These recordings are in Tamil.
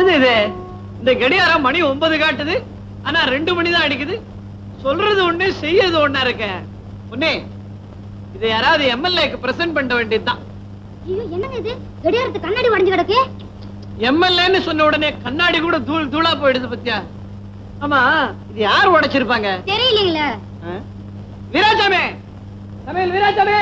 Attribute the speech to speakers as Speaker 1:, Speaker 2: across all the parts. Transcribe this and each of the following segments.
Speaker 1: என்னது இது இந்த கடியாரம் மணி ஒன்பது காட்டுது ஆனா ரெண்டு மணி தான் அடிக்குது சொல்றது ஒண்ணு செய்யறது ஒண்ணா இருக்க ஒண்ணே இதை யாராவது எம்எல்ஏக்கு பிரசன்ட் பண்ண வேண்டியதுதான்
Speaker 2: ஐயோ என்னங்க இது கடியாரத்து கண்ணாடி உடைஞ்சு கிடக்கு
Speaker 1: எம்எல்ஏன்னு சொன்ன உடனே கண்ணாடி கூட தூள் தூளா போயிடுது பத்தியா ஆமா இது யார் உடைச்சிருப்பாங்க
Speaker 2: தெரியலீங்களே
Speaker 1: ஆ? வீராசாமி சமையல் வீராசாமி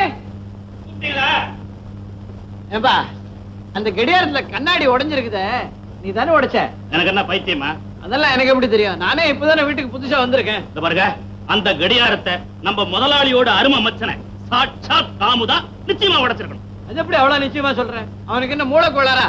Speaker 1: ஏம்பா அந்த கடியாரத்துல கண்ணாடி உடைஞ்சிருக்குதே நீ தானே உடைச்ச
Speaker 3: எனக்கு என்ன பைத்தியமா
Speaker 1: அதெல்லாம் எனக்கு எப்படி தெரியும் நானே இப்பதானே வீட்டுக்கு புதுசா வந்திருக்கேன்
Speaker 3: இந்த பாருங்க அந்த கடியாரத்தை நம்ம முதலாளியோட அருமை மச்சனை சாட்சாத் தாமுதா நிச்சயமா உடைச்சிருக்கணும்
Speaker 1: அது எப்படி அவ்வளவு நிச்சயமா சொல்றேன் அவனுக்கு என்ன மூளை கோளாரா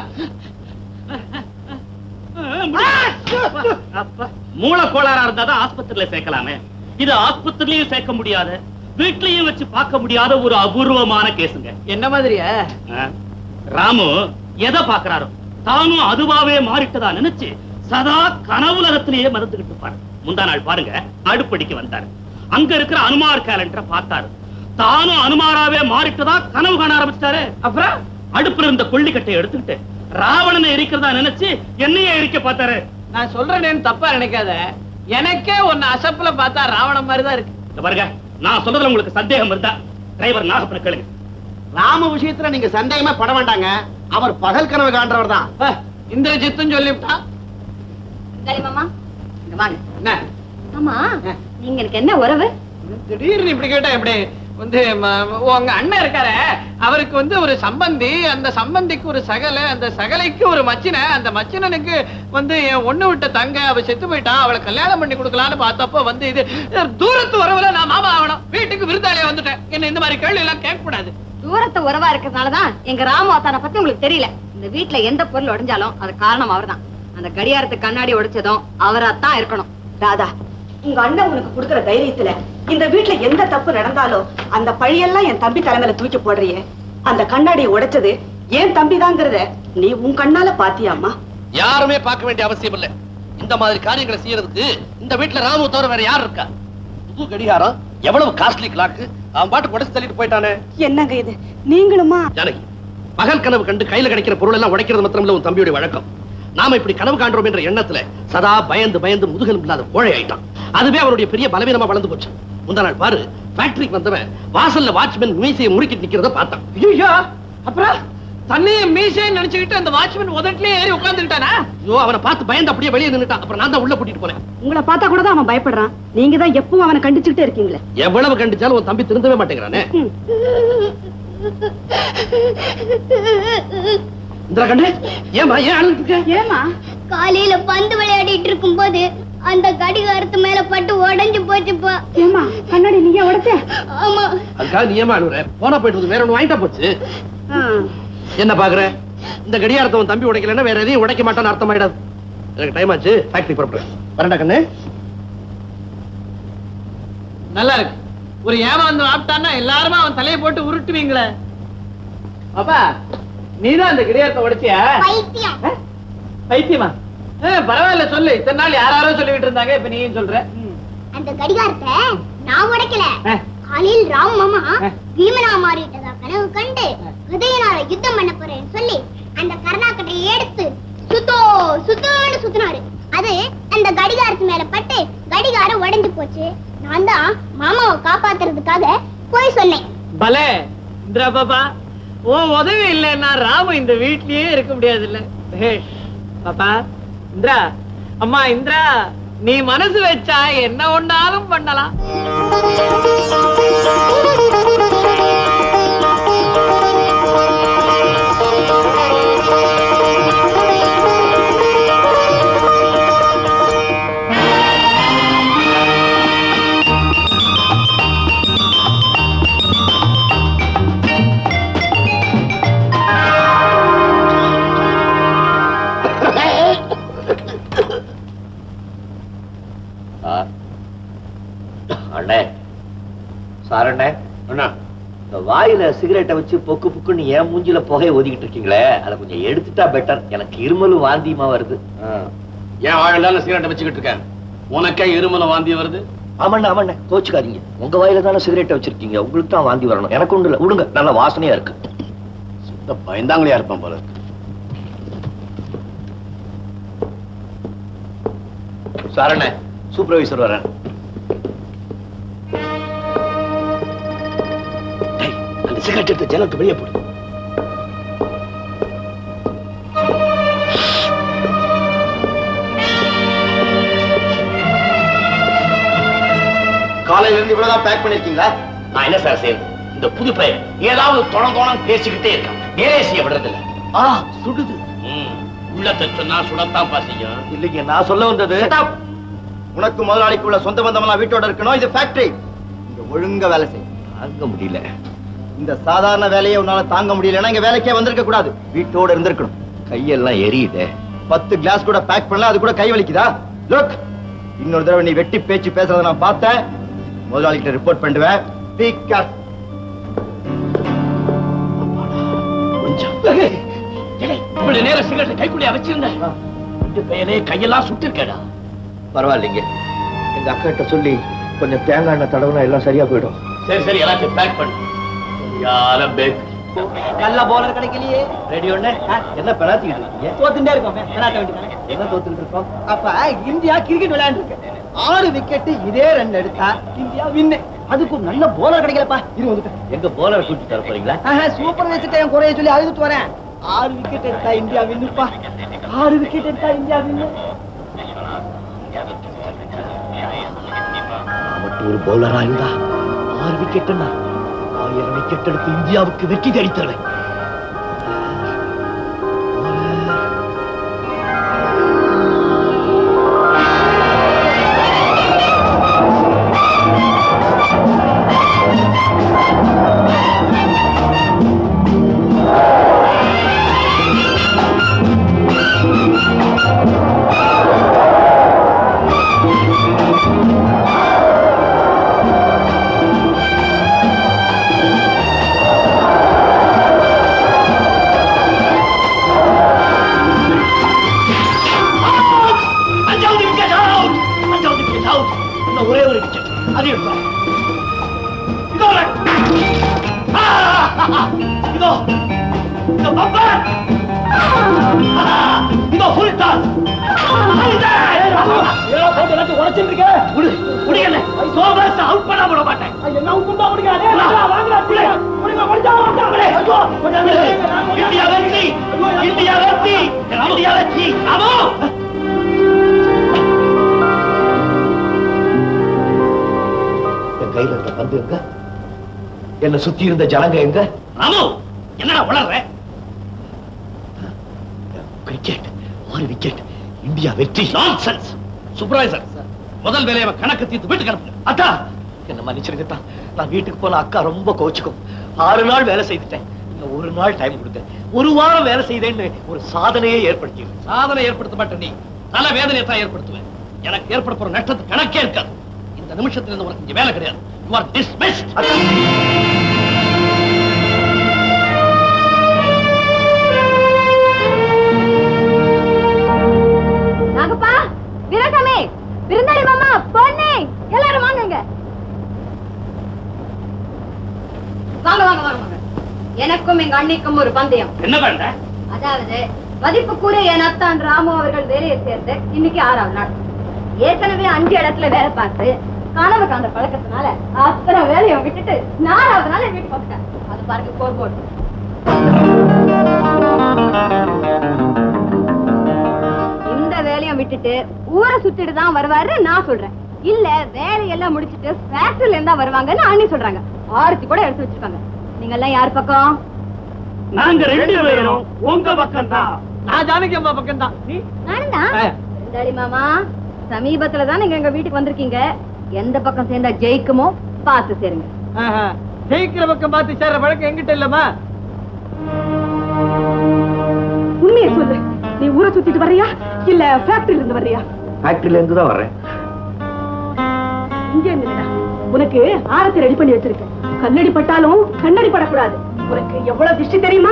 Speaker 3: அப்பா மூளை கோளாறா இருந்தா தான் ஆஸ்பத்திரியில சேர்க்கலாமே இது ஆஸ்பத்திரிலயும் சேர்க்க முடியாத வீட்லயும் வச்சு பார்க்க முடியாத ஒரு அபூர்வமான கேஸுங்க
Speaker 1: என்ன மாதிரியா
Speaker 3: ஆ? ராமு எதை பாக்குறாரோ தானும் அதுவாவே மாறிட்டதா நினைச்சு சதா கனவுலகத்திலேயே மறந்துகிட்டு இருப்பாரு முந்தா நாள் பாருங்க அடுப்படிக்கு வந்தாரு அங்க இருக்கிற அனுமார் கேலண்டரை பார்த்தாரு தானும் அனுமாராவே மாறிட்டதா கனவு காண ஆரம்பிச்சிட்டாரு
Speaker 1: அப்புறம்
Speaker 3: அடுப்புல இருந்த கொள்ளிக்கட்டையை எடுத்துக்கிட்டு ராவணனை எரிக்கிறதா நினைச்சு என்னையே எரிக்க பார்த்தாரு
Speaker 1: நான் சொல்றேன்னு தப்பா நினைக்காத எனக்கே ஒன்னு அசப்புல பார்த்தா ராவணன் மாதிரி தான் இருக்கு
Speaker 3: இந்த பாருங்க நான் சொல்றதுல உங்களுக்கு சந்தேகம் இருந்தா டிரைவர் நாகப்பன கேளுங்க
Speaker 4: ராம விஷயத்துல நீங்க சந்தேகமே பட வேண்டாங்க அவர் பகல் கனவு காண்றவர் தான்
Speaker 1: அப்பா, இந்திரஜித்துன்னு சொல்லிவிட்டான்
Speaker 2: மாமா இங்க வாங்க
Speaker 1: என்ன
Speaker 2: ஆமா நீங்க எனக்கு என்ன உறவு
Speaker 1: திடீர்னு இப்படி கேட்டா எப்படி வந்து ம- உங்க அண்ணன் இருக்காரு அவருக்கு வந்து ஒரு சம்பந்தி அந்த சம்பந்திக்கு ஒரு சகலை அந்த சகலைக்கு ஒரு மச்சினை அந்த மச்சினனுக்கு வந்து என் ஒண்ணு விட்ட தங்க அவ செத்து போயிட்டான் அவளை கல்யாணம் பண்ணி கொடுக்கலான்னு பார்த்தப்போ வந்து இது தூரத்து உறவுல நான் மாமா ஆகணும் வீட்டுக்கு விருந்தாளியா வந்துட்டேன் என்ன இந்த மாதிரி கேள்வி எல்லாம் கேட்க கூடாது
Speaker 2: தூரத்து உறவா இருக்கிறதுனாலதான் எங்க ராமோத்தான பத்தி உங்களுக்கு தெரியல இந்த வீட்ல எந்த பொருள் உடைஞ்சாலும் அது காரணம் அவர்தான் அந்த கடியாரத்து கண்ணாடி உடைச்சதும் அவராத்தான் இருக்கணும்
Speaker 5: ராதா உங்க அண்ணன் உனக்கு கொடுக்கிற தைரியத்துல இந்த வீட்ல எந்த தப்பு நடந்தாலும் அந்த பழியெல்லாம் என் தம்பி தலைமையில தூக்கி போடுறியே அந்த கண்ணாடியை உடைச்சது ஏன் தம்பிதாங்கிறத நீ உன் கண்ணால பாத்தியாம்மா
Speaker 4: யாருமே பார்க்க வேண்டிய அவசியம் இல்ல இந்த மாதிரி காரியங்களை செய்யறதுக்கு இந்த வீட்டுல ராமு தவிர வேற யார் இருக்கா புது கடிகாரம் எவ்வளவு காஸ்ட்லி கிளாக்கு அவன் பாட்டு உடச்சு தள்ளிட்டு போயிட்டானே
Speaker 5: என்னங்க இது நீங்களுமா
Speaker 4: ஜானகி பகல் கனவு கண்டு கையில கிடைக்கிற பொருள் எல்லாம் உடைக்கிறது மாத்திரம் இல்ல உன் தம்பியுடைய வழக்கம் நாம இப்படி கனவு காண்றோம் என்ற எண்ணத்துல சதா பயந்து பயந்து முதுகெலும் இல்லாத கோழை ஆயிட்டான் அதுவே அவருடைய பெரிய பலவீனமா வளர்ந்து போச்சு முந்தா நாள் பாரு ஃபேக்டரிக்கு வந்தவன் வாசல்ல வாட்ச்மேன் மீசையை முறுக்கிட்டு நிக்கிறத பார்த்தான்
Speaker 1: ஐயோ அப்புறம் தன்னையே மீசைன்னு நினைச்சுக்கிட்டு அந்த வாட்ச்மேன் உதட்டிலே ஏறி உட்கார்ந்துக்கிட்டானா
Speaker 4: ஐயோ அவனை பார்த்து பயந்து அப்படியே வெளியே நின்னுட்டான் அப்புறம் நான் தான் உள்ள கூட்டிட்டு போனேன்
Speaker 5: உங்களை பார்த்தா கூட தான் அவன் பயப்படுறான் நீங்க தான் எப்பவும் அவனை கண்டிச்சுக்கிட்டே இருக்கீங்களே
Speaker 4: எவ்வளவு கண்டிச்சாலும் உன் தம்பி திருந்தவே மாட்டேங்கிறானே இந்திரா கண்டு ஏமா ஏன் அழுது இருக்க
Speaker 5: ஏமா
Speaker 2: காலையில பந்து விளையாடிட்டு இருக்கும் போது அந்த கடிகாரத்து மேல பட்டு உடைஞ்சு போச்சுப்பா
Speaker 5: ஏமா கண்ணாடி நீயே உடைச்ச
Speaker 2: ஆமா
Speaker 4: அதுக்காக நீ ஏமா அழுகுற போனா போயிட்டு வேற ஒண்ணு வாங்கிட்டா போச்சு என்ன பாக்குற இந்த கடியாரத்தை உன் தம்பி உடைக்கலன்னா வேற எதையும் உடைக்க மாட்டான்னு அர்த்தமாயிடாது எனக்கு டைம் ஆச்சு ஃபேக்டரி புறப்படுறேன் வரண்டா கண்ணு
Speaker 1: நல்லா இருக்கு ஒரு ஏமாந்து ஆப்டான்னா எல்லாருமே அவன் தலையை போட்டு உருட்டுவீங்களே அப்பா நீதான் அந்த கிடையாரத்தை உடைச்சியா
Speaker 2: பைத்தியம்
Speaker 1: ஆ? பைத்தியமா ஆ, பரவாயில்ல சொல்லு இத்தனை நாள் யாராரோ சொல்லிக்கிட்டு இருந்தாங்க இப்ப நீயும் சொல்ற ம்.
Speaker 2: அந்த கடிகாரத்தை நான் உடைக்கல
Speaker 1: ஆ.
Speaker 2: காலையில் ராம் மாமா
Speaker 1: ஆ.
Speaker 2: பீமனா மாறிட்டதா கனவு கண்டு ஹிருதயனால யுத்தம் பண்ண போறேன்னு சொல்லி அந்த கருணாக்கட்டையை எடுத்து சுத்தோ சுத்தோன்னு சுத்தினாரு அது அந்த கடிகாரத்து மேல பட்டு கடிகாரம் உடைஞ்சு போச்சு நான் தான் மாமாவை காப்பாத்துறதுக்காக போய் சொன்னேன்
Speaker 1: பலே இந்திரா பாப்பா உன் உதவி இல்லைன்னா ராமு இந்த வீட்லயே இருக்க முடியாது இல்ல பாப்பா இந்திரா அம்மா இந்திரா நீ மனசு வச்சா என்ன ஒண்ணாலும் பண்ணலாம்
Speaker 6: அண்ணே சார் அண்ணே
Speaker 4: அண்ணா
Speaker 6: இந்த வாயில சிகரெட்டை வச்சு பொக்கு பொக்குன்னு ஏன் மூஞ்சில புகையை ஒதுக்கிட்டு இருக்கீங்களே அதை கொஞ்சம் எடுத்துட்டா பெட்டர் எனக்கு இருமலும் வாந்தியமா வருது
Speaker 4: ஏன் ஆழந்தால சிகரெட்டை வச்சுக்கிட்டு இருக்கேன் உனக்கே இருமல வாந்தி வருது
Speaker 6: ஆமாண்ணே ஆமாண்ணே கோச்சுக்காதீங்க உங்க வாயில தானே சிகரெட்டை வச்சிருக்கீங்க உங்களுக்கு தான் வாந்தி வரணும் எனக்கு ஒண்ணு இல்ல விடுங்க நல்ல வாசனையா இருக்கு
Speaker 4: சுத்த பயந்தாங்களையா இருப்பான் போல இருக்கு
Speaker 6: சரண சூப்பர்வைசர் வரேன்
Speaker 4: டேய், அந்த சிகரெட் எடுத்து ஜனலுக்கு வெளியே போடு
Speaker 6: காலையில இருந்து இவ்வளவுதான் பேக் பண்ணிருக்கீங்களா
Speaker 4: நான் என்ன சார் செய்யறது இந்த புது பையன் ஏதாவது தொணம் தொணம் பேசிக்கிட்டே இருக்கான் வேலையை செய்ய விடுறதில்ல
Speaker 6: ஆ சுடுது
Speaker 4: ம், உள்ளத்தை சொன்னா சுடத்தான் பாசிக்கும்
Speaker 6: இல்லைங்க நான் சொல்ல வந்தது உனக்கு முதலாளிக்கு உள்ள சொந்த பந்தமெல்லாம் வீட்டோட இருக்கணும் இது ஃபேக்டரி இங்க ஒழுங்கா வேலை செய் தாங்க முடியல இந்த சாதாரண வேலையை உன்னால தாங்க முடியலன்னா இங்க வேலைக்கே வந்திருக்க கூடாது வீட்டோட இருந்திருக்கணும் கையெல்லாம் எரியுதே பத்து கிளாஸ் கூட பேக் பண்ணல அது கூட கை வலிக்குதா லுக் இன்னொரு தடவை நீ வெட்டி பேச்சு பேசுறத நான் பார்த்தேன் முதலாளி கிட்ட ரிப்போர்ட் பண்ணுவேன் Be careful.
Speaker 4: கொஞ்சம் ஏலே, இவ்வளவு நேரம் சிகரெட் கைக்குள்ளே வச்சிருந்தேன் இந்த பையனே கையெல்லாம் சுட்டிருக்கேடா
Speaker 6: பரவாயில்லைங்க எங்க அக்கா கிட்ட சொல்லி கொஞ்சம் தேங்காய் எண்ணெய் தடவுனா எல்லாம் சரியா போயிடும்
Speaker 4: சரி சரி எல்லாத்தையும் பேக் பண்ணு யார பேக்
Speaker 1: கல்ல போலர் கிடைக்கலையே
Speaker 6: ரெடி ஒண்ணு என்ன பெனாத்திக்கிட்டு இருக்கீங்க
Speaker 1: தோத்துட்டே இருக்கோம் பெனாட்ட வேண்டியதானே
Speaker 6: என்ன தோத்துட்டு இருக்கோம்
Speaker 1: அப்ப இந்தியா கிரிக்கெட் விளையாண்டு இருக்கு ஆறு விக்கெட் இதே ரன் எடுத்தா இந்தியா வின்னு அதுக்கு ஒரு நல்ல போலர் கிடைக்கலப்பா இரு வந்துட்டேன்
Speaker 6: எங்க போலர் கூட்டி தர போறீங்களா
Speaker 1: சூப்பர் வச்சுட்டு என் குறைய சொல்லி அழுதுட்டு வரேன் ஆறு விக்கெட் எடுத்தா இந்தியா வின்னுப்பா ஆறு விக்கெட் எடுத்தா இந்தியா வின்னு
Speaker 6: நான் மட்டும் ஒரு பவுலரா இருந்தா ஆறு விக்கெட்னா ஆயிரம் விக்கெட் எடுத்து இந்தியாவுக்கு வெற்றி தேடி தருவேன்
Speaker 4: அஞ்சாவது விக்கெட் அவுட் அஞ்சாவது விக்கெட் அவுட் இன்னும் ஒரே ஒரு விக்கெட் அது எடுத்தோம் இதோ வரேன். ஆ, இதோ இதோ பம்பர் இதோ ஃபுல் டாஸ் அவுட் பண்ண விட மாட்டேன் இந்தியா வெற்றி இந்தியா வெற்றி இந்தியா வெற்றி ஆமா
Speaker 6: என் கையில இருந்த பந்து எங்க என்ன சுத்தி இருந்த ஜனங்க எங்க
Speaker 4: ராமு என்னடா வளர்ற
Speaker 6: கிரிக்கெட் ஆறு விக்கெட் இந்தியா வெற்றி
Speaker 4: நான்சென்ஸ் சூப்பர்வைசர் முதல் வேலையை அவன் கணக்கு தீர்த்து வீட்டுக்கு அனுப்புங்க
Speaker 6: அத்தா என்ன மன்னிச்சிருங்க தான் நான் வீட்டுக்கு போன அக்கா ரொம்ப கோச்சுக்கும் ஆறு நாள் வேலை செய்துட்டேன் இன்னும் ஒரு நாள் டைம் கொடுத்தேன் ஒரு வாரம் வேலை செய்தேன்னு ஒரு சாதனையே ஏற்படுத்தியிருக்கு
Speaker 4: சாதனை ஏற்படுத்த மாட்டேன் நீ தல வேதனையை தான் ஏற்படுத்துவேன் எனக்கு ஏற்பட போற நஷ்டத்துக்கு கணக்கே இருக்காது இந்த நிமிஷத்துல இருந்து உனக்கு இங்க வேலை கிடையாது you are dismissed
Speaker 2: Nagappa Veerasamy விருந்தாளி மாமா பொண்ணு எல்லாரும் வாங்குங்க வாங்க வாங்க வாங்க வாங்க எனக்கும் எங்க அண்ணிக்கும் ஒரு பந்தயம்
Speaker 4: என்ன பண்ண
Speaker 2: அதாவது மதிப்புக்கூறிய என் அத்தான் ராமு அவர்கள் வேலையை சேர்ந்து இன்னைக்கு ஆறாவது நாள் ஏற்கனவே அஞ்சு இடத்துல வேலை பார்த்து கனவு காண்ற பழக்கத்தினால அத்தனை வேலையை விட்டுட்டு நாலாவது நாள் என் வீட்டுக்கு வந்துட்டேன் அது பாருங்க ஸ்கோர் போர்டு இந்த வேலையை விட்டுட்டு ஊரை சுத்திட்டு தான் வருவாரு நான் சொல்றேன் இல்ல வேலையெல்லாம் முடிச்சிட்டு ஃபேக்டரியில இருந்தா வருவாங்கன்னு அண்ணி சொல்றாங்க ஆரத்தி கூட எடுத்து வச்சிருக்காங்க நீங்க எல்லாம் யார் பக்கம்
Speaker 3: நாங்க ரெண்டு பேரும் உங்க பக்கம் தான்
Speaker 1: நான் ஜானகி அம்மா பக்கம் தான் நீ
Speaker 2: நானும் தான் விருந்தாளி மாமா சமீபத்துல தான் நீங்க எங்க வீட்டுக்கு வந்திருக்கீங்க எந்த பக்கம் சேர்ந்தா ஜெயிக்குமோ பார்த்து சேருங்க
Speaker 1: ஆஹா. ஜெயிக்கிற பக்கம் பார்த்து சேர்ற பழக்கம் எங்கிட்ட இல்லம்மா
Speaker 5: உண்மையை சொல்லு நீ ஊரை சுத்திட்டு வர்றியா இல்ல ஃபேக்டரியில இருந்து வர்றியா
Speaker 6: ஃபேக்டரியில இருந்து தான் வர்றேன்
Speaker 5: இங்க இருந்துடா உனக்கு ஆரத்தை ரெடி பண்ணி வச்சிருக்கேன் கண்ணடி பட்டாலும் கண்ணடி படக்கூடாது உனக்கு எவ்வளவு திருஷ்டி தெரியுமா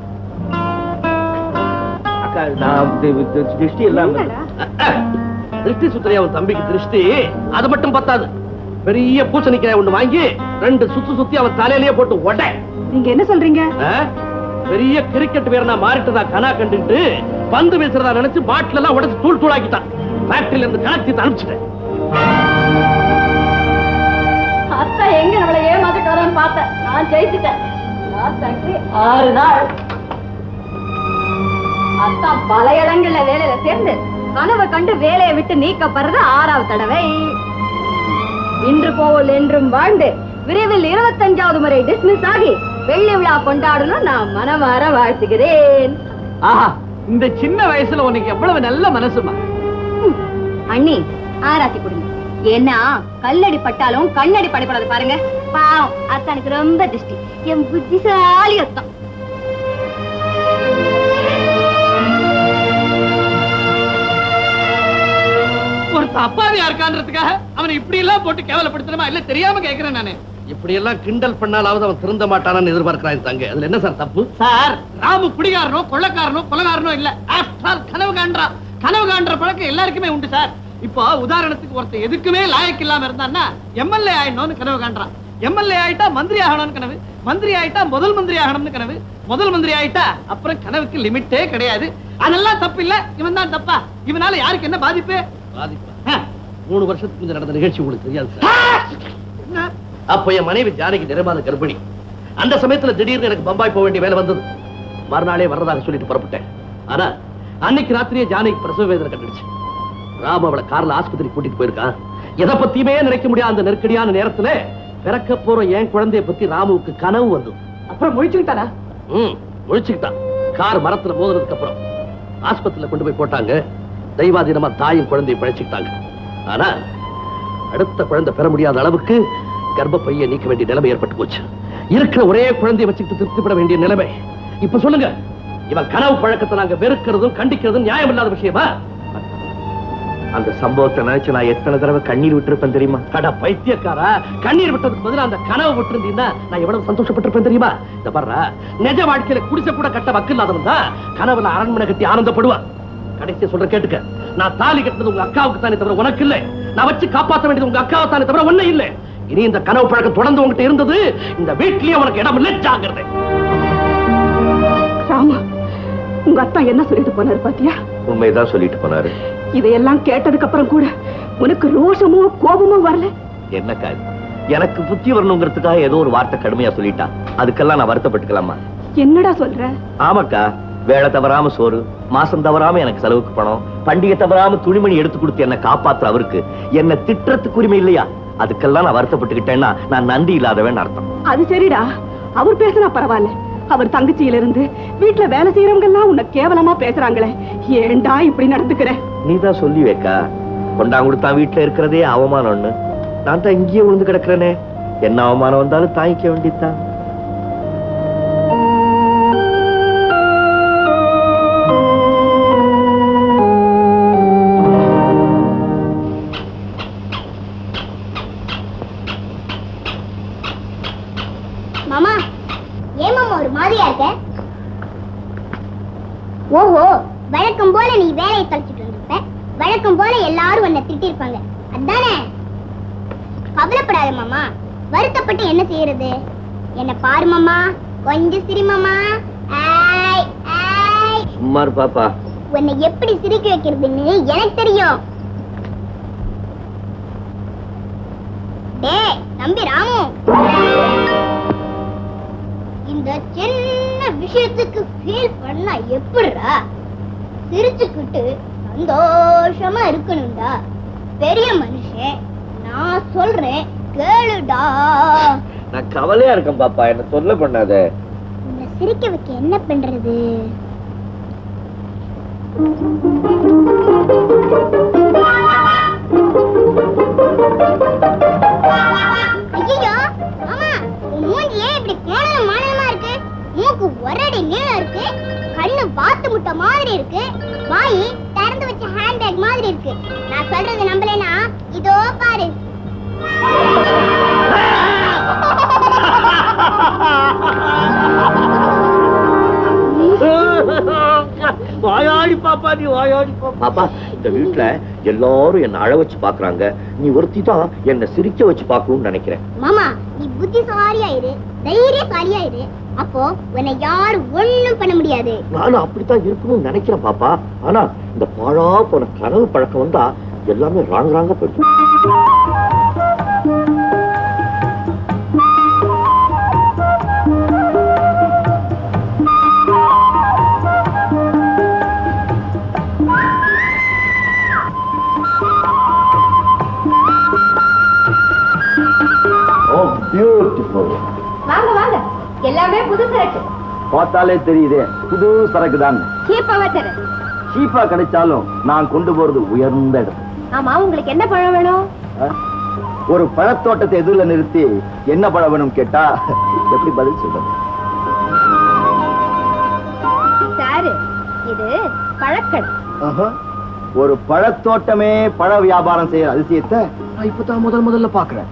Speaker 6: அக்கா நான் திருஷ்டி இல்லாம
Speaker 2: என்னடா?
Speaker 4: திருஷ்டி சுத்திரையா உன் தம்பிக்கு திருஷ்டி அது மட்டும் பத்தாது பெரிய பூசணிக்காய் ஒண்ணு வாங்கி ரெண்டு சுத்து சுத்தி அவன் தலையிலேயே போட்டு உடை
Speaker 5: நீங்க என்ன சொல்றீங்க
Speaker 4: ஆ? பெரிய கிரிக்கெட் வீரனா மாறிட்டதா கனா கண்டுட்டு பந்து வீசுறதா நினைச்சு பாட்டில் எல்லாம் உடைச்சு தூள் தூளாக்கிட்டான் ஃபேக்டரியில இருந்து கலத்தி அனுப்பிச்சிட்டேன்
Speaker 5: அத்தா எங்க நம்மள ஏமாத்திட்டாரான்னு பார்த்தேன் நான் ஜெயிச்சுட்டேன் நான் தங்கி ஆறு நாள் அத்தா பல இடங்கள்ல வேலையில சேர்ந்து கனவை கண்டு வேலையை விட்டு நீக்கப்படுறது ஆறாவது தடவை இன்று போல் என்றும் வாழ்ந்து விரைவில் இருபத்தஞ்சாவது முறை டிஸ்மிஸ் ஆகி வெள்ளி விழா கொண்டாடணும் நான் மனமாற வாழ்த்துகிறேன்
Speaker 1: ஆஹா இந்த சின்ன வயசுல உனக்கு எவ்வளவு நல்ல மனசுமா
Speaker 5: அண்ணி ஆராத்தி கொடுங்க ஏன்னா கல்லடி பட்டாலும் கண்ணடி படக்கூடாது பாருங்க பாவம் அத்தானுக்கு ரொம்ப திருஷ்டி என் புத்திசாலி அத்தான்
Speaker 1: ஒருத்த அப்பாவியா இருக்கான்றதுக்காக அவனை இப்படி எல்லாம் போட்டு கேவலப்படுத்தணுமா இல்ல தெரியாம கேக்குறேன் நானு
Speaker 4: இப்படி எல்லாம் கிண்டல் பண்ணாலாவது அவன் திருந்த மாட்டானான்னு எதிர்பார்க்கிறான் தங்க அதுல என்ன சார் தப்பு
Speaker 1: சார் ராமு குடிகாரனோ கொள்ளக்காரனோ கொலகாரனோ இல்ல ஆஃப்டர் ஆல் கனவு காண்றான் கனவு காண்ற பழக்கம் எல்லாருக்குமே உண்டு சார் இப்போ உதாரணத்துக்கு ஒருத்தன் எதுக்குமே லாயக்கு இல்லாம இருந்தான்னா எம்எல்ஏ ஆயிடணும்னு கனவு காண்றான் எம்எல்ஏ ஆயிட்டா மந்திரி ஆகணும்னு கனவு மந்திரி ஆயிட்டா முதல் மந்திரி ஆகணும்னு கனவு முதல் மந்திரி ஆயிட்டா அப்புறம் கனவுக்கு லிமிட்டே கிடையாது அதெல்லாம் தப்பு இல்ல இவன் தான் தப்பா இவனால யாருக்கு என்ன பாதிப்பு
Speaker 4: பாதிப்பா
Speaker 1: ஆ,
Speaker 4: மூணு வருஷத்துக்கு முந்தைய நடந்த நிகழ்ச்சி உங்களுக்கு தெரியாது சார்
Speaker 1: என்ன?
Speaker 4: அப்ப என் மனைவி ஜானகி நிறைமாத கர்ப்பிணி அந்த சமயத்துல திடீர்னு எனக்கு பம்பாய் போக வேண்டிய வேலை வந்தது மறுநாளே வர்றதாக சொல்லிட்டு புறப்பட்டேன் ஆனா அன்னைக்கு ராத்திரியே ஜானகி பிரசவ வேதனை கண்டுடுச்சு ராம அவளை கார்ல ஆஸ்பத்திரி கூட்டிட்டு போயிருக்கான் எதை பத்தியுமே நினைக்க முடியாத அந்த நெருக்கடியான நேரத்துல பிறக்க போற என் குழந்தைய பத்தி ராமுவுக்கு கனவு வந்தது
Speaker 1: அப்புறம் முடிச்சுக்கிட்டானா
Speaker 4: ம் முழிச்சுக்கிட்டான் கார் மரத்துல மோதுனதுக்கு அப்புறம் ஆஸ்பத்திரியில கொண்டு போய் போட்டாங்க தெய்வாதீனமா தாயும் குழந்தையை பழச்சிக்கிட்டாங்க ஆனா அடுத்த குழந்தை பெற முடியாத அளவுக்கு கர்ப்பப்பையை நீக்க வேண்டிய நிலைமை ஏற்பட்டு போச்சு இருக்கிற ஒரே குழந்தையை வச்சுக்கிட்டு திருப்திப்பட வேண்டிய நிலைமை இப்ப சொல்லுங்க இவன் கனவு பழக்கத்தை நாங்க வெறுக்கிறதும் கண்டிக்கிறதும் நியாயம் இல்லாத விஷயமா
Speaker 6: அந்த சம்பவத்தை நினைச்சு நான் எத்தனை தடவை கண்ணீர் விட்டுருப்பேன் தெரியுமா
Speaker 4: அட பைத்தியக்காரா கண்ணீர் விட்டதுக்கு பதிலா அந்த கனவு விட்டுருந்தீங்கன்னா நான் எவ்வளவு சந்தோஷப்பட்டிருப்பேன் தெரியுமா இந்த பாரு நிஜ வாழ்க்கையில குடிசை கூட கட்ட வக்கு இல்லாதவன் தான் கனவுல அரண்மனை கட்டி ஆனந்தப்படுவான் கடைசியா சொல்ற கேட்டுக்க நான் தாலி கட்டினது உங்க அக்காவுக்கு தானே தவிர உனக்கு இல்ல நான் வச்சு காப்பாத்த வேண்டியது உங்க அக்காவை தானே தவிர ஒண்ணு இல்ல இனி இந்த கனவு பழக்கம் தொடர்ந்து உங்ககிட்ட இருந்தது இந்த வீட்லயே உனக்கு இடம் இல்லை ஜாங்கிரதை
Speaker 5: ராமா உங்க அத்தா என்ன சொல்லிட்டு போனாரு பாத்தியா
Speaker 6: உண்மைதான் சொல்லிட்டு போனாரு
Speaker 5: இதையெல்லாம் கேட்டதுக்கு அப்புறம் கூட உனக்கு ரோஷமோ கோபமோ வரல
Speaker 6: என்ன காது எனக்கு புத்தி வரணுங்கிறதுக்காக ஏதோ ஒரு வார்த்தை கடுமையா சொல்லிட்டா அதுக்கெல்லாம் நான் வருத்தப்பட்டுக்கலாமா
Speaker 5: என்னடா சொல்ற
Speaker 6: ஆமாக்கா வேலை தவறாம சோறு மாசம் தவறாம எனக்கு செலவுக்கு பணம் பண்டிகை தவறாம துணிமணி எடுத்து கொடுத்து என்ன காப்பாத்துற அவருக்கு என்ன திட்டுறதுக்கு உரிமை இல்லையா அதுக்கெல்லாம் நான் வருத்தப்பட்டுக்கிட்டேன்னா நான் நன்றி இல்லாதவன் அர்த்தம்
Speaker 5: அது சரிடா அவர் பேசினா பரவாயில்ல அவர் தங்கச்சியில இருந்து வீட்டுல வேலை செய்யறவங்க எல்லாம் உன்னை கேவலமா பேசுறாங்களே ஏன்டா இப்படி நடந்துக்கிற
Speaker 6: நீதான் சொல்லி வைக்கா கொண்டாங்குடுத்தான் வீட்டுல இருக்கிறதே அவமானம்னு நான் தான் இங்கேயே விழுந்து கிடக்குறேனே என்ன அவமானம் வந்தாலும் தாங்கிக்க வேண்டியதுதான்
Speaker 2: மாமா ஏன் மாமா ஒரு மாதிரியா இருக்க ஓஹோ வழக்கம் போல நீ வேலையை தொலைச்சிட்டு வந்திருப்ப வழக்கம் போல எல்லாரும் உன்னை திட்டிருப்பாங்க அதானே கவலைப்படாத மாமா வருத்தப்பட்டு என்ன செய்யறது என்ன பாரு மாமா கொஞ்சம் சிரி மாமா ஆய் ஆய்
Speaker 6: சும்மா இரு பாப்பா
Speaker 2: உன்னை எப்படி சிரிக்க வைக்கிறதுன்னு எனக்கு தெரியும் டேய் தம்பி ராமு இந்த சின்ன விஷயத்துக்கு ஃபீல் பண்ணா எப்படிடா சிரிச்சுக்கிட்டு சந்தோஷமா இருக்கணும்டா பெரிய மனுஷன் நான் சொல்றேன் கேளுடா
Speaker 6: நான் கவலையா இருக்கேன் பாப்பா என்ன சொல்ல பண்ணாத
Speaker 2: உன்னை சிரிக்க வைக்க என்ன பண்றது ஐயோ மாமா உன் மூஞ்சி ஏன் இப்படி கோணலும் மானலமா இருக்கு மூக்கு ஒரடி நீளம் இருக்கு கண்ணு வாத்து முட்டை மாதிரி இருக்கு வாய் திறந்து வச்ச ஹேண்ட்பேக் மாதிரி இருக்கு நான் சொல்றது நம்பலனா இதோ பாரு
Speaker 6: வாயாடி பாப்பா நீ வாயாடி பாப்பா இந்த வீட்டுல எல்லாரும் என்ன அழ வச்சு பாக்குறாங்க நீ ஒருத்தி தான் என்ன சிரிக்க வச்சு பாக்கணும்னு நினைக்கிறேன்
Speaker 2: மாமா நீ புத்திசாலியா இரு தைரியசாலியா இரு அப்போ உன்னை யாரும் ஒண்ணும் பண்ண முடியாது
Speaker 7: நானும் அப்படித்தான் இருக்கணும்னு நினைக்கிறேன் பாப்பா ஆனா இந்த பாழா போன கனவு பழக்கம் வந்தா எல்லாமே ராங் ராங்க போயிடுச்சு
Speaker 6: ஓ பியூட்டிஃபுல்
Speaker 2: வாங்க வாங்க எல்லாமே புது சரக்கு
Speaker 6: பார்த்தாலே தெரியுதே புது சரக்கு தான்
Speaker 2: சீப்பாவா தர
Speaker 6: சீப்பா கிடைச்சாலும் நான் கொண்டு போறது உயர்ந்த இடம்
Speaker 2: ஆமா உங்களுக்கு என்ன பழம் வேணும்
Speaker 6: ஆ? ஒரு பழத்தோட்டத்தை எதிரில நிறுத்தி என்ன பழம் வேணும் கேட்டா எப்படி பதில் சொல்றது
Speaker 2: சாரு இது பழக்கடை
Speaker 6: ஆஹா. ஒரு பழத்தோட்டமே பழ வியாபாரம் செய்யற அதிசயத்தை நான் இப்பதான் முதல் முதல்ல பாக்குறேன்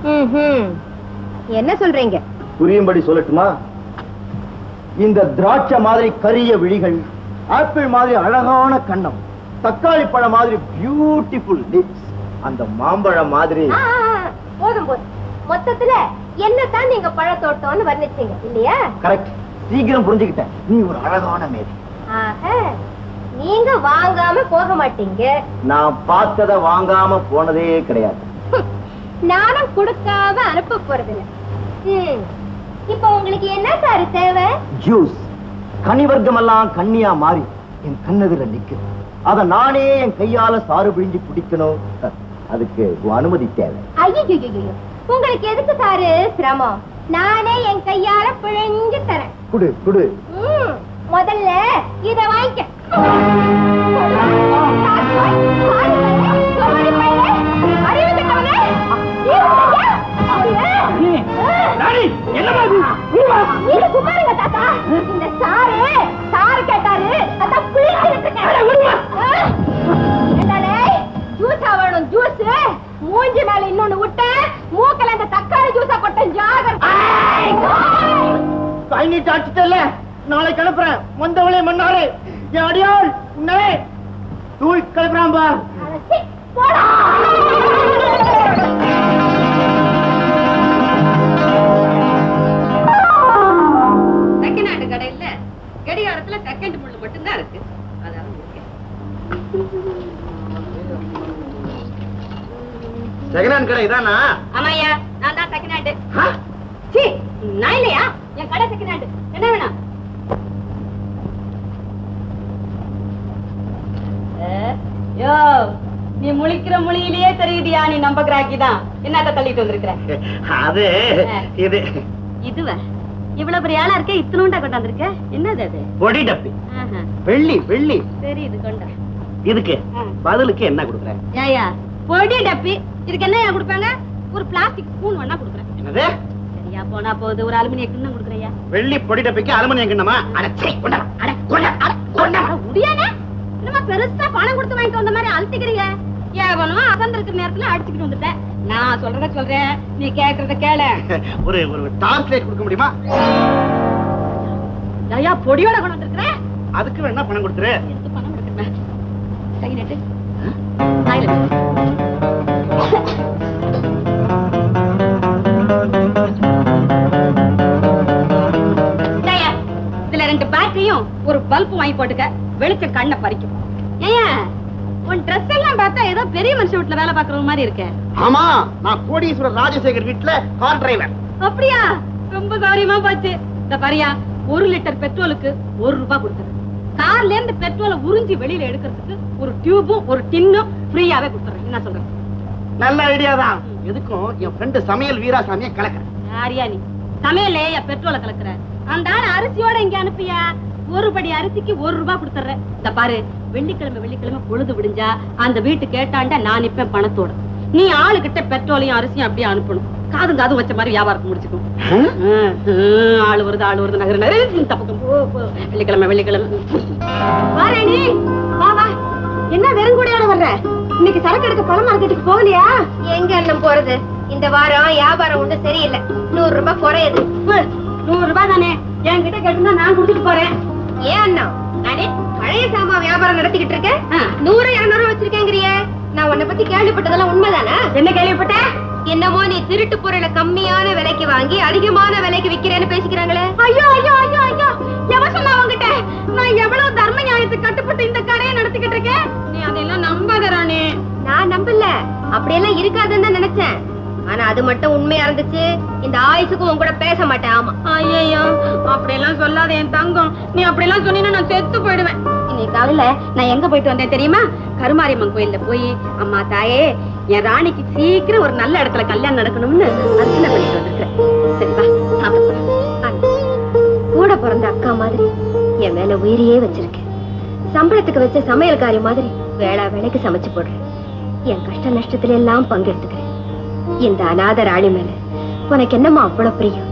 Speaker 2: என்ன சொல்றீங்க
Speaker 6: புரியும்படி சொல்லட்டுமா இந்த திராட்சை மாதிரி கரிய விழிகள் ஆப்பிள் மாதிரி அழகான கண்ணம் தக்காளி பழம் மாதிரி பியூட்டிஃபுல் லிப்ஸ் அந்த மாம்பழம் மாதிரி
Speaker 2: ஆ, ஆ, ஆ, போதும் போதும் மொத்தத்துல என்னத்தான் நீங்க பழத்தோட்டம்னு வர்ணிச்சீங்க இல்லையா
Speaker 6: கரெக்ட் சீக்கிரம் புரிஞ்சுக்கிட்டேன் நீ ஒரு அழகான மேரி
Speaker 2: ஆக நீங்க வாங்காம போக மாட்டீங்க
Speaker 6: நான் பார்த்தத வாங்காம போனதே கிடையாது
Speaker 2: ஹம், நானும் கொடுக்காம அனுப்ப போறதில்ல ம், இப்போ உங்களுக்கு என்ன சார் தேவை
Speaker 6: ஜூஸ் கனிவர்க்கம் எல்லாம் கண்ணியா மாறி என் கண்ணெதிர நிக்குது அத நானே என் கையால சாறு பிழிஞ்சு குடிக்கணும் அதுக்கு உன் அனுமதி தேவை
Speaker 2: ஐயோ உங்களுக்கு எதுக்கு சாரு சிரமம் நானே என் கையால பிழைஞ்சு தரேன்
Speaker 6: குடு குடு
Speaker 2: ம், முதல்ல இத வாங்கிக்க இந்த சாரு சாரு கேட்டாரு அதான் பிழிஞ்சிட்டு இருக்கேன் என்னடே ஜூஸா வேணும் ஜூஸ் மூஞ்சி மேல இன்னொன்னு விட்ட மூக்கல இந்த தக்காளி ஜூஸா கொட்ட ஜாகிரதை
Speaker 1: கை நீட்டு அடிச்சுட்டல நாளைக்கு கிளப்புறேன் வந்தவளே மன்னாரு என் அடியாள் உன்னே தூய் கிளப்புறான் பா
Speaker 2: அடச்சி, போடா
Speaker 5: செகண்ட் ஹேண்ட் கடையில கடிகாரத்துல செகண்ட் முள்ளு மட்டும்தான் இருக்கு அதான் இருக்கேன்.
Speaker 1: செகண்ட் ஹேண்ட் கடை இதானா
Speaker 5: ஆமாய்யா நான் தான் செகண்ட் ஹேண்ட் சீ நான் இல்லையா என் கடை செகண்ட் ஹேண்ட் என்ன வேணும் யோ நீ முழிக்கிற மொழியிலேயே தெரியுதியா நீ நம்ப கிராக்கி தான் என்னத்த தள்ளிட்டு வந்திருக்கிற
Speaker 1: அது இது
Speaker 5: இதுவ இவ்வளவு பெரிய ஆளா இருக்க இத்தனோண்டா கொண்டாந்துருக்க என்னது அது
Speaker 1: பொடி டப்பி
Speaker 5: ஆஹா,
Speaker 1: வெள்ளி வெள்ளி
Speaker 5: சரி இது கொண்டா
Speaker 1: இதுக்கு
Speaker 5: ஆ.
Speaker 1: பதிலுக்கு என்ன கொடுக்குற
Speaker 5: ஏயா பொடி டப்பி இதுக்கு என்னயா கொடுப்பாங்க ஒரு பிளாஸ்டிக் ஸ்பூன் வேணா கொடுக்குறேன்
Speaker 1: என்னது
Speaker 5: சரியா போனா போகுது ஒரு அலுமினிய கிண்ணம் கொடுக்குறையா
Speaker 1: வெள்ளி பொடி டப்பிக்கு அலுமினியம் கிண்ணமா அட சீ, கொண்டா அட கொண்டா அட கொண்டா
Speaker 5: முடியானே என்னமா பெருசா பணம் கொடுத்து வாங்கிட்டு வந்த மாதிரி அழுத்திக்கிறீங்க ஏவனும் அசந்திருக்கிற நேரத்துல அடிச்சுக்கிட்டு வந்துட்டேன் நான் சொல்றத சொல்றேன் நீ கேக்குறத கேள
Speaker 1: ஒரு ஒரு டார்ச் லைட் கொடுக்க முடியுமா
Speaker 5: ஐயா பொடியோட கொண்டு வந்திருக்கிறேன்
Speaker 1: அதுக்கு வேணா பணம் கொடுத்துரு
Speaker 5: எடுத்து பணம் கொடுக்குறேன் கை நட்டு வாயில வை. இந்தாயா, இதுல ரெண்டு பேட்டரியும் ஒரு பல்பும் வாங்கி போட்டுக்க வெளிச்சம் கண்ணை பறிக்கும் ஏயா உன் ட்ரெஸ் எல்லாம் பார்த்தா ஏதோ பெரிய மனுஷன் வீட்டுல வேலை பாக்குற மாதிரி இருக்க
Speaker 1: ஆமா நான் கோடீஸ்வரர் ராஜசேகர் வீட்டுல கார் டிரைவர்
Speaker 5: அப்படியா ரொம்ப சௌரியமா போச்சு இந்த பாரியா ஒரு லிட்டர் பெட்ரோலுக்கு ஒரு ரூபாய் கொடுத்துரு கார்ல இருந்து பெட்ரோலை உறிஞ்சி வெளியில எடுக்கிறதுக்கு ஒரு டியூபும் ஒரு டின்னும் ஃப்ரீயாவே கொடுத்துறேன் என்ன சொல்றேன்
Speaker 1: நல்ல ஐடியா தான் எதுக்கும் என் ஃப்ரெண்டு சமையல் வீராசாமியை கலக்கிறேன்
Speaker 5: யாரியா நீ சமையலே என் பெட்ரோலை கலக்குற அந்த ஆள் அரிசியோட இங்க அனுப்பியா ஒரு படி அரிசிக்கு ஒரு ரூபாய் கொடுத்துறேன் இந்த பாரு வெள்ளிக்கிழமை வெள்ளிக்கிழமை பொழுது விடிஞ்சா அந்த வீட்டு கேட்டாண்டா நான் நிப்பேன் பணத்தோட நீ ஆளுகிட்ட பெட்ரோலையும் அரிசியும் அப்படியே அனுப்பணும் காதும் காதும் வச்ச மாதிரி வியாபாரத்தை முடிச்சுக்கும் ஹம், ஹம், ஆளு வருது ஆளு வருது நகர நகர இந்த பக்கம் போ, போ. வெள்ளிக்கிழமை வெள்ளிக்கிழமை வாரேடி வா வா என்ன வெறுங்குடையோட வர்ற இன்னைக்கு சரக்கு எடுக்க பழம் மார்க்கெட்டுக்கு போகலையா
Speaker 2: எங்க அண்ணன் போறது இந்த வாரம் வியாபாரம் ஒண்ணு சரியில்லை நூறு ரூபாய் குறையுது
Speaker 5: ஹம், நூறு ரூபாய் தானே என்கிட்ட கேட்டுனா நான் கொடுத்துட்டு போறேன்
Speaker 2: ஏன் அண்ணா நானே பழைய சாமான் வியாபாரம் நடத்திக்கிட்டு இருக்கேன்
Speaker 5: ஆ.
Speaker 2: நூறு இருநூறு வச்சிருக்கேங்கிறிய நான் உன்னை பத்தி கேள்விப்பட்டதெல்லாம் உண்மைதானா
Speaker 5: என்ன கேள்விப்பட்ட
Speaker 8: என்னமோ நீ திருட்டு பொருளை கம்மியான விலைக்கு வாங்கி அதிகமான விலைக்கு விக்கிறேன்னு பேசிக்கிறாங்களே
Speaker 5: ஐயோ ஐயோ ஐயோ ஐயோ எவன் சொன்னா உங்ககிட்ட நான் எவ்வளவு தர்ம நியாயத்துக்கு கட்டுப்பட்டு இந்த கடையை நடத்திக்கிட்டு இருக்கேன் நீ அதெல்லாம் நம்பாத ராணி
Speaker 8: நான் நம்பல அப்படியெல்லாம் இருக்காதுன்னு தான் நினைச்சேன் ஆனா அது மட்டும் உண்மையா இருந்துச்சு இந்த ஆயுசுக்கும் உன் கூட பேச மாட்டேன் ஆமா
Speaker 5: ஐயோ அப்படியெல்லாம் சொல்லாத என் தங்கம் நீ அப்படியெல்லாம் சொன்னீங்கன்னா நான் செத்து போயிடுவேன் இன்னைக்கு காலையில நான் எங்க போயிட்டு வந்தேன் தெரியுமா கருமாரியம்மன் கோயில்ல போய் அம்மா தாயே என் ராணிக்கு சீக்கிரம் ஒரு நல்ல இடத்துல கல்யாணம் நடக்கணும்னு அர்ச்சனை பண்ணிட்டு வந்திருக்கிறேன் சரி வா சாப்பிட போலாம்.
Speaker 8: ஆனா, கூட பிறந்த அக்கா மாதிரி என் மேல உயிரையே வச்சிருக்கேன் சம்பளத்துக்கு வச்ச சமையல்காரி மாதிரி வேளா வேலைக்கு சமைச்சு போடுறேன் என் கஷ்ட நஷ்டத்துல எல்லாம் பங்கெடுத்துக்கிறேன் இந்த அநாத ராணி மேல உனக்கு என்னம்மா அவ்வளவு பிரியம்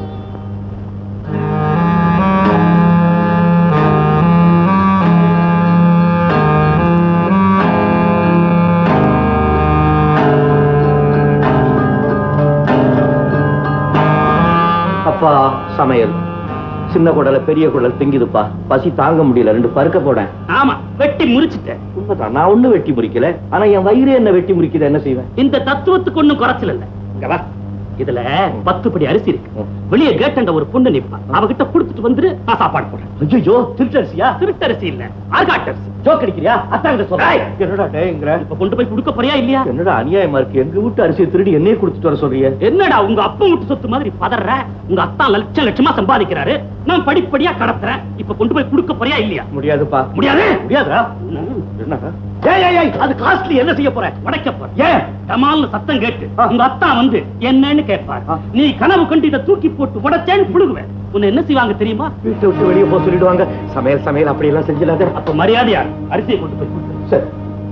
Speaker 7: அப்பா சமையல் சின்ன குடல பெரிய குடல் திங்குதுப்பா பசி தாங்க முடியல ரெண்டு பருக்க போடேன்
Speaker 3: ஆமா வெட்டி முறிச்சிட்டேன்
Speaker 7: உண்மைதான் நான் ஒண்ணு வெட்டி முறிக்கல ஆனா என் வயிறு என்ன வெட்டி முறிக்குது என்ன செய்வேன்
Speaker 3: இந்த தத்துவத்துக்கு ஒண்ணும் குறைச்சல் இல்ல இங்க வா இதுல பத்து படி அரிசி இருக்கு வெளியே கேட்டண்ட ஒரு பொண்ணு நிப்பா அவகிட்ட குடுத்துட்டு வந்துரு நான் சாப்பாடு போடுறேன்
Speaker 7: ஐயோ திருட்டரிசியா
Speaker 3: திருட்டரிசி இல்ல ஆர்காட்டு அரிசி
Speaker 7: ஜோக் அடிக்கிறியா அத்தாங்கிட்ட சொல்றேன்
Speaker 3: ஏய்.
Speaker 7: என்னடா டேங்கிற
Speaker 3: இப்ப கொண்டு போய் கொடுக்க போறியா இல்லையா
Speaker 7: என்னடா அநியாயமா இருக்கு எங்க வீட்டு அரிசியை திருடி என்னையே கொடுத்துட்டு வர சொல்றீங்க
Speaker 3: என்னடா உங்க அப்பா வீட்டு சொத்து மாதிரி பதற உங்க அத்தா லட்சம் லட்சமா சம்பாதிக்கிறாரு நான் படிப்படியா கடத்துறேன் இப்ப கொண்டு போய் கொடுக்க போறியா இல்லையா
Speaker 7: முடியாதுப்பா
Speaker 3: முடியாது
Speaker 7: முடியாதா
Speaker 3: ம்.
Speaker 7: என்ன
Speaker 3: ஏய் ஏய் ஏய் அது காஸ்ட்லி என்ன செய்ய போற உடைக்க போற ஏன் கமால்னு சத்தம் கேட்டு உங்க அத்தா வந்து என்னன்னு கேட்பார் நீ கனவு கண்டு இதை தூக்கி போட்டு உடைச்சேன்னு புடுங்குவேன் உன்னை என்ன செய்வாங்க தெரியுமா
Speaker 7: வீட்டை விட்டு வெளியே போக சொல்லிடுவாங்க சமையல் சமையல் அப்படி எல்லாம் செஞ்சிடாத
Speaker 3: அப்ப மரியாதையா அரிசியை கொண்டு போய் கொடுத்துரு.
Speaker 7: சரி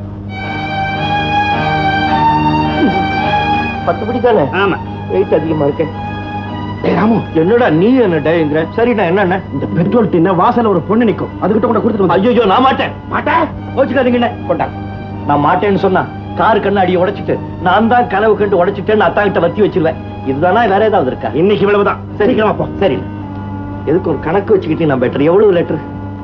Speaker 7: பத்து படி தானே
Speaker 3: ஆமா
Speaker 7: வெயிட் அதிகமா இருக்கேன் ராமு என்னடா நீ என்ன டேங்கிற சரிடா என்ன இந்த பெட்ரோல் டின்ன வாசல்ல ஒரு பொண்ணு நிக்கும் அதுகிட்ட கூட கொடுத்துட்டு ஐயோ நான் மாட்டேன் மாட்டேன் கோச்சுக்காதீங்கண்ணே கொண்டாங்க நான் மாட்டேன்னு சொன்னா கார் கண்ணாடியை உடைச்சிட்டு நான் தான் கனவு கண்டு உடைச்சிட்டேன்னு அத்தா கிட்ட வத்தி வச்சிருவேன் இதுதானா வேற ஏதாவது இருக்கா இன்னைக்கு இவ்வளவுதான் சீக்கிரமா போ சரி எதுக்கு ஒரு கணக்கு வச்சுக்கிட்டு நான் பெட்டர் எவ்வளவு லெட்டர்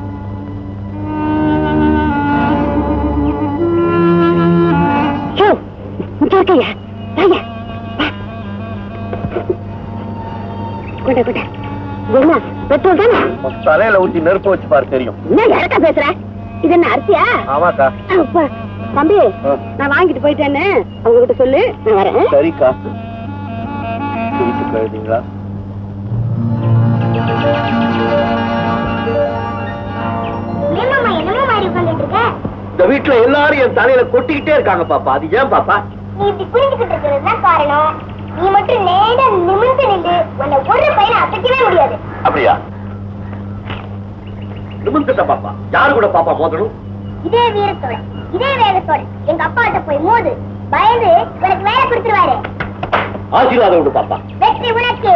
Speaker 8: என்ன பெட்ரோல் தானே
Speaker 7: தலையில ஊத்தி நெருப்பு வச்சு பாரு தெரியும்
Speaker 8: என்ன யாருக்கா பேசுற இது என்ன அரிசியா
Speaker 7: ஆமாக்கா
Speaker 8: அப்பா, தம்பி நான் வாங்கிட்டு போயிட்டேன்னு அவங்க கிட்ட சொல்லு நான் வரேன்
Speaker 7: சரிக்கா வீட்டுக்கு எழுதிங்களா
Speaker 2: என்னம்மா என்னம்மா மாதிரி உட்காந்துட்டு இருக்க
Speaker 7: இந்த வீட்டுல எல்லாரும் என் தலையில கொட்டிக்கிட்டே இருக்காங்க பாப்பா அது ஏன் பாப்பா
Speaker 2: நீ இப்படி புரிஞ்சுக்கிட்டு இருக்கிறது தான் காரணம் நீ மட்டும் நேரா நிமிர்ந்து நின்று உன்னை ஒரு பையனை அசைக்கவே முடியாது
Speaker 7: அப்படியா நிமிர்ந்துட்ட பாப்பா யாரு கூட பாப்பா மோதணும்
Speaker 2: இதே வீரத்தோட இதே வேகத்தோட எங்க அப்பாட்ட போய் மோது பயந்து உனக்கு வேலை கொடுத்துருவாரு
Speaker 7: ஆசீர்வாதம் விடு பாப்பா
Speaker 2: வெற்றி உனக்கு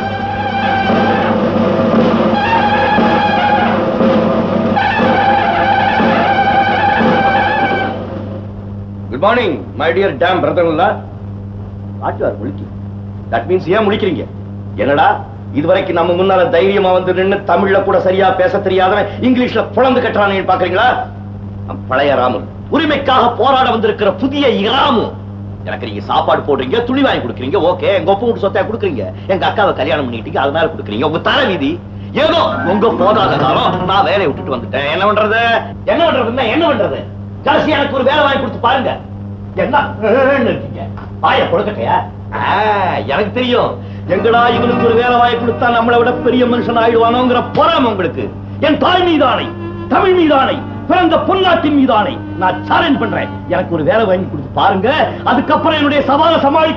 Speaker 6: குட் மார்னிங் மை டியர் டேம் பிரதர்ல ஆட்டுவார் முழிக்கு தட் மீன்ஸ் ஏன் முழிக்கிறீங்க என்னடா இதுவரைக்கும் நம்ம முன்னால தைரியமா வந்து நின்னு தமிழ்ல கூட சரியா பேச தெரியாதவன் இங்கிலீஷ்ல புலந்து கட்டுறானு பாக்குறீங்களா நம் பழைய ராமு உரிமைக்காக போராட வந்திருக்கிற புதிய இராமு எனக்கு நீங்க சாப்பாடு போடுறீங்க துணி வாங்கி கொடுக்குறீங்க ஓகே எங்க ஒப்பு வீட்டு சொத்தையா கொடுக்குறீங்க எங்க அக்காவை கல்யாணம் பண்ணிட்டீங்க அதனால கொடுக்குறீங்க உங்க தலை விதி ஏதோ உங்க போதாத காலம் நான் வேலையை விட்டுட்டு வந்துட்டேன் என்ன பண்றது என்ன பண்றதுன்னா என்ன பண்றது கடைசி எனக்கு ஒரு வேலை வாங்கி கொடுத்து பாருங்க என்ன ஏன்னு இருக்கீங்க வாய கொடுக்கட்டையா எனக்கு தெரியும் எங்கடா இவனுக்கு ஒரு வேலை வாங்கி கொடுத்தா நம்மளை விட பெரிய மனுஷன் ஆயிடுவானோங்கிற பொறாம உங்களுக்கு என் தாய் மீதானை தமிழ் மீதானை பிறந்த பொன்னாட்டின் மீதானை நான் சேலஞ்ச் பண்றேன் எனக்கு ஒரு வேலை வாங்கி கொடுத்து பாருங்க அதுக்கப்புறம் என்னுடைய சவாலை சமாளி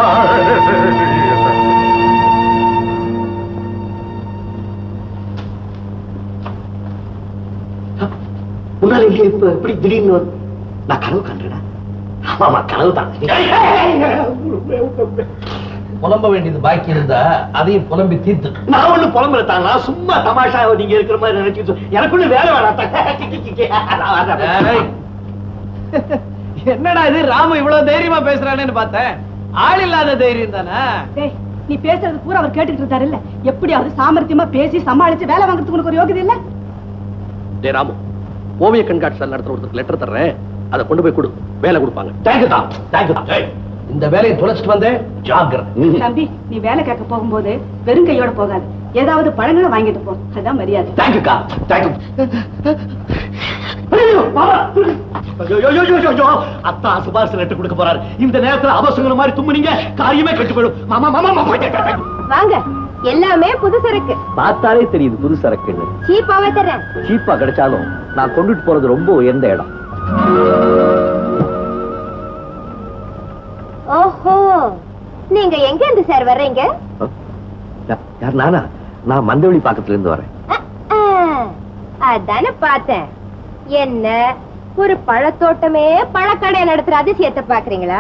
Speaker 6: முன்னால இங்க இப்ப எப்படி திடீர்னு வந்து- நான் கனவு கண்டேனா ஆமா கனவு தான்
Speaker 4: புலம்ப வேண்டியது பாக்கி இருந்தா அதையும் புலம்பி தீர்த்து
Speaker 6: நான் ஒண்ணு புலம்புல தான் நான் சும்மா தமாஷா நீங்க இருக்கிற மாதிரி நினைச்சு எனக்குள்ள வேலை வேணாம்
Speaker 1: ஏய். என்னடா இது ராமு இவ்வளவு தைரியமா பேசுறானேன்னு பார்த்தேன் ஆள் இல்லாத தைரியம் தானே
Speaker 5: டேய் நீ பேசுறது பூரா அவர் கேட்டுட்டு இருக்காரு இல்ல எப்படியாவது சாமர்த்தியமா பேசி சமாளிச்சு வேலை வாங்குறதுக்கு உனக்கு ஒரு யோகிதை இல்ல
Speaker 4: டே ராமு ஓவிய கண்காட்சி நடத்துற ஒருத்தருக்கு லெட்டர் தர்றேன் அதை கொண்டு போய் கொடு வேலை கொடுப்பாங்க
Speaker 6: தேங்க்யூ தான் தேங்க்யூ தான் ஏய்,
Speaker 4: இந்த வேலையை தொலைச்சிட்டு வந்தேன் ஜாக்கிரதை
Speaker 5: தம்பி நீ வேலை கேட்க போகும்போது வெறும் கையோட போகாது ஏதாவது பழங்களை வாங்கிட்டு போ அதான் மரியாதை
Speaker 7: தேங்க்யூக்கா தேங்க்யூ ஐயோ மாமா ஐயோ, ஐயோ, ஐயோ, ஐயோ, ஐயோ. அத்தா சுபாஷ் லெட்டர் கொடுக்க போறாரு இந்த நேரத்துல அவசரங்கிற மாதிரி தும்முனீங்க காரியமே கெட்டு போயிடும் மாமா மாமா மாமா போயிட்டேன்
Speaker 8: வாங்க எல்லாமே புதுசு இருக்கு
Speaker 7: பார்த்தாலே தெரியுது புது சரக்குன்னு
Speaker 8: சீப்பாவே தர்றேன்
Speaker 7: சீப்பா கிடைச்சாலும் நான் கொண்டுட்டு போறது ரொம்ப உயர்ந்த இடம்
Speaker 8: ஓஹோ நீங்க எங்க இருந்து சார் வர்றீங்க
Speaker 7: யா- யார் நானா நான் மந்தவெளி பக்கத்துல இருந்து வரேன்
Speaker 8: அஹ், அஹ். அதானே பார்த்தேன் என்ன ஒரு பழத்தோட்டமே பழக்கடை நடத்துற அதிசயத்தை பாக்குறீங்களா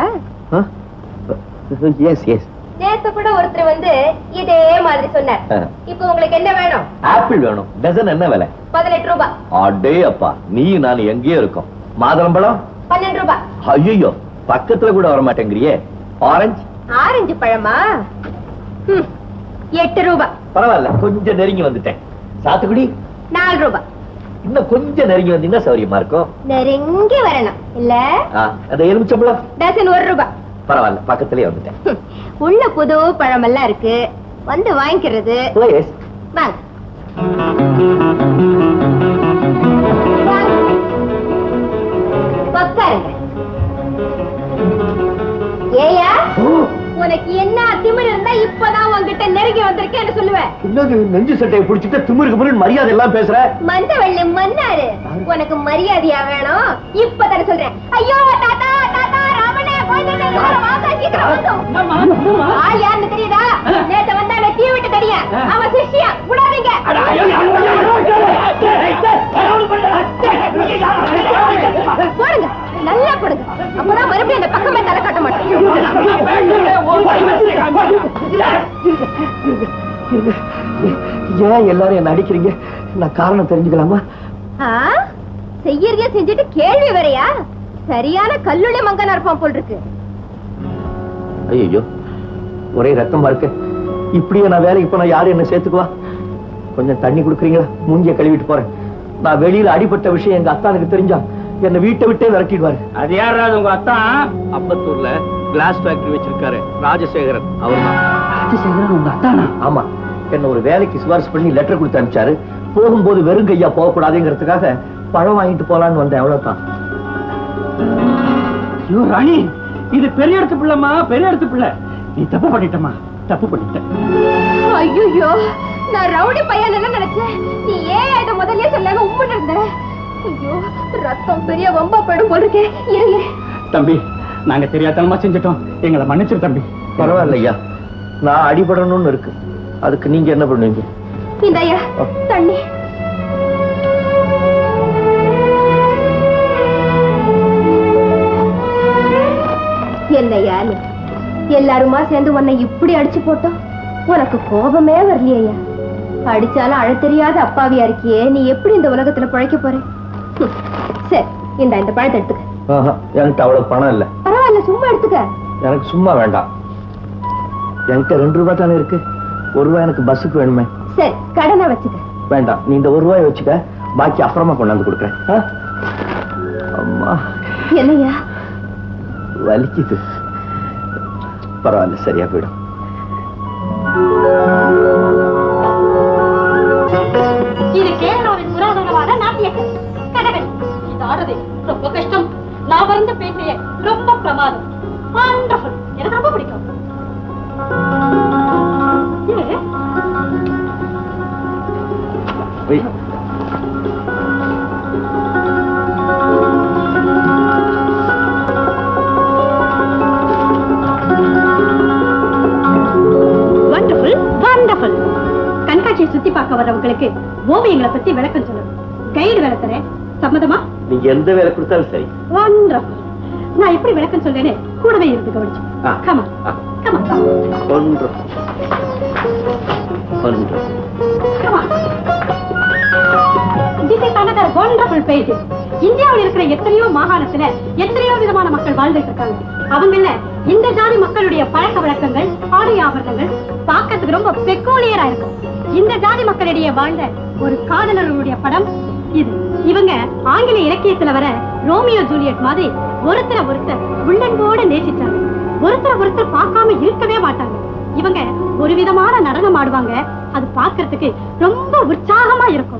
Speaker 7: எஸ் எஸ்
Speaker 8: நேத்து கூட ஒருத்தர் வந்து இதே மாதிரி சொன்னார் இப்போ உங்களுக்கு என்ன வேணும்
Speaker 7: ஆப்பிள் வேணும் டசன் என்ன விலை
Speaker 8: பதினெட்டு ரூபாய்
Speaker 7: அடே அப்பா நீ நான் எங்கேயோ இருக்கோம் மாதுளம்பழம்
Speaker 8: பன்னெண்டு ரூபாய்
Speaker 7: ஐயோ பக்கத்துல கூட வர மாட்டேங்கிறியே ஆரஞ்சு
Speaker 8: ஆரஞ்சு பழமா ம், எட்டு ரூபாய்
Speaker 7: பரவாயில்ல கொஞ்சம் நெருங்கி வந்துட்டேன் சாத்துக்குடி
Speaker 8: நாலு ரூபாய்
Speaker 7: இன்னும் கொஞ்சம் நெருங்கி வந்தீங்கன்னா சௌரியமா இருக்கும்
Speaker 8: நெருங்கி வரணும் இல்ல
Speaker 7: ஆ, அந்த எலுமிச்சம்பழம்
Speaker 8: டசன் ஒரு ரூபாய்
Speaker 7: பரவாயில்ல பக்கத்துலயே வந்துட்டேன்
Speaker 8: ஹம், உள்ள புது பழமெல்லாம் இருக்கு வந்து வாங்கிக்கிறது
Speaker 7: Please.
Speaker 8: வாங்க வாங்க. உட்காருங்க ஏயா உனக்கு என்ன திமிரு இருந்தா இப்பதான் உன்கிட்ட நெருங்கி வந்திருக்கேன்னு சொல்லுவேன்
Speaker 7: என்னது நெஞ்சு சட்டையை பிடிச்சிட்டு திமிருக்கு முன்னு மரியாதை எல்லாம் பேசுற
Speaker 8: மந்த வெள்ளி மன்னாரு உனக்கு மரியாதையா வேணும் இப்பதானே சொல்றேன் ஐயோ தாத்தா தாத்தா ராமனே போயிட்டு வாங்க சீக்கிரம் வாங்க. ஆள் யாருன்னு தெரியுதா நேத்து வந்தானே தீ விட்டு தெரியா அவன் சிஷ்யா விடாதீங்க போடுங்க நல்லா போடுங்க அப்பதான் மறுபடியும் அந்த பக்கமே தலை காட்ட
Speaker 7: ஏன் எல்லாரும் என்ன அடிக்கிறீங்க நான் காரணம் தெரிஞ்சுக்கலாமா
Speaker 8: மாட்டேன் செய்யறதே செஞ்சுட்டு கேள்வி வரையா சரியான கல்லுளி மங்கனா இருப்பான் போல் இருக்கு
Speaker 7: ஐயோ ஒரே ரத்தமா இருக்கு இப்படியே நான் வேலைக்கு போனா யாரு என்ன சேர்த்துக்குவா கொஞ்சம் தண்ணி கொடுக்குறீங்களா மூஞ்சிய கழுவிட்டு போறேன் நான் வெளியில அடிபட்ட விஷயம் எங்க அத்தானுக்கு தெரிஞ்சா என்ன வீட்டை விட்டே விரட்டிடுவாரு
Speaker 1: அது யாராவது உங்க அத்தான்
Speaker 4: அப்பத்தூர்ல கிளாஸ் ஃபேக்டரி வச்சிருக்காரு ராஜசேகரன் அவர்தான்
Speaker 1: உங்க அத்தானா
Speaker 7: ஆமா என்ன ஒரு வேலைக்கு சிபாரிசு பண்ணி லெட்டர் கொடுத்து அனுப்பிச்சாரு போகும்போது வெறும் கையா போகக்கூடாதுங்கிறதுக்காக பழம் வாங்கிட்டு போலான்னு வந்தேன் அவ்வளவுதான்
Speaker 1: ஐயோ ராணி இது பெரிய இடத்து பிள்ளைமா பெரிய இடத்து பிள்ளை நீ தப்பு பண்ணிட்டமா தப்பு பண்ணிட்ட
Speaker 8: ஐயோ நான் ரவுடி பையன் நினைச்சேன் நீ ஏன் இதை முதல்ல சொல்லாம உம்முன்னு இருந்த ஐயோ ரத்தம் பெரிய வம்பா போயிடும் போல் இருக்கே இரு இரு.
Speaker 1: தம்பி நாங்க தெரியாதனமா செஞ்சுட்டோம் எங்களை மன்னிச்சிரு தம்பி
Speaker 7: பரவாயில்ல ஐயா நான் அடிபடணும்னு இருக்கு அதுக்கு நீங்க என்ன பண்ணுவீங்க
Speaker 8: இந்தாயா தண்ணி என்னையா நீ எல்லாருமா சேர்ந்து உன்னை இப்படி அடிச்சு போட்டோம் உனக்கு கோபமே வரலையா அடிச்சாலும் அழ தெரியாத அப்பாவியா இருக்கியே நீ எப்படி இந்த உலகத்துல பழைக்க போற ஹம். சரி இந்த இந்த பழத்தை எடுத்துக்க
Speaker 7: ஆஹா, என்கிட்ட அவ்வளவு பணம் இல்ல
Speaker 8: பரவாயில்ல சும்மா எடுத்துக்க
Speaker 7: எனக்கு சும்மா வேண்டாம் என்கிட்ட ரெண்டு ரூபாய் தானே இருக்கு ஒரு ரூபாய் எனக்கு பஸ்ஸுக்கு வேணுமே
Speaker 8: சரி கடனை வச்சுக்க
Speaker 7: வேண்டாம் நீ இந்த ஒரு ரூபாய் வச்சுக்க பாக்கி அப்புறமா கொண்டாந்து கொடுக்குறேன் ஆ? அம்மா
Speaker 8: என்னையா
Speaker 7: வலிக்குது பரவாயில்ல சரியா போயிடும்
Speaker 9: இது கேரளாவின் புராதனமான நாட்டிய கதகளி இது ஆடுறது ரொம்ப கஷ்டம் நான் வந்து பேசுறேன் ரொம்ப பிரமாதம் வண்டர்ஃபுல் எனக்கு ரொம்ப பிடிக்கும் இது
Speaker 7: போய்
Speaker 9: வண்டர்ஃபுல் வண்டர்ஃபுல் கண்காட்சியை சுத்தி பார்க்க வர்றவங்களுக்கு ஓவியங்களை பத்தி விளக்கம் சொல்லணும் கைடு வேலை தரேன் சம்மதமா
Speaker 7: நீங்க எந்த வேலை கொடுத்தாலும் சரி
Speaker 9: வண்டர்ஃபுல் நான் எப்படி விளக்கம் சொல்றேனே கூடவே இருந்து கவனிச்சு
Speaker 7: ஆ.
Speaker 9: கமா
Speaker 7: ஆ.
Speaker 9: கமா
Speaker 7: ஒன்று ஒன்று
Speaker 9: comma this is another wonderful page இந்தியாவில் இருக்கிற எத்தனையோ மாகாணத்துல எத்தனையோ விதமான மக்கள் வாழ்ந்துட்டு இருக்காங்க அவங்கள இந்த ஜாதி மக்களுடைய பழக்க வழக்கங்கள் ஆடை ஆபரணங்கள் பார்க்கறதுக்கு ரொம்ப பெக்கூலியரா இருக்கும் இந்த ஜாதி மக்களிடையே வாழ்ந்த ஒரு காதலர்களுடைய படம் இது இவங்க ஆங்கில இலக்கியத்துல வர ரோமியோ ஜூலியட் மாதிரி ஒருத்தரை ஒருத்தர் உள்ளன்போட நேசிச்சாங்க ஒருத்தர் ஒருத்தர் பார்க்காம இருக்கவே மாட்டாங்க இவங்க ஒரு விதமான நடனம் ஆடுவாங்க அது பார்க்கிறதுக்கு ரொம்ப உற்சாகமா இருக்கும்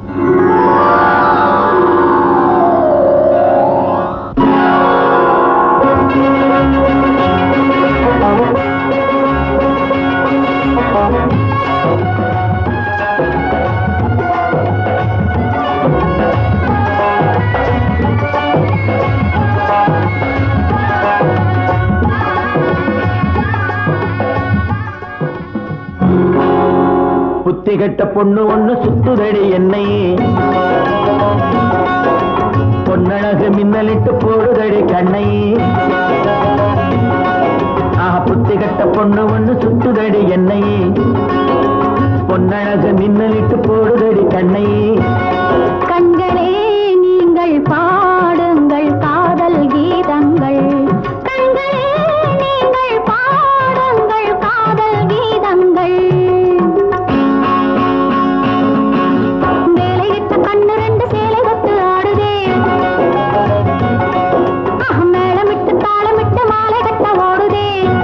Speaker 7: புத்தி கெட்ட பொண்ணு ஒண்ணு சுத்துதடி என்னை பொன்னழகு மின்னலிட்டு போடுதடி கண்ணை ஆஹா புத்தி கெட்ட பொண்ணு ஒண்ணு சுத்துதடி என்னை பொன்னழகு மின்னலிட்டு போடுதடி கண்ணை
Speaker 2: கண்களே நீங்கள் பாடுங்கள் காதல் கீதங்கள் கண்களே நீங்கள் பாடுங்கள் காதல் கீதங்கள் வேலையிட்ட கண்ணு ரெண்டு சேலை கொத்து ஆடுதே ஆஹ், மேளமிட்டு தாளமிட்டு மாலை கட்ட ஓடுதே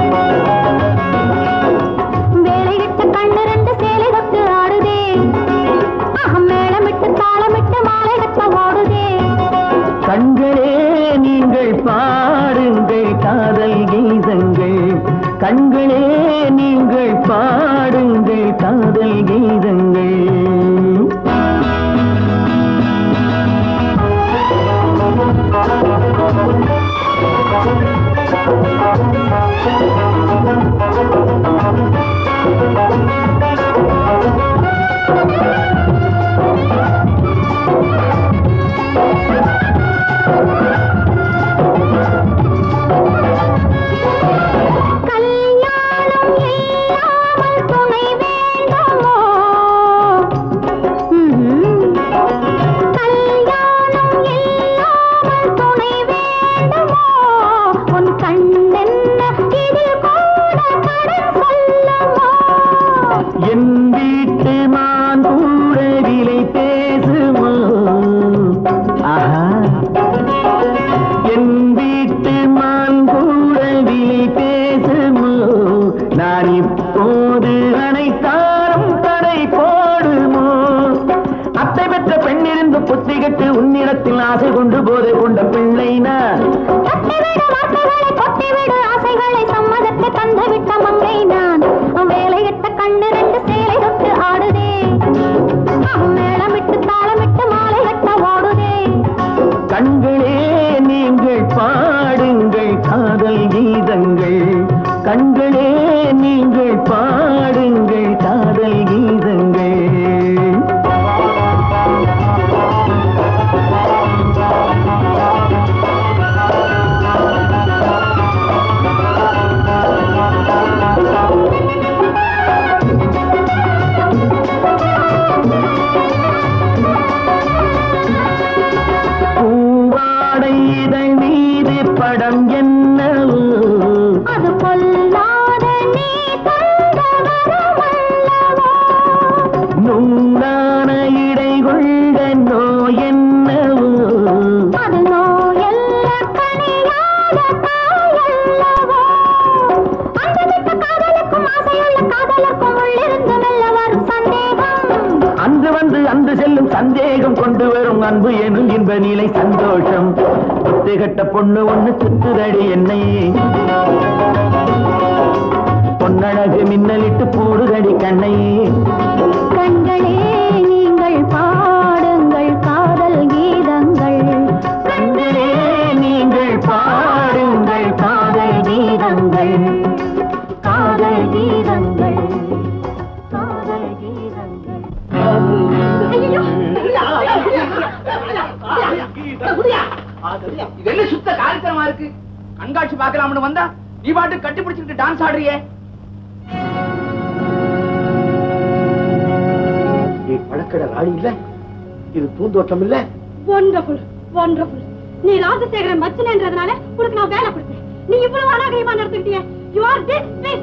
Speaker 2: வேலையிட்ட கண்ணு ரெண்டு சேலை கொத்து ஆடுதே ஆஹ், மேளமிட்டு தாளமிட்டு மாலை கட்ட ஓடுதே
Speaker 7: கண்களே நீங்கள் பாடுங்கள் காதல் கீதங்கள் கண்களே நீங்கள் பாடுங்கள் காதல் கீதங்கள்
Speaker 2: கல்யாணம் இல்லாமல் துணை வேண்டுமோ ம்ஹும். கல்யாணம் இல்லாமல் துணை வேண்டுமோ உன் கண்ணென்ன இதில் கூட கடன் சொல்லுமோ
Speaker 7: என் வீட்டு மான் கூட விலை பேசுமோ ஆஹா என் வீட்டு மான் கூட விலை பேசுமோ நான் இப்போது அனைத்தாரும் தடை போடுமோ அத்தை பெற்ற பெண்ணிருந்து புத்திகட்டு உன்னிடத்தில் ஆசை கொண்டு போதை கொண்ட பிள்ளை நான்
Speaker 2: தட்டிவிடு வார்த்தைகளை கொட்டிவிடு ஆசைகளை சம்மதத்தை தந்துவிட்ட மங்கை நான் வேலையிட்ட கண்ணு ரெண்டு சேலை தொட்டு ஆடுதே மேளமிட்டு தாளமிட்டு மாலை கட்ட ஓடுதே
Speaker 7: கண்களே நீங்கள் பாடுங்கள் காதல் கீதங்கள் கண்களே நீங்கள் பாடுங்கள் காதல் கீதங்கள் பூவாடை இதழ் மீது படம் என்னவோ
Speaker 2: அது பொல்லாத நீ தந்த வரமல்லவோ
Speaker 7: நுண்ணான இடை கொண்ட நோய் என்னவோ
Speaker 2: அது நோயல்ல கனியாத தாயல்லவோ அந்த விட்ட காதலுக்கும் ஆசையுள்ள காதலுக்கும் உள்ளிருந்து மெல்ல வரும் சந்தேகம்
Speaker 7: அன்று வந்து அன்று செல்லும் சந்தேகம் கொண்டு வரும் அன்பு எனும் இன்ப நிலை சந்தோஷம் புத்துகட்ட பொண்ணு ஒண்ணு சுத்துதடி என்னை பொன்னழகு மின்னலிட்டு போடுதடி கண்ணை
Speaker 2: கண்களே நீங்கள் பாடுங்கள் காதல் கீதங்கள்
Speaker 7: கண்களே நீங்கள் பாடுங்கள் காதல் கீதங்கள்
Speaker 2: காதல் கீதங்கள் காதல் கீதங்கள்
Speaker 1: இது என்ன சுத்த காரியத்தனமா இருக்கு கண்காட்சி பார்க்கலாம்னு வந்தா நீ பாட்டு கட்டி பிடிச்சிட்டு டான்ஸ் ஆடுறியே
Speaker 4: நீ பழக்கடை ராணி இல்ல இது பூந்தோட்டம் இல்ல
Speaker 9: ஒண்டர்ஃபுல் ஒண்டர்ஃபுல் நீ ராஜசேகரன் மச்சனன்றதுனால உனக்கு நான் வேலை கொடுத்தேன் நீ இவ்வளவு அநாகரிகமா நடந்துக்கிட்டியே யூ ஆர் திஸ்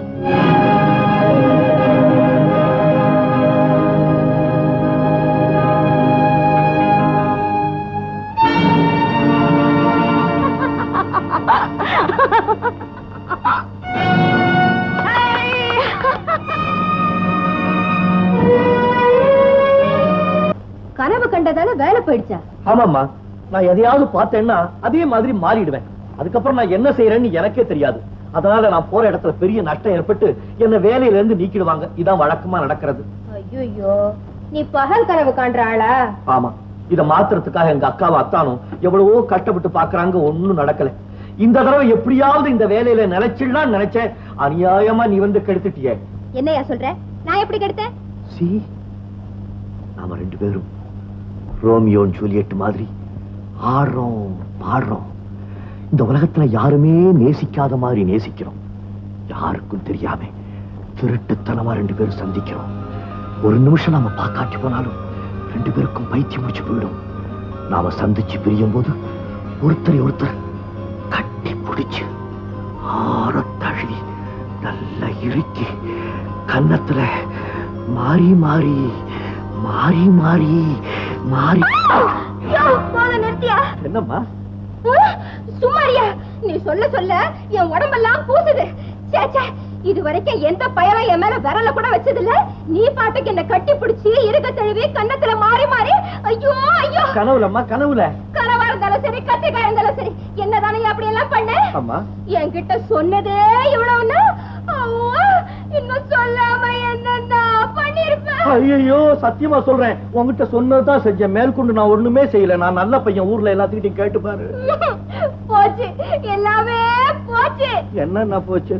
Speaker 8: வேலை போயிடுச்சா
Speaker 7: ஆமாம்மா நான் எதையாவது பார்த்தேன்னா அதே மாதிரி மாறிடுவேன் அதுக்கப்புறம் நான் என்ன செய்யறேன்னு எனக்கே தெரியாது அதனால நான் போற இடத்துல பெரிய நஷ்டம் ஏற்பட்டு என்ன வேலையில இருந்து நீக்கிடுவாங்க இதான் வழக்கமா நடக்கிறது
Speaker 8: ஐயோ நீ பகல் கனவு காண்ற ஆளா
Speaker 7: ஆமா இத மாத்துறதுக்காக எங்க அக்காவும் அத்தானும் எவ்வளவோ கஷ்டப்பட்டு பாக்குறாங்க ஒண்ணும் நடக்கல இந்த தடவை எப்படியாவது இந்த வேலையில நிலைச்சிடலாம் நினைச்சேன் அநியாயமா நீ வந்து கெடுத்துட்டியே
Speaker 8: என்னையா சொல்ற நான் எப்படி கெடுத்தேன்
Speaker 7: சி நாம ரெண்டு பேரும் ரோமியோன் ஜூலியட் மாதிரி ஆடுறோம் பாடுறோம் இந்த உலகத்துல யாருமே நேசிக்காத மாதிரி நேசிக்கிறோம் யாருக்கும் தெரியாம திருட்டுத்தனமா ரெண்டு பேரும் சந்திக்கிறோம் ஒரு நிமிஷம் நாம பாக்காட்டி போனாலும் ரெண்டு பேருக்கும் பைத்தியம் முடிச்சு போயிடும் நாம சந்திச்சு பிரியும் போது ஒருத்தரை ஒருத்தர் கட்டி பிடிச்சு ஆற தழுவி நல்லா இறுக்கி கன்னத்துல மாறி மாறி மாறி மாறி மாறி
Speaker 8: நிறுத்தியா
Speaker 7: என்னம்மா
Speaker 8: சும்மாரியா நீ சொல்ல சொல்ல என் உடம்பெல்லாம் பூசுது ச்சே, ச்சே. இது வரைக்கும் எந்த பயலும் என் மேல விரல கூட வச்சதில்ல நீ பாட்டுக்கு என்ன கட்டி பிடிச்சி இருக தழுவி கன்னத்துல மாறி மாறி ஐயோ ஐயோ
Speaker 7: கனவுலம்மா கனவுல
Speaker 8: கனவா இருந்தாலும் சரி கத்திக்கா இருந்தாலும் சரி என்னதானே அப்படி எல்லாம் பண்ண
Speaker 7: அம்மா
Speaker 8: என்கிட்ட சொன்னதே இவ்வளவுன்னா அவ்வா, இன்னும் சொல்லாம என்னன்னா பண்ணிருப்பேன்
Speaker 7: ஐயோ சத்தியமா சொல்றேன் உன்கிட்ட சொன்னதுதான் செஞ்சேன் மேற்கொண்டு நான் ஒண்ணுமே செய்யல நான் நல்ல பையன் ஊர்ல எல்லாத்துக்கிட்டையும் கேட்டு பாரு
Speaker 8: போச்சு எல்லாமே போச்சு
Speaker 7: என்னென்ன போச்சு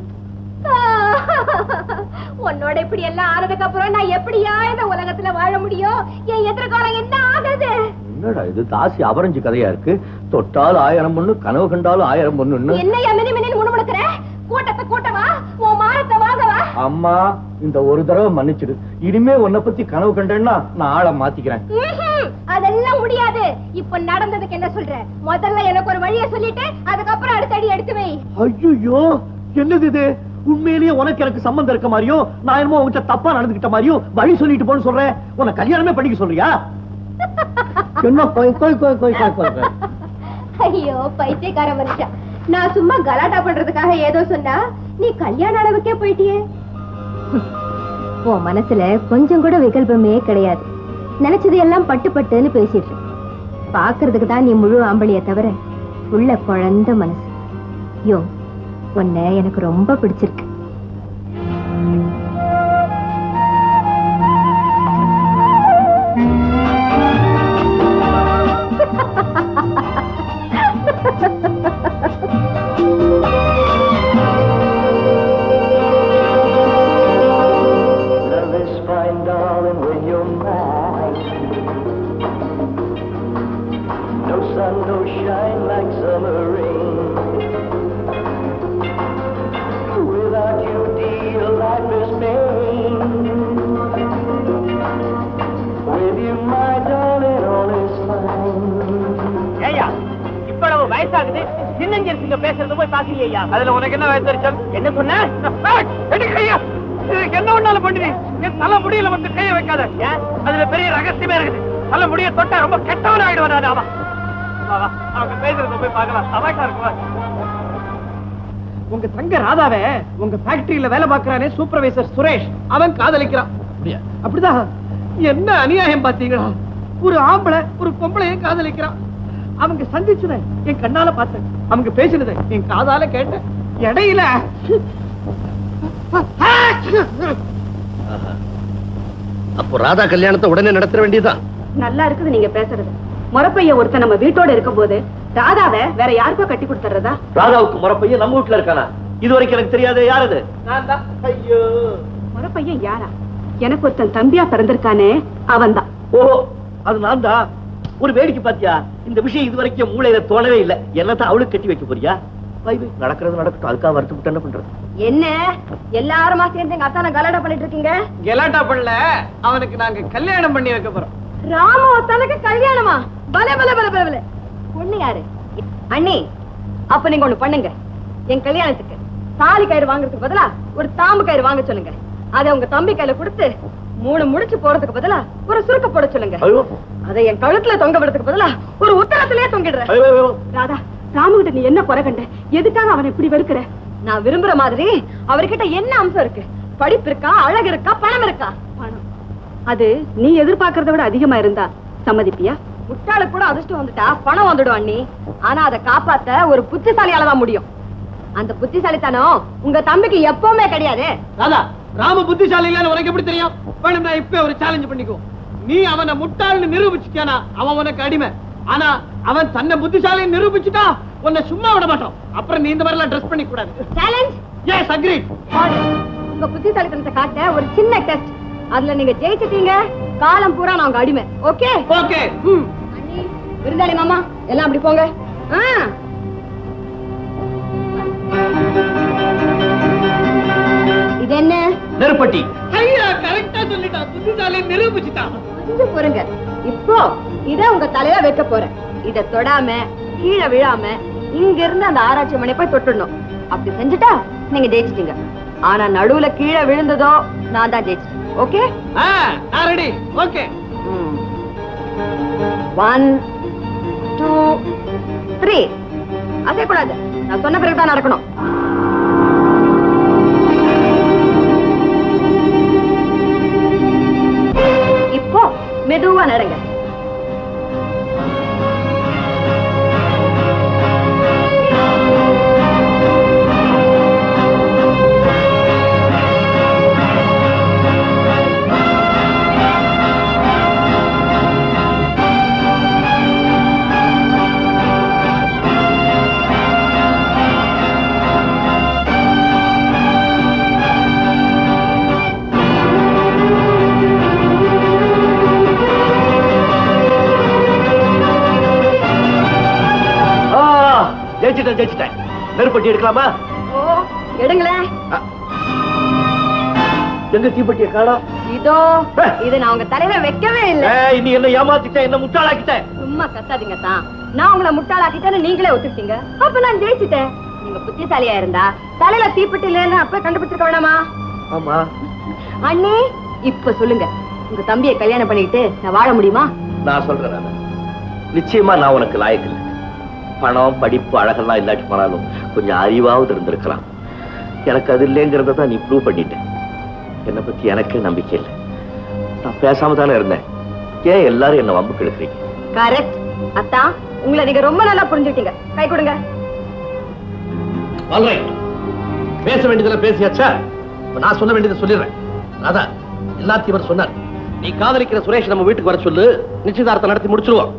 Speaker 8: உன்னோட இப்படி எல்லாம் ஆனதுக்கு அப்புறம் நான் எப்படியா இந்த உலகத்துல வாழ முடியும் என் எதிர்காலம் என்ன ஆகுது
Speaker 7: என்னடா இது தாசி அபரஞ்சு கதையா இருக்கு தொட்டால் ஆயிரம் பொண்ணு கனவு கண்டாலும் ஆயிரம் பொண்ணுன்னு
Speaker 8: என்னையா மினி மினின்னு முணுமுணுக்கிற கூட்டத்தை கூட்டவா உன் மானத்தை வாங்கவா
Speaker 7: அம்மா இந்த ஒரு தடவை மன்னிச்சிடு இனிமே உன்னை பத்தி கனவு கண்டேன்னா நான் ஆளை மாத்திக்கிறேன்
Speaker 8: ம்ஹும். அதெல்லாம் முடியாது இப்ப நடந்ததுக்கு என்ன சொல்ற முதல்ல எனக்கு ஒரு வழியை சொல்லிட்டு அதுக்கப்புறம் அடுத்த அடி எடுத்து வை
Speaker 7: ஐயோ என்னது இது உண்மையிலேயே உனக்கு எனக்கு சம்பந்தம் இருக்க மாதிரியும் நான் என்னமோ உன்கிட்ட தப்பா நடந்துகிட்ட மாதிரியும் வழி சொல்லிட்டு போன்னு சொல்றேன் உன்னை கல்யாணமே பண்ணிக்க சொல்றியா என்ன கொய் கொய் கொய் கொய் கொய் கொய் கொய்.
Speaker 8: ஐயோ பைத்தியக்கார மனுஷன் நான் சும்மா கலாட்டா பண்றதுக்காக ஏதோ சொன்னா நீ கல்யாண அளவுக்கே போயிட்டியே உன் மனசுல கொஞ்சம் கூட விகல்பமே கிடையாது நினைச்சது எல்லாம் பட்டு பட்டுன்னு பேசிட்டு இருக்க. பாக்குறதுக்கு தான் நீ முழு ஆம்பளிய தவிர உள்ள குழந்த மனசு யோ உன்னை எனக்கு ரொம்ப பிடிச்சிருக்கு
Speaker 10: Love is fine, darling, when you're mine. No sun, no shine like summer rain. Without you, dear, life is pain. With you, my darling, all is fine.
Speaker 1: ஏய்யா இவ்வளவு வயசாகுது சின்னஞ்சிறுசுங்க பேசுறது போய் பாக்கலையா அதுல உனக்கு என்ன வயசு என்ன சொன்ன கையா இதுக்கு என்ன ஒண்ணாலும் பண்ணி என் தலை முடியல வந்து கைய வைக்காத ஏன் அதுல பெரிய ரகசியமே இருக்குது தலை முடிய தொட்டா ரொம்ப கெட்டவன் ஆயிடுவான் நான் அவன் வா, வா, அவங்க பேசுறத போய் பார்க்கலாம் தமாஷா இருக்குவா உங்க தங்க ராதாவே உங்க ஃபேக்டரியில வேலை பார்க்கறானே சூப்பர்வைசர் சுரேஷ் அவன் காதலிக்கிறான்
Speaker 4: அப்படியா
Speaker 1: அப்படிதான் என்ன அநியாயம் பாத்தீங்களா ஒரு ஆம்பளை ஒரு பொம்பளையும் காதலிக்கிறான் அவங்க சந்திச்சத என் கண்ணால பார்த்தேன் அவங்க பேசினதை என் காதால கேட்டேன் இடையில
Speaker 4: ஆஹா. அப்போ ராதா கல்யாணத்தை உடனே நடத்த வேண்டியதுதான்
Speaker 5: நல்லா இருக்குது நீங்க பேசுறது முறப்பைய ஒருத்தன் நம்ம வீட்டோட இருக்கும்போது ராதாவை வேற யாருக்கோ கட்டி கொடுத்துறதா
Speaker 7: ராதாவுக்கு முறப்பையன் நம்ம வீட்டுல இருக்கானா இது வரைக்கும் எனக்கு தெரியாது யார் அது
Speaker 1: நான் தான்
Speaker 7: ஐயோ
Speaker 5: முறப்பையன் யாரா எனக்கு ஒருத்தன் தம்பியா பிறந்திருக்கானே அவன்தான்
Speaker 7: ஓ அது நான் தான் ஒரு வேடிக்கை பாத்தியா இந்த விஷயம் இது வரைக்கும் மூளையில தோணவே இல்ல என்னத்தான் அவளுக்கு கட்டி வைக்க போறியா வை, வை, நடக்கிறது நடக்கட்டும் அதுக்காக வருத்தப்பட்டு என்ன பண்றது
Speaker 8: என்ன எல்லாருமா சேர்ந்து எங்க அத்தான கலாட்டா பண்ணிட்டு இருக்கீங்க
Speaker 1: கெலாட்டா பண்ணல அவனுக்கு நாங்க கல்யாணம் பண்ணி வைக்க போறோம்
Speaker 8: ராமு தனக்கு கல்யாணமா பல பல பல பல பல பொண்ணு யாரு அண்ணி அப்ப நீங்க ஒண்ணு பண்ணுங்க என் கல்யாணத்துக்கு தாலி கயிறு வாங்குறதுக்கு பதிலா ஒரு தாம்பு கயிறு வாங்க சொல்லுங்க அதை உங்க தம்பி கையில கொடுத்து மூணு முடிச்சு போறதுக்கு பதிலா ஒரு சுருக்க போட சொல்லுங்க
Speaker 7: ஐயோ
Speaker 8: அதை என் கழுத்துல தொங்க விடுறதுக்கு பதிலா ஒரு உத்தரத்திலேயே தொங்கிடுறேன்
Speaker 7: ஐயோ, ஐயோ.
Speaker 5: ராதா ராமுகிட்ட நீ என்ன குறை கண்ட எதுக்காக அவனை இப்படி வெறுக்கிற
Speaker 8: நான் விரும்புற மாதிரி அவர்கிட்ட என்ன அம்சம் இருக்கு படிப்பு இருக்கா அழகு இருக்கா பணம் இருக்கா
Speaker 5: பணம் அது நீ எதிர்பார்க்கறத விட அதிகமா இருந்தா சம்மதிப்பியா
Speaker 8: முட்டாளுக்கு கூட அதிர்ஷ்டம் வந்துட்டா பணம் வந்துடும் அண்ணி ஆனா அதை காப்பாத்த ஒரு புத்திசாலியால தான் முடியும் அந்த புத்திசாலித்தனம் உங்க தம்பிக்கு எப்பவுமே கிடையாது
Speaker 1: ராதா ராம புத்திசாலி இல்லைன்னு உனக்கு எப்படி தெரியும் வேணும்னா இப்ப ஒரு சேலஞ்ச் பண்ணிக்கோ நீ அவனை முட்டாள்னு நிரூபிச்சுட்டானா அவன் உனக்கு அடிமை ஆனா அவன் தன்னை புத்திசாலின்னு நிரூபிச்சுட்டா உன்னை சும்மா விட மாட்டோம் அப்புறம் நீ இந்த மாதிரி எல்லாம் ட்ரெஸ் பண்ணி கூடாது
Speaker 8: சேலஞ்ச்
Speaker 1: எஸ் அக்ரீட்
Speaker 8: உங்க புத்திசாலித்தனத்தை காட்ட ஒரு சின்ன டெஸ்ட் அதுல நீங்க ஜெயிச்சிட்டீங்க காலம் பூரா நான் உங்க அடிமை ஓகே
Speaker 1: ஓகே
Speaker 8: ம் விருந்தாளி மாமா எல்லாம் அப்படி போங்க ஆ இது என்ன
Speaker 4: நெருப்பட்டி
Speaker 1: ஐயா கரெக்டா சொல்லிட்டான் புத்திசாலி நிரூபிச்சுட்டான்
Speaker 8: கொஞ்சம் பொறுங்க இப்போ இத உங்க தலையில வைக்க போறேன் இத தொடாம கீழே விழாம இங்க இருந்து அந்த ஆராய்ச்சி மணி போய் தொட்டுடணும் அப்படி செஞ்சுட்டா நீங்க ஜெயிச்சிட்டீங்க ஆனா நடுவுல கீழே விழுந்ததோ நான் தான் ஜெயிச்சிட்டேன் ஓகே
Speaker 1: ஆ நான் ready okay
Speaker 8: one two three அதே கூடாது நான் சொன்ன பிறகுதான் நடக்கணும் இப்போ மெதுவா நடங்க
Speaker 7: ஆ, ஜெயிச்சிட்டேன் ஜெயிச்சிட்டேன் நெருப்பட்டி எடுக்கலாமா
Speaker 8: ஓ எடுங்களேன்
Speaker 7: எங்க தீப்பெட்டியை காணோம்
Speaker 8: இதோ இது நான் உங்க தலையில வைக்கவே இல்லை
Speaker 7: ஏய், நீ என்ன ஏமாத்திட்ட என்ன முட்டாளாக்கிட்ட
Speaker 8: சும்மா கத்தாதீங்க தான் நான் உங்களை முட்டாளாக்கிட்டேன்னு நீங்களே ஒத்துக்கிட்டீங்க அப்ப நான் ஜெயிச்சிட்டேன் நீங்க புத்திசாலியா இருந்தா தலையில தீப்பெட்டி இல்லைன்னு அப்ப கண்டுபிடிச்சிருக்க வேணாமா
Speaker 7: ஆமா
Speaker 8: அண்ணி இப்ப சொல்லுங்க உங்க தம்பியை கல்யாணம் பண்ணிக்கிட்டு நான் வாழ முடியுமா
Speaker 7: நான் சொல்றேன் நானு. நிச்சயமா நான் உனக்கு லாயக்கு இல்லை பணம் படிப்பு அழகெல்லாம் இல்லாட்டி போனாலும் கொஞ்சம் அறிவாவது இருந்திருக்கலாம் எனக்கு அது இல்லைங்கிறத தான் நீ ப்ரூவ் பண்ணிட்டேன் என்னை பத்தி எனக்கே நம்பிக்கை இல்லை நான் பேசாம தானே இருந்தேன் ஏன் எல்லாரும் என்ன வம்புக்கு எடுக்கிறீங்க
Speaker 8: கரெக்ட் அத்தா உங்களை நீங்க ரொம்ப நல்லா புரிஞ்சுட்டீங்க கை கொடுங்க
Speaker 4: ஆல்ரைட் பேச வேண்டியதெல்லாம் பேசியாச்சா இப்ப நான் சொல்ல வேண்டியதை சொல்லிடுறேன் ராதா எல்லாத்தையும் அவர் சொன்னார் நீ காதலிக்கிற சுரேஷ் நம்ம வீட்டுக்கு வர சொல்லு நிச்சயதார்த்தம் நடத்தி முடிச்சிருவோம்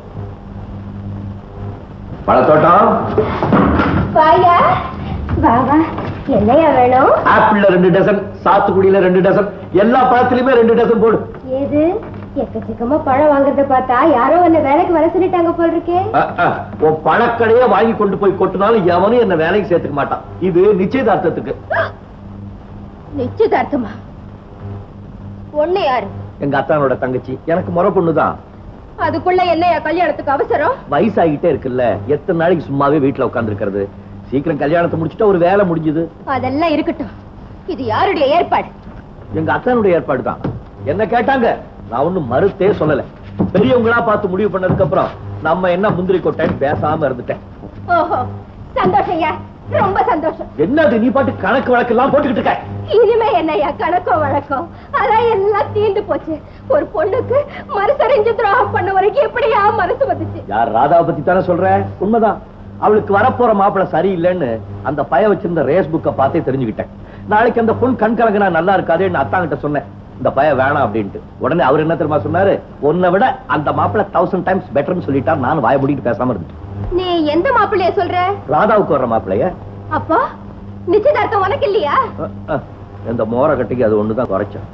Speaker 7: பழத்தோட்டம்
Speaker 2: வாயா வாவா என்னையா வேணும்
Speaker 7: ஆப்பிள்ல ரெண்டு டசன் சாத்துக்குடியில ரெண்டு டசன் எல்லா பழத்திலுமே ரெண்டு டசன் போடு
Speaker 2: ஏது எக்கச்சக்கமா பழம் வாங்குறத பார்த்தா யாரோ உன்னை வேலைக்கு வர சொல்லிட்டாங்க போல் இருக்கே
Speaker 7: அஹ், அஹ், உன் பழக்கடையே வாங்கி கொண்டு போய் கொட்டினாலும் எவனும் என்ன வேலைக்கு சேர்த்துக்க மாட்டான் இது நிச்சயதார்த்தத்துக்கு
Speaker 2: நிச்சயதார்த்தமா பொண்ணு யாரு
Speaker 7: எங்க அத்தானோட தங்கச்சி எனக்கு முறை பொண்ணுதான்
Speaker 2: அதுக்குள்ள என்னையா கல்யாணத்துக்கு அவசரம்
Speaker 7: வயசாகிட்டே இருக்குல்ல எத்தனை நாளைக்கு சும்மாவே வீட்டுல உட்கார்ந்து இருக்கிறது சீக்கிரம் கல்யாணத்தை முடிச்சுட்டா ஒரு வேலை முடிஞ்சுது
Speaker 2: அதெல்லாம் இருக்கட்டும் இது யாருடைய ஏற்பாடு
Speaker 7: எங்க அத்தானுடைய ஏற்பாடு தான் என்ன கேட்டாங்க நான் ஒண்ணும் மறுத்தே சொல்லல பெரியவங்களா பார்த்து முடிவு பண்ணதுக்கு அப்புறம் நம்ம என்ன முந்திரி கொட்டைன்னு பேசாம இருந்துட்டேன்
Speaker 2: ஓஹோ சந்தோஷம்யா ரொம்ப சந்தோஷம்
Speaker 7: என்னது நீ பாட்டு கணக்கு வழக்கெல்லாம் போட்டுக்கிட்டு இருக்க
Speaker 2: இனிமே என்னையா கணக்கோ வழக்கம் அதான் எல்லாம் தீந்து போச்சு ஒரு பொண்ணுக்கு மனசறிஞ்சு துரோகம் பண்ண வரைக்கும் எப்படியா மனசு வந்துச்சு
Speaker 7: யார் ராதாவை பத்தி தானே சொல்ற உண்மைதான் அவளுக்கு வரப்போற மாப்பிளை சரியில்லைன்னு அந்த பய வச்சிருந்த ரேஸ் புக்கை பார்த்தே தெரிஞ்சுக்கிட்டேன் நாளைக்கு அந்த பொண்ணு கண் கலங்கினா நல்லா இருக்காதேன்னு அத்தாங்கிட்ட சொன்னேன் இந்த பய வேணாம் அப்படின்ட்டு உடனே அவர் என்ன தெரியுமா சொன்னாரு உன்னை விட அந்த மாப்பிளை தௌசண்ட் டைம்ஸ் பெட்டர்னு சொல்லிட்டார் நான் வாய மூடிட்டு பேசாம இருந்துட்டேன்
Speaker 2: நீ எந்த மாப்பிள்ளைய சொல்ற
Speaker 7: ராதாவுக்கு வர்ற மாப்பிளைய
Speaker 2: அப்பா நிச்சயதார்த்தம் உனக்கு இல்லையா
Speaker 7: அஹ், அஹ், இந்த மோர கட்டிக்கு அது ஒண்ணுதான் குறைச்சேன்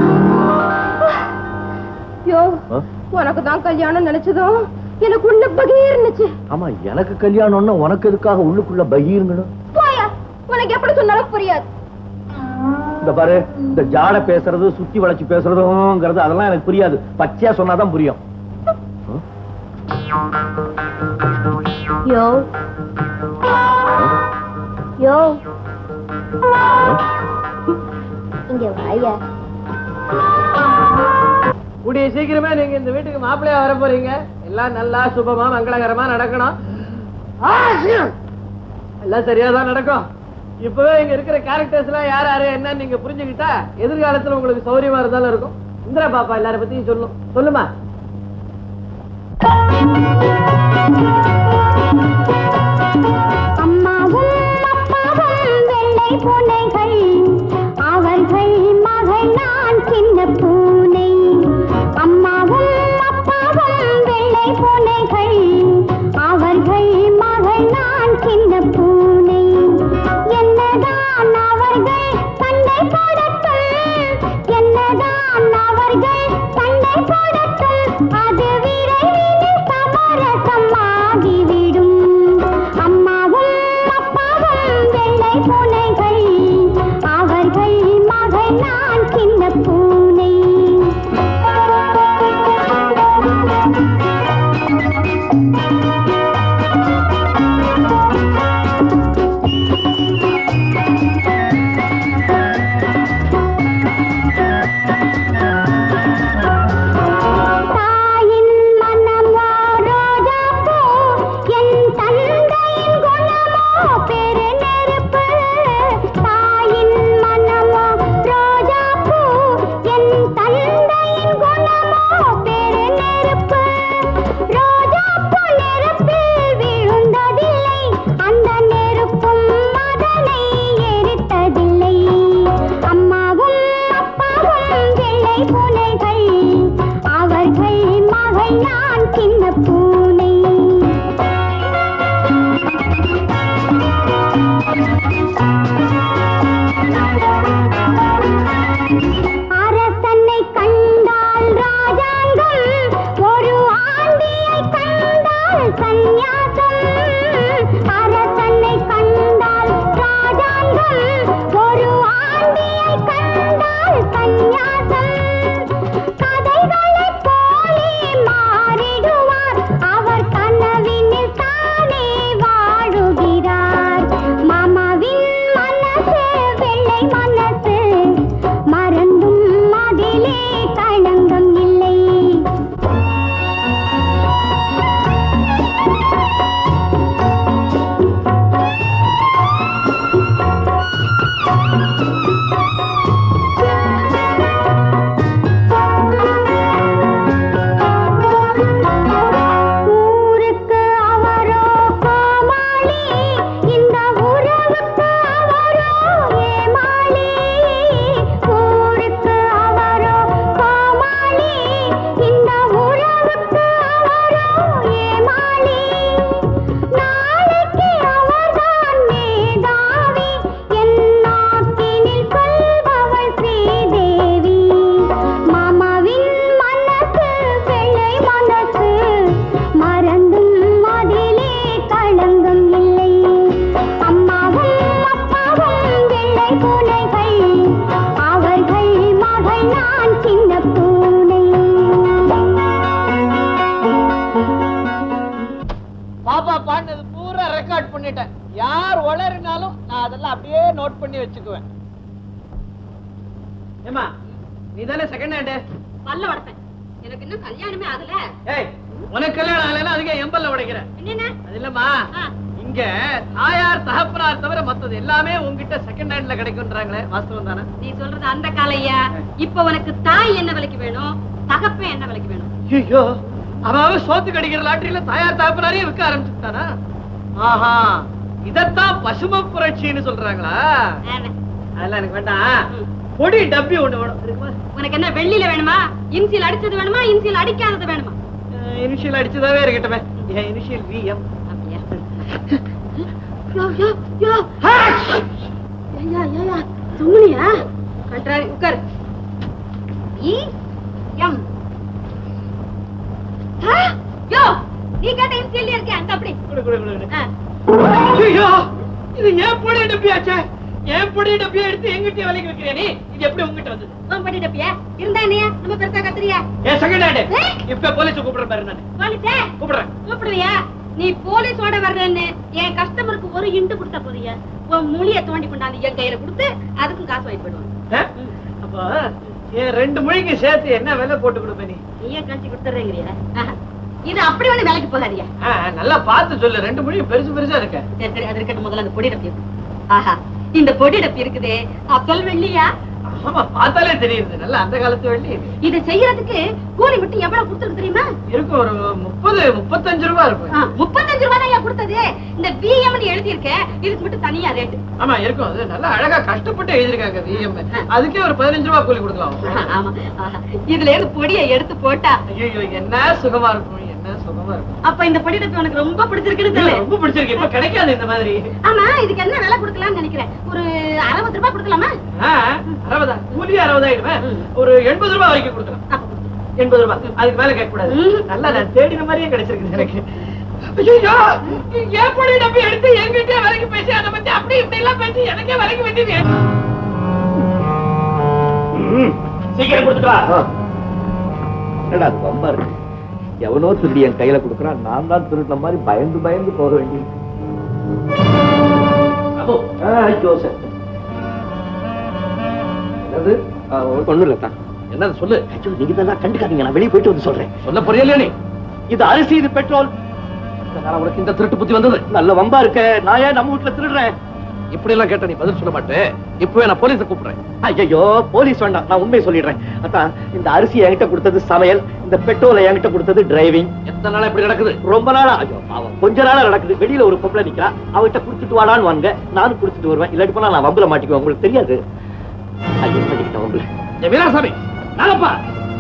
Speaker 2: யோ
Speaker 7: அஹ்,
Speaker 2: உனக்கு தான் கல்யாணம் நினைச்சதும் எனக்கு உள்ள பகீர்னுச்சு
Speaker 7: ஆமா எனக்கு கல்யாணம்னா உனக்கு எதுக்காக உள்ளுக்குள்ள பகீருங்கணும்
Speaker 2: போயா உனக்கு எப்படி சொன்னாலும் புரியாது
Speaker 7: இந்த பாரு இந்த ஜாட பேசுறது சுத்தி வளைச்சு பேசுறதுங்கிறது அதெல்லாம் எனக்கு புரியாது பச்சையா சொன்னாதான் புரியும்
Speaker 2: யோ யோ இங்க வாயா
Speaker 1: கூடிய சீக்கிரமே நீங்க இந்த வீட்டுக்கு மாப்பிள்ளையா வர போறீங்க எல்லாம் நல்லா சுபமா மங்களகரமா நடக்கணும் ஆ, சீக்கிரம். எல்லாம் சரியா தான் நடக்கும் இப்பவே இங்க இருக்கிற கேரக்டர்ஸ் எல்லாம் யார் யாரு என்னன்னு நீங்க புரிஞ்சுக்கிட்டா எதிர்காலத்துல உங்களுக்கு சௌரியமா இருந்தாலும் இருக்கும் இந்திரா பாப்பா எல்லார பத்தியும் சொல்லும் சொல்லுமா
Speaker 2: அம்மாவும் அப்பாவும் வெள்ளை பூனைகள் அவர்கள் மகள் நான் சின்ன பூனை அம்மாவும் அப்பாவும் வெள்ளை பூனைகள் அவர்கள் மகள் நான் சின்ன பூனை என்னதான் அவர்கள் சண்டை போடட்டும் என்னதான் அவர்கள் சண்டை போடட்டும் அது விரைவில் சமரசமாகிவிடும் அம்மாவும் அப்பாவும் வெள்ளை பூனைகள் அவர்கள் மகள் நான் சின்ன பூனை தாயின் மனமோ ரோஜாப்பூ என் தந்தையின் குணமோ பெருநெருப்பு தாயின் மனமோ ரோஜாப்பூ என் தந்தையின் குணமோ பெருநெருப்பு ரோஜாப்பூ நெருப்பில் விழுந்ததில்லை அந்த நெருப்பும் மதனை எரித்ததில்லை அம்மாவும் அப்பாவும் வெள்ளை பூனைகள் அவர்கள் மகள் நான் சின்ன பூனை அரசனை கண்டால் ராஜாங்கம் ஒரு ஆண்டியை கண்டால் சந்நியாசம் அரசனை கண்டால் ராஜாங்கம் ஒரு ஆண்டியை கண்டால் சந்நியாசம் கதைகளைப் போலே மாறிடுவார் அவர் கனவினில் தானே வாழுகிறார் மாமாவின் மனசு வெள்ளை மனசு மறந்தும் அதிலே களங்கம் இல்லை ஊருக்கு அவரோ கோமாளி இந்த உறவுக்கு அவரோ ஏமாளி ஊருக்கு அவரோ கோமாளி இந்த உறவுக்கு அவரோ ஏமாளி நாளைக்கு அவர்தான் மேதாவி என் நாக்கினில் சொல்பவள் ஸ்ரீதேவி மாமாவின் மனசு வெள்ளை மனசு மறந்தும் அதிலே களங்கம் இல்லை அம்மாவும் அப்பாவும் வெள்ளை பூனைகள் அவர்கள் மகள் நான் சின்ன பூனை
Speaker 1: பாப்பா பாடினது பூரா ரெக்கார்ட் பண்ணிட்டேன் யார் உளறினாலும் நான் அதெல்லாம் அப்படியே நோட் பண்ணி வச்சுக்குவேன் ஏமா நீ தானே செகண்ட் ஹேண்டு
Speaker 9: பல்ல வளர்ப்பேன் எனக்கு இன்னும் கல்யாணமே ஆகல
Speaker 1: ஏய் உனக்கு கல்யாணம் ஆகலைன்னா அதுக்கு எம்பல்ல உடைக்கிறேன்
Speaker 9: என்னென்ன
Speaker 1: அது இல்லம்மா
Speaker 9: ஆ.
Speaker 1: இங்க தாயார் தகப்பனார் தவிர மத்தது எல்லாமே உங்ககிட்ட செகண்ட் ஹேண்ட்ல கிடைக்கும்ன்றாங்களே வாஸ்தவம் தானே
Speaker 9: நீ சொல்றது அந்த காலையா இப்ப உனக்கு தாய் என்ன விலைக்கு வேணும் தகப்பன் என்ன விலைக்கு வேணும்
Speaker 1: ஐயோ அதாவது சோத்து கடிக்கிற லாட்டரியில தாயார் தகப்பனாரே விற்க ஆரம்பிச்சுட்டானா ஆஹா இதத்தான் பசும புரட்சின்னு சொல்றாங்களா
Speaker 9: ஆமா.
Speaker 1: அதெல்லாம் எனக்கு வேண்டாம் பொடி டப்பி ஒண்ணு வேணும் இருக்குமா
Speaker 9: உனக்கு என்ன வெள்ளியில வேணுமா இன்சியல் அடிச்சது வேணுமா இன்சியல் அடிக்காதது வேணுமா
Speaker 1: இனிஷியல் அடிச்சதாவே இருக்கட்டுமே என் இனிஷியல் விஎம்
Speaker 9: அப்படியா யோ யோ யோ ஏயா ஏயா சும்னியா கண்டாரி உட்கார் இ எம் ஆ, யோ நீ கேட்ட இன்சியல் இருக்கே அந்த அப்படி
Speaker 1: குடு குடு குடு குடு.
Speaker 9: ஆ.
Speaker 1: ஐயோ இது ஏன் பொடி டப்பியாச்சே ஏன் பொடி டப்பியா எடுத்து எங்கிட்ட விலைக்கு வைக்கிறியா நீ இது எப்படி உங்ககிட்ட வந்தது
Speaker 9: உன் பண்ணி டப்பியா இருந்தா என்னையா நம்ம பெருசா கத்துறியா
Speaker 1: ஏன் செகண்ட் ஹேண்ட்
Speaker 9: ஏய்.
Speaker 1: இப்ப போலீஸ் கூப்பிடுற பாரு நான்
Speaker 9: போலீஸே
Speaker 1: கூப்பிடுறேன்
Speaker 9: கூப்பிடுவியா நீ போலீஸோட வர்றேன்னு என் கஸ்டமருக்கு ஒரு இண்டு கொடுத்தா போறியா உன் மொழிய தோண்டி கொண்டாந்து என் கையில கொடுத்து அதுக்கும் காசு வாங்கி போயிடுவாங்க
Speaker 1: ஆ? அப்போ என் ரெண்டு மொழிக்கு சேர்த்து என்ன விலை போட்டு கொடுப்ப நீ
Speaker 9: நீயே கழிச்சு கொடுத்துறேங்கிறியா ஆஹா. இது அப்படி ஒண்ணு வேலைக்கு போகாதியா
Speaker 1: ஆ, நல்லா பார்த்து சொல்லு ரெண்டு மொழி பெருசு பெருசா இருக்க
Speaker 9: சரி சரி அது இருக்கட்டும் முதல்ல அந்த பொடி டப்பி ஆஹா இந்த பொடி டப்பி இருக்குதே அப்பல் வெள்ளியா
Speaker 1: ஆமா பார்த்தாலே தெரியுது நல்ல அந்த காலத்து வண்டி இது.
Speaker 9: இதை செய்யறதுக்கு கூலி விட்டு எவ்வளவு கொடுத்துருக்கு தெரியுமா
Speaker 1: இருக்கும் ஒரு முப்பது முப்பத்தஞ்சு ரூபா இருக்கும்
Speaker 9: ஆ, முப்பத்தஞ்சு ரூபாய் தான் கொடுத்தது இந்த பிஎம் எழுதி இருக்க இதுக்கு மட்டும் தனியா ரேட்டு
Speaker 1: ஆமா இருக்கும் அது நல்லா அழகா கஷ்டப்பட்டு எழுதிருக்காங்க விஎம் அதுக்கே ஒரு பதினஞ்சு ரூபா கூலி கொடுக்கலாம்
Speaker 9: ஆமா ஆஹா. இதுல இருந்து பொடியை எடுத்து போட்டா
Speaker 1: ஐயோ என்ன சுகமா இருக்கும் என்ன சுகமா இருக்கும்
Speaker 9: அப்ப இந்த பொடி டப்பி உனக்கு ரொம்ப பிடிச்சிருக்குன்னு
Speaker 1: இல்ல,
Speaker 9: சொல்லு
Speaker 1: ரொம்ப பிடிச்சிருக்கு இப்ப கிடைக்காது இந்த மாதிரி
Speaker 9: ஆமா இதுக்கு என்ன விலை கொடுக்கலாம்னு நினைக்கிறேன் ஒரு அறுபது ரூபாய் கொடுக்கலாமா
Speaker 1: ஆ, அறுபதா கூலி அறுபதாயிடுமே ஒரு எண்பது ரூபாய் வரைக்கும் கொடுக்கலாம்
Speaker 9: அப்ப கொடுத்துரு.
Speaker 1: எண்பது ரூபாய் அதுக்கு மேல கேட்க கூடாது
Speaker 9: ம்.
Speaker 1: நல்லா நான் தேடின மாதிரியே கிடைச்சிருக்கு எனக்கு ஐயோ ஏன் பொடி டப்பி எடுத்து என்கிட்டயே விலைக்கு பேசி அதை பத்தி அப்படி இப்படி எல்லாம் பேசி எனக்கே விலைக்கு வேண்டியது
Speaker 3: சீக்கிரம் கொடுத்துட்டு வா
Speaker 7: என்னடா அது வம்பா இருக்கு எவனோ திருடி என் கையில கொடுக்குறான் நான் தான் திருடின மாதிரி பயந்து பயந்து போக வேண்டியது
Speaker 3: அப்போ
Speaker 7: ஜோசப் என்னது ஒண்ணும் இல்லத்தான்
Speaker 4: என்னது சொல்லு
Speaker 7: ஐயோ நீங்க தான் கண்டுக்காதீங்க நான் வெளியே போயிட்டு வந்து சொல்றேன்
Speaker 4: சொல்ல புரியலையா நீ
Speaker 7: இது அரிசி இது பெட்ரோல்
Speaker 4: இதனால உனக்கு இந்த திருட்டு புத்தி வந்தது
Speaker 7: நல்ல வம்பா இருக்க நான் ஏன் நம்ம வீட்டுல திருடுறேன்
Speaker 4: இப்படி எல்லாம் கேட்ட நீ பதில் சொல்ல மாட்டேன் இப்பவே நான் போலீஸை கூப்பிடுறேன்
Speaker 7: ஐயோ போலீஸ் வேண்டாம் நான் உண்மையை சொல்லிடுறேன் அதான் இந்த அரிசி என்கிட்ட கொடுத்தது சமையல் இந்த பெட்ரோலை என்கிட்ட கொடுத்தது டிரைவிங்
Speaker 4: எத்தனை நாளா இப்படி நடக்குது
Speaker 7: ரொம்ப நாளா ஐயோ பாவம் கொஞ்ச நாளா நடக்குது வெளியில ஒரு பொம்பளை நிக்கிறா அவகிட்ட குடுத்துட்டு வாடான்னு வாங்க நானும் குடுத்துட்டு வருவேன் இல்லாட்டி போனா நான் வம்புல மாட்டிக்குவேன் உங்களுக்கு தெரியாது ஐயோ மாட்டிக்கிட்டேன் வம்புல
Speaker 4: என் வீராசாமி நாகப்பா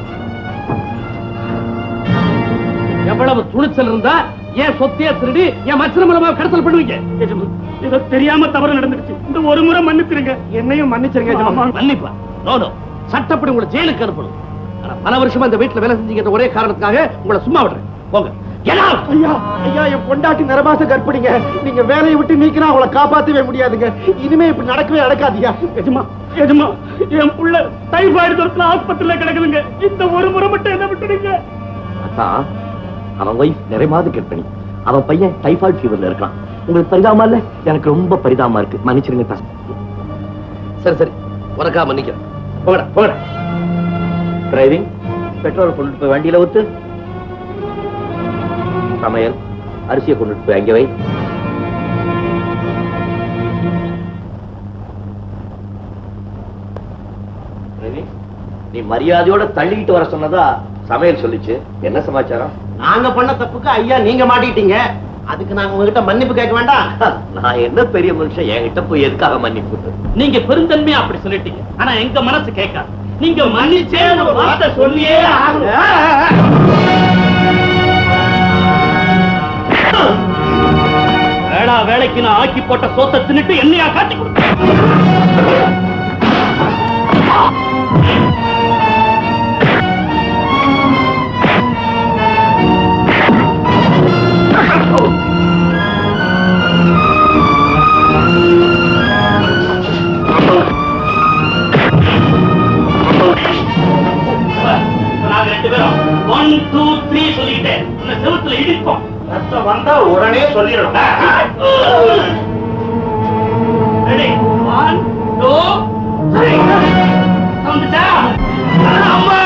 Speaker 4: எவ்வளவு துணிச்சல் இருந்தா ஏன் சொத்தையே திருடி என் மச்சன மூலமா கடத்தல் பண்ணுவீங்க
Speaker 3: ஏதோ தெரியாம தவறு நடந்துருச்சு இந்த ஒரு முறை மன்னிச்சிருங்க
Speaker 7: என்னையும் மன்னிச்சிருங்க
Speaker 3: ஆமா.
Speaker 4: மன்னிப்பா நோ நோ சட்டப்படி உங்களை ஜெயிலுக்கு அனுப்பணும் ஆனா பல வருஷமா இந்த வீட்டுல வேலை செஞ்சீங்க ஒரே காரணத்துக்காக உங்களை சும்மா விடுறேன் போங்க Get out!
Speaker 7: ஐயா ஐயா என் பொண்டாட்டி நிறமாச கற்பிடிங்க நீங்க வேலையை விட்டு நீக்கினா அவளை காப்பாத்தவே முடியாதுங்க இனிமே இப்படி நடக்கவே நடக்காதியா
Speaker 3: எஜமா எஜமா என் புள்ள டைபாய்டு தொற்றுல ஆஸ்பத்திரியில கிடக்குதுங்க இந்த ஒரு முறை மட்டும் என்ன விட்டுடுங்க
Speaker 7: அதான் அவன் ஒய்ஃப் நிறைமாத கர்ப்பிணி அவன் பையன் டைபாய்டு ஃபீவர்ல இருக்கான் உங்களுக்கு பரிதாபமா இல்ல எனக்கு ரொம்ப பரிதாபமா இருக்கு மன்னிச்சிருங்க தாஸ்.
Speaker 4: சரி சரி உனக்கா மன்னிக்கிறேன் போங்கடா போங்கடா
Speaker 7: டிரைவிங் பெட்ரோல் கொண்டுட்டு போய் வண்டியில ஊத்து சமையல் அரிசியை கொண்டுட்டு போய் அங்கே வை டிரைவிங், நீ மரியாதையோட தள்ளிக்கிட்டு வர சொன்னதா சமையல் சொல்லிச்சு என்ன சமாச்சாரம்
Speaker 6: நாங்க பண்ண தப்புக்கு ஐயா நீங்க மாட்டிட்டீங்க அதுக்கு நாங்க உங்ககிட்ட மன்னிப்பு கேட்க வேண்டாம்
Speaker 7: நான் என்ன பெரிய மனுஷன் என்கிட்ட போய் எதுக்காக மன்னிப்பு
Speaker 3: நீங்க பெருந்தன்மையா அப்படி சொல்லிட்டீங்க ஆனா எங்க மனசு கேட்காது நீங்க மன்னிச்சே ஒரு வார்த்தை சொல்லியே ஆகணும் வேளா வேலைக்கு நான் ஆக்கி போட்ட சோத்தை தின்னுட்டு என்னையா காட்டி கொடுத்த நாங்க ரெண்டு பேரும் ஒன் டூ த்ரீ சொல்லிக்கிட்டேன் உன்னை செவுத்துல இடிப்போம்
Speaker 6: ரத்தம் வந்தா உடனே சொல்லிடணும்
Speaker 3: ரெடி ஒன் டூ த்ரீ வந்துச்சா அம்மா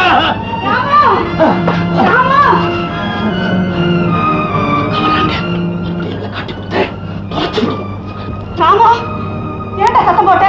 Speaker 5: ராமு ஏன்டா சத்தம் போட்ட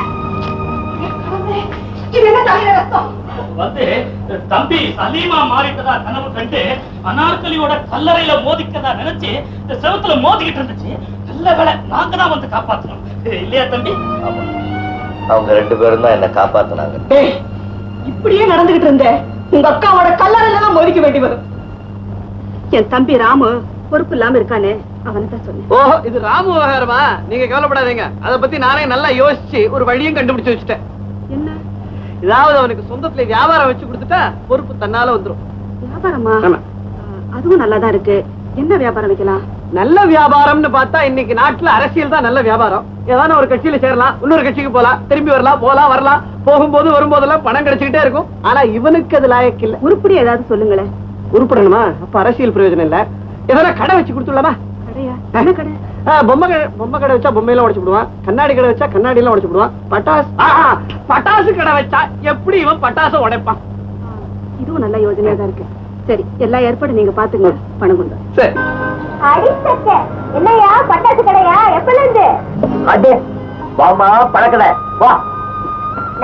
Speaker 5: இது என்ன தலையில ரத்தம்
Speaker 3: வந்து தம்பி சலீமா மாறிட்டதா கனவு கண்டு அனார்கலியோட கல்லறையில மோதிக்கதா நினைச்சு இந்த செவத்துல மோதிக்கிட்டு இருந்துச்சு நல்ல வேலை நாங்க தான் வந்து காப்பாத்தணும் இல்லையா தம்பி
Speaker 7: அவங்க ரெண்டு பேரும் தான் என்ன காப்பாத்தினாங்க
Speaker 5: டேய் இப்படியே நடந்துகிட்டு இருந்த உங்க அக்காவோட கல்லறையில தான் மோதிக்க வேண்டி வரும் என் தம்பி ராமு பொறுப்பு இல்லாம இருக்கானே அவனை தான் சொன்னேன்
Speaker 1: ஓஹோ இது ராமு விவகாரமா நீங்க கவலைப்படாதீங்க அத பத்தி நானே நல்லா யோசிச்சு ஒரு வழியும் கண்டுபிடிச்சு வச்சுட்டேன்
Speaker 5: என்ன
Speaker 1: ஏதாவது அவனுக்கு சொந்தத்துல வியாபாரம் வச்சு கொடுத்துட்டா பொறுப்பு தன்னால வந்துரும்
Speaker 5: வியாபாரமா
Speaker 1: ஆமா.
Speaker 5: ஆ, அதுவும் நல்லாதான் இருக்கு என்ன வியாபாரம் வைக்கலாம்
Speaker 1: நல்ல வியாபாரம்னு பார்த்தா இன்னைக்கு நாட்டுல அரசியல் தான் நல்ல வியாபாரம் ஏதாவது ஒரு கட்சியில சேரலாம் இன்னொரு கட்சிக்கு போலாம் திரும்பி வரலாம் போலாம் வரலாம் போகும்போது வரும்போதெல்லாம் பணம் கிடைச்சுக்கிட்டே இருக்கும் ஆனா இவனுக்கு அது லாயக்கு இல்ல
Speaker 5: உருப்படி ஏதாவது சொல்லுங்களேன்
Speaker 1: உருப்படணுமா அப்ப அரசியல் பிரயோஜனம் இல்ல எதனா கடை வச்சு கொடுத்துடலாமா
Speaker 5: கடையா என்ன கடை
Speaker 1: ஆ, பொம்மை கடை பொம்மை கடை வச்சா பொம்மையெல்லாம் உடைச்சு விடுவான் கண்ணாடி கடை வச்சா கண்ணாடி எல்லாம் உடைச்சு விடுவான் பட்டாசு ஆஹா, பட்டாசு கடை வச்சா எப்படி இவன் பட்டாசை உடைப்பான்
Speaker 5: ஆ, இதுவும் நல்ல யோசனையா தான் இருக்கு சரி எல்லா ஏற்பாடும் நீங்க பாத்துங்க பணம் கொண்டு வா.
Speaker 1: சரி
Speaker 2: என்னையா பட்டாசு கடையா எப்பல இருந்து
Speaker 7: அடே வாமா பழக்கடை வா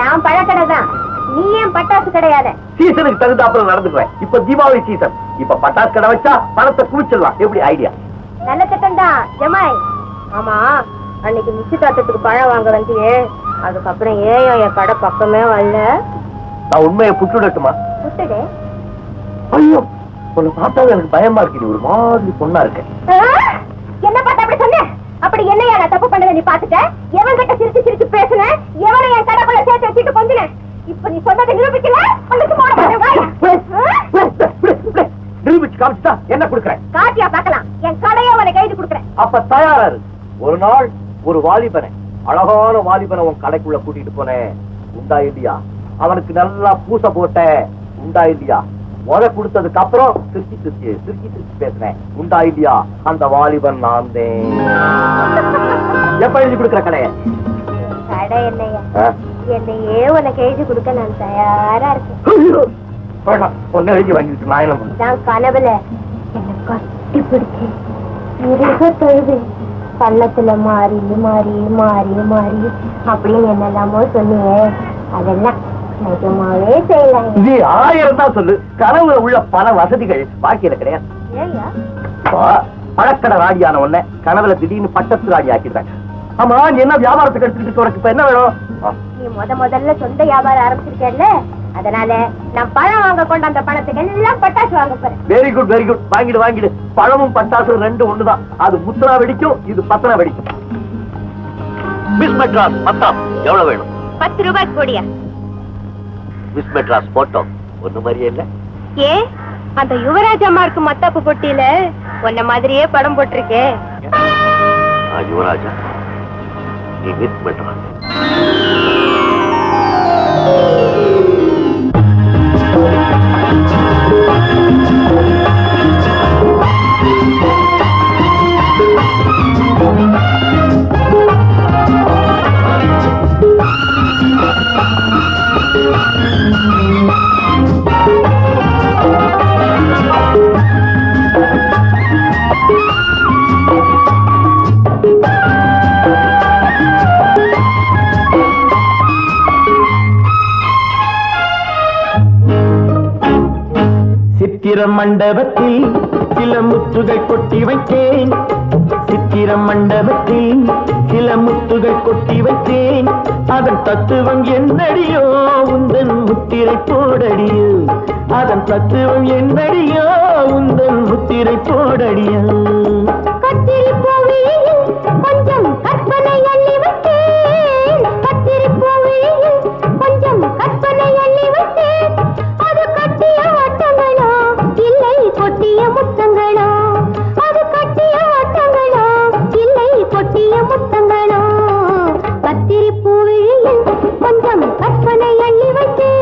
Speaker 8: நான் பழக்கடை தான் நீ ஏன் பட்டாசு கிடையாது
Speaker 7: சீசனுக்கு தகுந்தாப்புல நடந்துக்குவேன் இப்ப தீபாவளி சீசன் இப்ப பட்டாசு கடை வச்சா பணத்தை குவிச்சிடலாம் எப்படி ஐடியா
Speaker 8: நல்ல திட்டம் தான் ஜமாய் ஆமா அன்னைக்கு நிச்சயதார்த்தத்துக்கு பழம் வாங்க வந்தியே அதுக்கப்புறம் ஏன் என் கடை பக்கமே வரல
Speaker 7: நான் உண்மையை புட்டுடட்டுமா
Speaker 8: விட்டுடு
Speaker 7: ஐயோ உன்னை பார்த்தாவே எனக்கு பயமா இருக்கு நீ ஒரு மாதிரி பொண்ணா இருக்க
Speaker 8: ஆ? என்ன பார்த்து அப்படி சொன்ன அப்படி என்னையா நான் தப்பு பண்ணத நீ பாத்துட்ட எவன் கிட்ட சிரிச்சு சிரிச்சு பேசுன எவனை என் கடைக்குள்ள சேர்த்து வச்சுட்டு கொஞ்சின இப்ப நீ சொன்னதை நிரூபிக்கல உனக்கு போட மாட்டேன் வாயா. ஆ?
Speaker 7: நிரூபிச்சு காமிச்சுட்டா என்ன கொடுக்குறேன்
Speaker 8: காட்டியா பார்க்கலாம் என் கடையை உனக்கு கைது கொடுக்குறேன்
Speaker 7: அப்ப தயாரா இரு ஒரு நாள் ஒரு வாலிபனை அழகான வாலிபனை உன் கடைக்குள்ள கூட்டிட்டு போனேன் உண்டா இல்லையா அவனுக்கு நல்லா பூசை போட்டேன் உண்டா இல்லையா முத கொடுத்ததுக்கு அப்புறம் திருச்சி திருச்சி திருச்சி திருச்சி பேசுனேன் உண்டா இல்லையா அந்த வாலிபன் நான் எப்ப எழுதி கொடுக்குற கடையை
Speaker 8: கடை என்னையா
Speaker 7: ஆ?
Speaker 8: என்னையே உனக்கு எழுதி கொடுக்க நான் தயாரா இருக்கேன்
Speaker 7: ஐயோ, வேண்டாம் ஒன்னு எழுதி வாங்கிட்டு நான் என்ன பண்ண
Speaker 8: நான் கனவுல என்ன கட்டி பிடிச்சு இருக தொழுது பள்ளத்துல மாறி மாறி மாறி மாறி அப்படின்னு என்னெல்லாமோ சொன்னியே அதெல்லாம் நிஜமாவே செய்யலாம்
Speaker 7: இது ஆயிரம் தான் சொல்லு கனவுல உள்ள பல வசதிகள் பாக்கியில கிடையாது
Speaker 8: ஏயா
Speaker 7: அப்பா, பழக்கடை ராஜியான உடனே கனவுல திடீர்னு பட்டத்து ராஜி ஆக்கிடுறாங்க ஆமா நீ என்ன வியாபாரத்துக்கு எடுத்துக்கிட்டு உனக்கு இப்ப என்ன வேணும் ஆ,
Speaker 8: நீ முத முதல்ல சொந்த வியாபாரம் ஆரம்பிச்சிருக்கேன்ல அதனால நான் பழம் வாங்க கொண்ட அந்த பணத்துக்கு எல்லாம் பட்டாசு வாங்க போறேன்
Speaker 7: வெரி குட் வெரி குட் வாங்கிடு வாங்கிடு பழமும் பட்டாசும் ரெண்டும் ஒண்ணுதான் அது முத்தனா வெடிக்கும் இது பத்தனா வெடிக்கும் மிஸ் மெட்ராஸ் மத்தாம் எவ்வளவு வேணும்
Speaker 8: பத்து ரூபாய்க்கு கூடியா
Speaker 7: மிஸ் மெட்ராஸ் போட்டோ ஒண்ணு மாதிரியே இல்ல
Speaker 8: ஏ அந்த யுவராஜ் அம்மாருக்கு மத்தாப்பு பொட்டியில உன்ன மாதிரியே படம் போட்டிருக்கே
Speaker 7: ஆ, யுவராஜா நீ மிஸ் மெட்ராஸ்
Speaker 10: சித்திர மண்டபத்தில் சில முத்துகள் கொட்டி வைத்தேன் சித்திர மண்டபத்தில் சில முத்துகள் கொட்டி வைத்தேன் அதன் தத்துவம் என்னடியோ உந்தன் முத்திரை போடடியோ அதன் தத்துவம் என்னடியோ உந்தன் முத்திரை போடடியோ
Speaker 8: கத்திரி பூவியில் கொஞ்சம் கற்பனை அள்ளி வைத்தேன் கத்திரி பூவியில் கொஞ்சம் கற்பனை அள்ளி வைத்தேன் அது கட்டிய வட்டங்களோ இல்லை கொட்டிய முத்தங்களோ அது கட்டிய வட்டங்களோ இல்லை கொட்டிய முத்தங்களோ கத்திரி பூவியில் கொஞ்சம் கற்பனை அள்ளி வைத்தேன்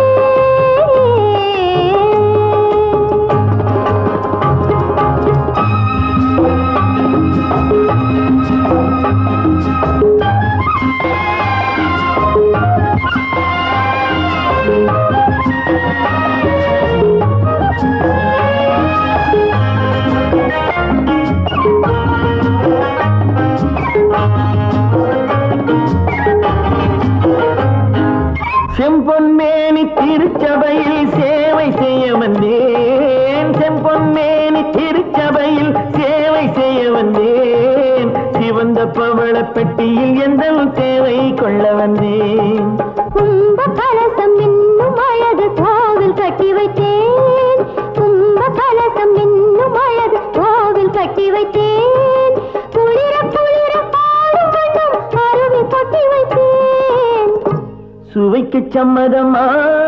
Speaker 10: செம்பொன்மேனி திருச்சபையில் சேவை செய்ய வந்தேன் செம்பொன்மேனி திருச்சபையில் சேவை செய்ய வந்தேன் சிவந்த பவள பெட்டியில் எந்த தேவை கொள்ள வந்தேன்
Speaker 8: கும்ப கலசம் என்னும் அழகு கோவில் கட்டி வைத்தேன் கும்ப கலசம் என்னும் அழகு கோவில் கட்டி வைத்தேன் குளிர குளிர பாடும் வண்ணம் அருவி கொட்டி வைத்தேன்
Speaker 10: சுவைக்கு சம்மதமா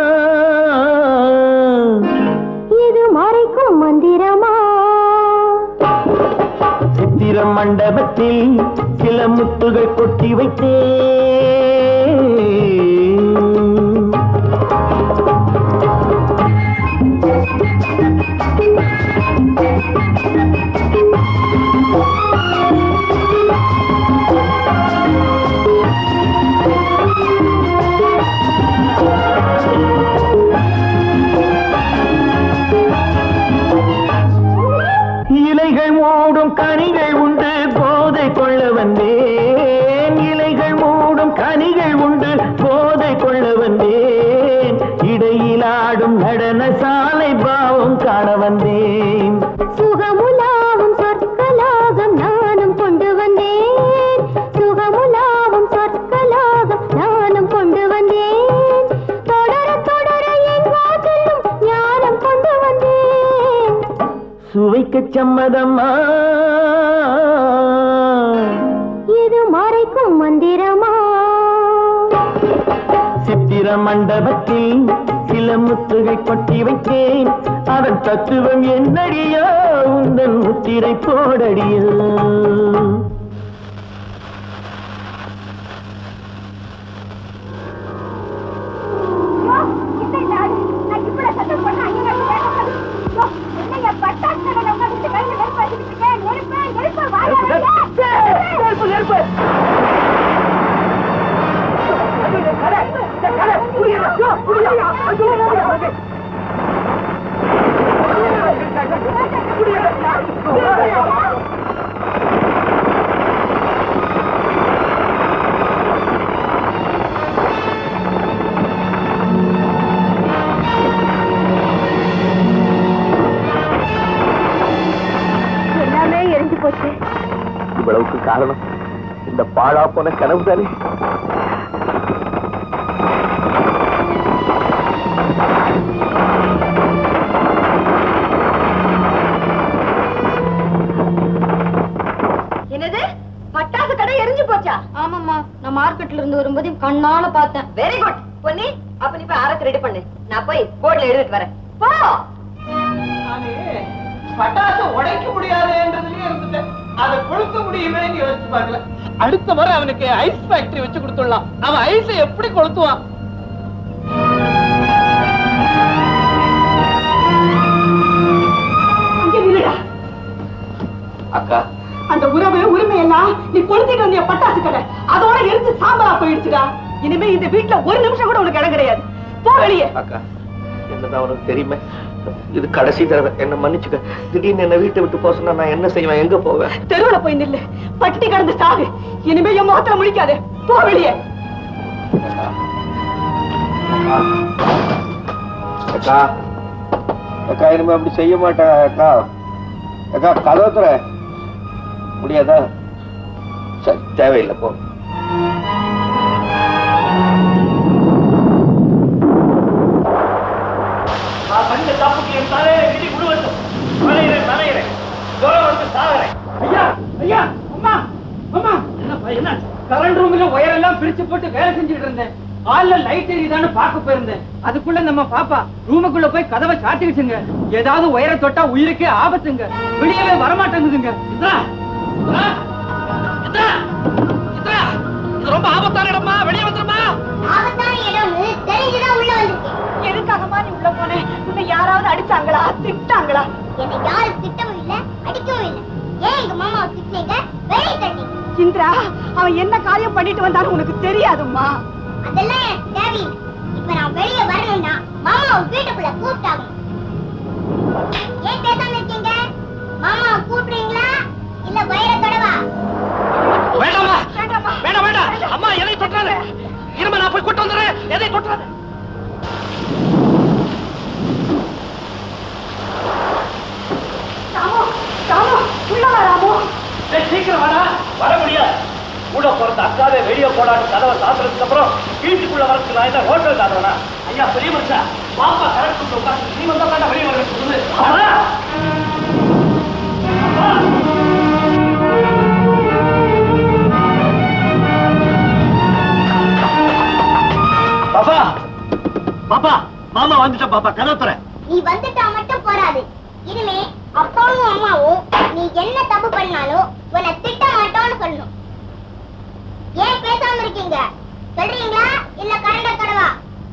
Speaker 8: இது மறைக்கும் மந்திரமா
Speaker 10: சித்திர மண்டபத்தில் சில முத்துகள் கொட்டி வைத்தேன் இலைகள் மூடும் கனிகள் உண்டு போதை கொள்ள வந்தேன் இலைகள் மூடும் முடிக்க சம்மதம்மா
Speaker 2: இது மறைக்கும் மந்திரமா
Speaker 10: சித்திர மண்டபத்தில் சில முத்துகள் கொட்டி வைத்தேன் அதன் தத்துவம் என்னடியோ உந்தன் முத்திரை போடடியோ
Speaker 8: எல்லாமே எரிஞ்சு போச்சு
Speaker 7: இவ்வளவுக்கு காரணம் இந்த பாழா போன கனவு தானே
Speaker 8: என்னது பட்டாசு கடை எரிஞ்சு போச்சா ஆமாம்மா நான் மார்க்கெட்ல இருந்து வரும்போது கண்ணால பார்த்தேன் வெரி குட் பொன்னி அப்ப நீ போய் அரக்கு ரெடி பண்ணு நான் போய் போர்ட்ல எழுதிட்டு வரேன் போ
Speaker 1: நானு பட்டாசு உடைக்க முடியாதுன்றதுலயே இருந்துட்டேன் அதை கொளுத்த முடியுமேன்னு யோசிச்சு பார்க்கல அடுத்த முறை அவனுக்கு ஐஸ் ஃபேக்டரி வச்சு கொடுத்துடலாம் அவன் ஐஸை எப்படி கொளுத்துவான்
Speaker 5: அங்க நில்லுடா
Speaker 7: அக்கா
Speaker 5: அந்த உறவு உரிமை எல்லாம் நீ கொளுத்திட்டு வந்திய பட்டாசு கடை அதோட எரிஞ்சு சாம்பலா போயிடுச்சுடா இனிமே இந்த வீட்டுல ஒரு நிமிஷம் கூட உனக்கு இடம் கிடையாது போ வெளியே
Speaker 7: அக்கா என்னதான் உனக்கு தெரியுமே இது கடைசி தடவை என்ன மன்னிச்சுக்க திடீர்னு என்ன வீட்டை விட்டு போக சொன்னா நான் என்ன செய்வேன் எங்க போவேன்
Speaker 5: தெருவுல போய் நில்லு பட்டி கடந்து சாகு இனிமே என் முகத்துல முழிக்காதே போ வெளியே
Speaker 7: அக்கா அக்கா இனிமே அப்படி செய்ய மாட்டேன் அக்கா அக்கா கதவுத்துற முடியாதா சரி தேவையில்லை போ
Speaker 3: நான் பண்ண தப்புக்கு என் தலையில விதி முழுவதும் மலையிறேன் மலையிறேன் ஜோரம் வந்து சாகிறேன்
Speaker 1: ஐயா ஐயா அம்மா அம்மா
Speaker 3: என்னப்பா என்ன
Speaker 1: கரண்ட் ரூம்ல ஒயர் எல்லாம் பிரிச்சு போட்டு வேலை செஞ்சுட்டு இருந்தேன் ஹால்ல லைட் எரியுதான்னு பார்க்க போயிருந்தேன் அதுக்குள்ள நம்ம பாப்பா ரூமுக்குள்ள போய் கதவை சாத்திடுச்சுங்க ஏதாவது ஒயரை தொட்டா உயிருக்கே ஆபத்துங்க வெளியவே வரமாட்டேங்குதுங்க
Speaker 4: இந்திரா இந்திரா இந்திரா இந்திரா இது ரொம்ப ஆபத்தான இடமா வெளியே வந்துருமா
Speaker 2: ஆபத்தான இடம்னு தெரிஞ்சுதான் உள்ள வந்திருக்கேன்
Speaker 5: எதுக்காகமா நீ உள்ள போனேன் உன்னை யாராவது அடிச்சாங்களா திட்டாங்களா
Speaker 2: என்னை யாரும் திட்டவும் இல்ல அடிக்கவும் இல்ல ஏன் எங்க மாமாவை திட்டினீங்க வெளியே தள்ளீங்க
Speaker 5: இந்திரா அவன் என்ன காரியம் பண்ணிட்டு வந்தான்னு உனக்கு தெரியாதும்மா
Speaker 2: அதெல்லாம் எனக்கு தேவையில்லை இப்ப நான் வெளியே வரணும்னா மாமாவை வீட்டுக்குள்ள கூப்பிட்டாங்க ஏன் பேசாம இருக்கீங்க மாமாவை கூப்பிடுறீங்களா இல்ல வயிற தொடவா
Speaker 4: வேண்டாமா வேண்டாம் வேண்டாம் அம்மா எதை தொட்டாத இரும நான் போய் கூட்டு வந்துடுறேன் எதை தொட்டாத
Speaker 5: ராமு ராமு உள்ள வா ராமு
Speaker 3: டேய், சீக்கிரம் வாடா வர முடியாது கூட பிறந்த அக்காவே வெளியே போடாட்டு கதவை சாத்துறதுக்கு அப்புறம் வீட்டுக்குள்ள வரதுக்கு நான் என்ன ஹோட்டல் காட்டுறேனா ஐயா பெரிய மனுஷா பாப்பா கரெக்ட் உட்காந்து நீ வந்தா வேண்டாம் வெளியே வர சொல்லு அப்பா! அப்பா! பாப்பா பாப்பா மாமா வந்துட்ட பாப்பா கதவை தர
Speaker 2: நீ வந்துட்டா மட்டும் போறாது இனிமே அப்பாவும் அம்மாவும் நீ என்ன தப்பு பண்ணாலும் உன்னை திட்ட மாட்டோம்னு சொல்லணும் ஏன் பேசாம இருக்கீங்க சொல்றீங்களா இல்ல கரண்ட கடவா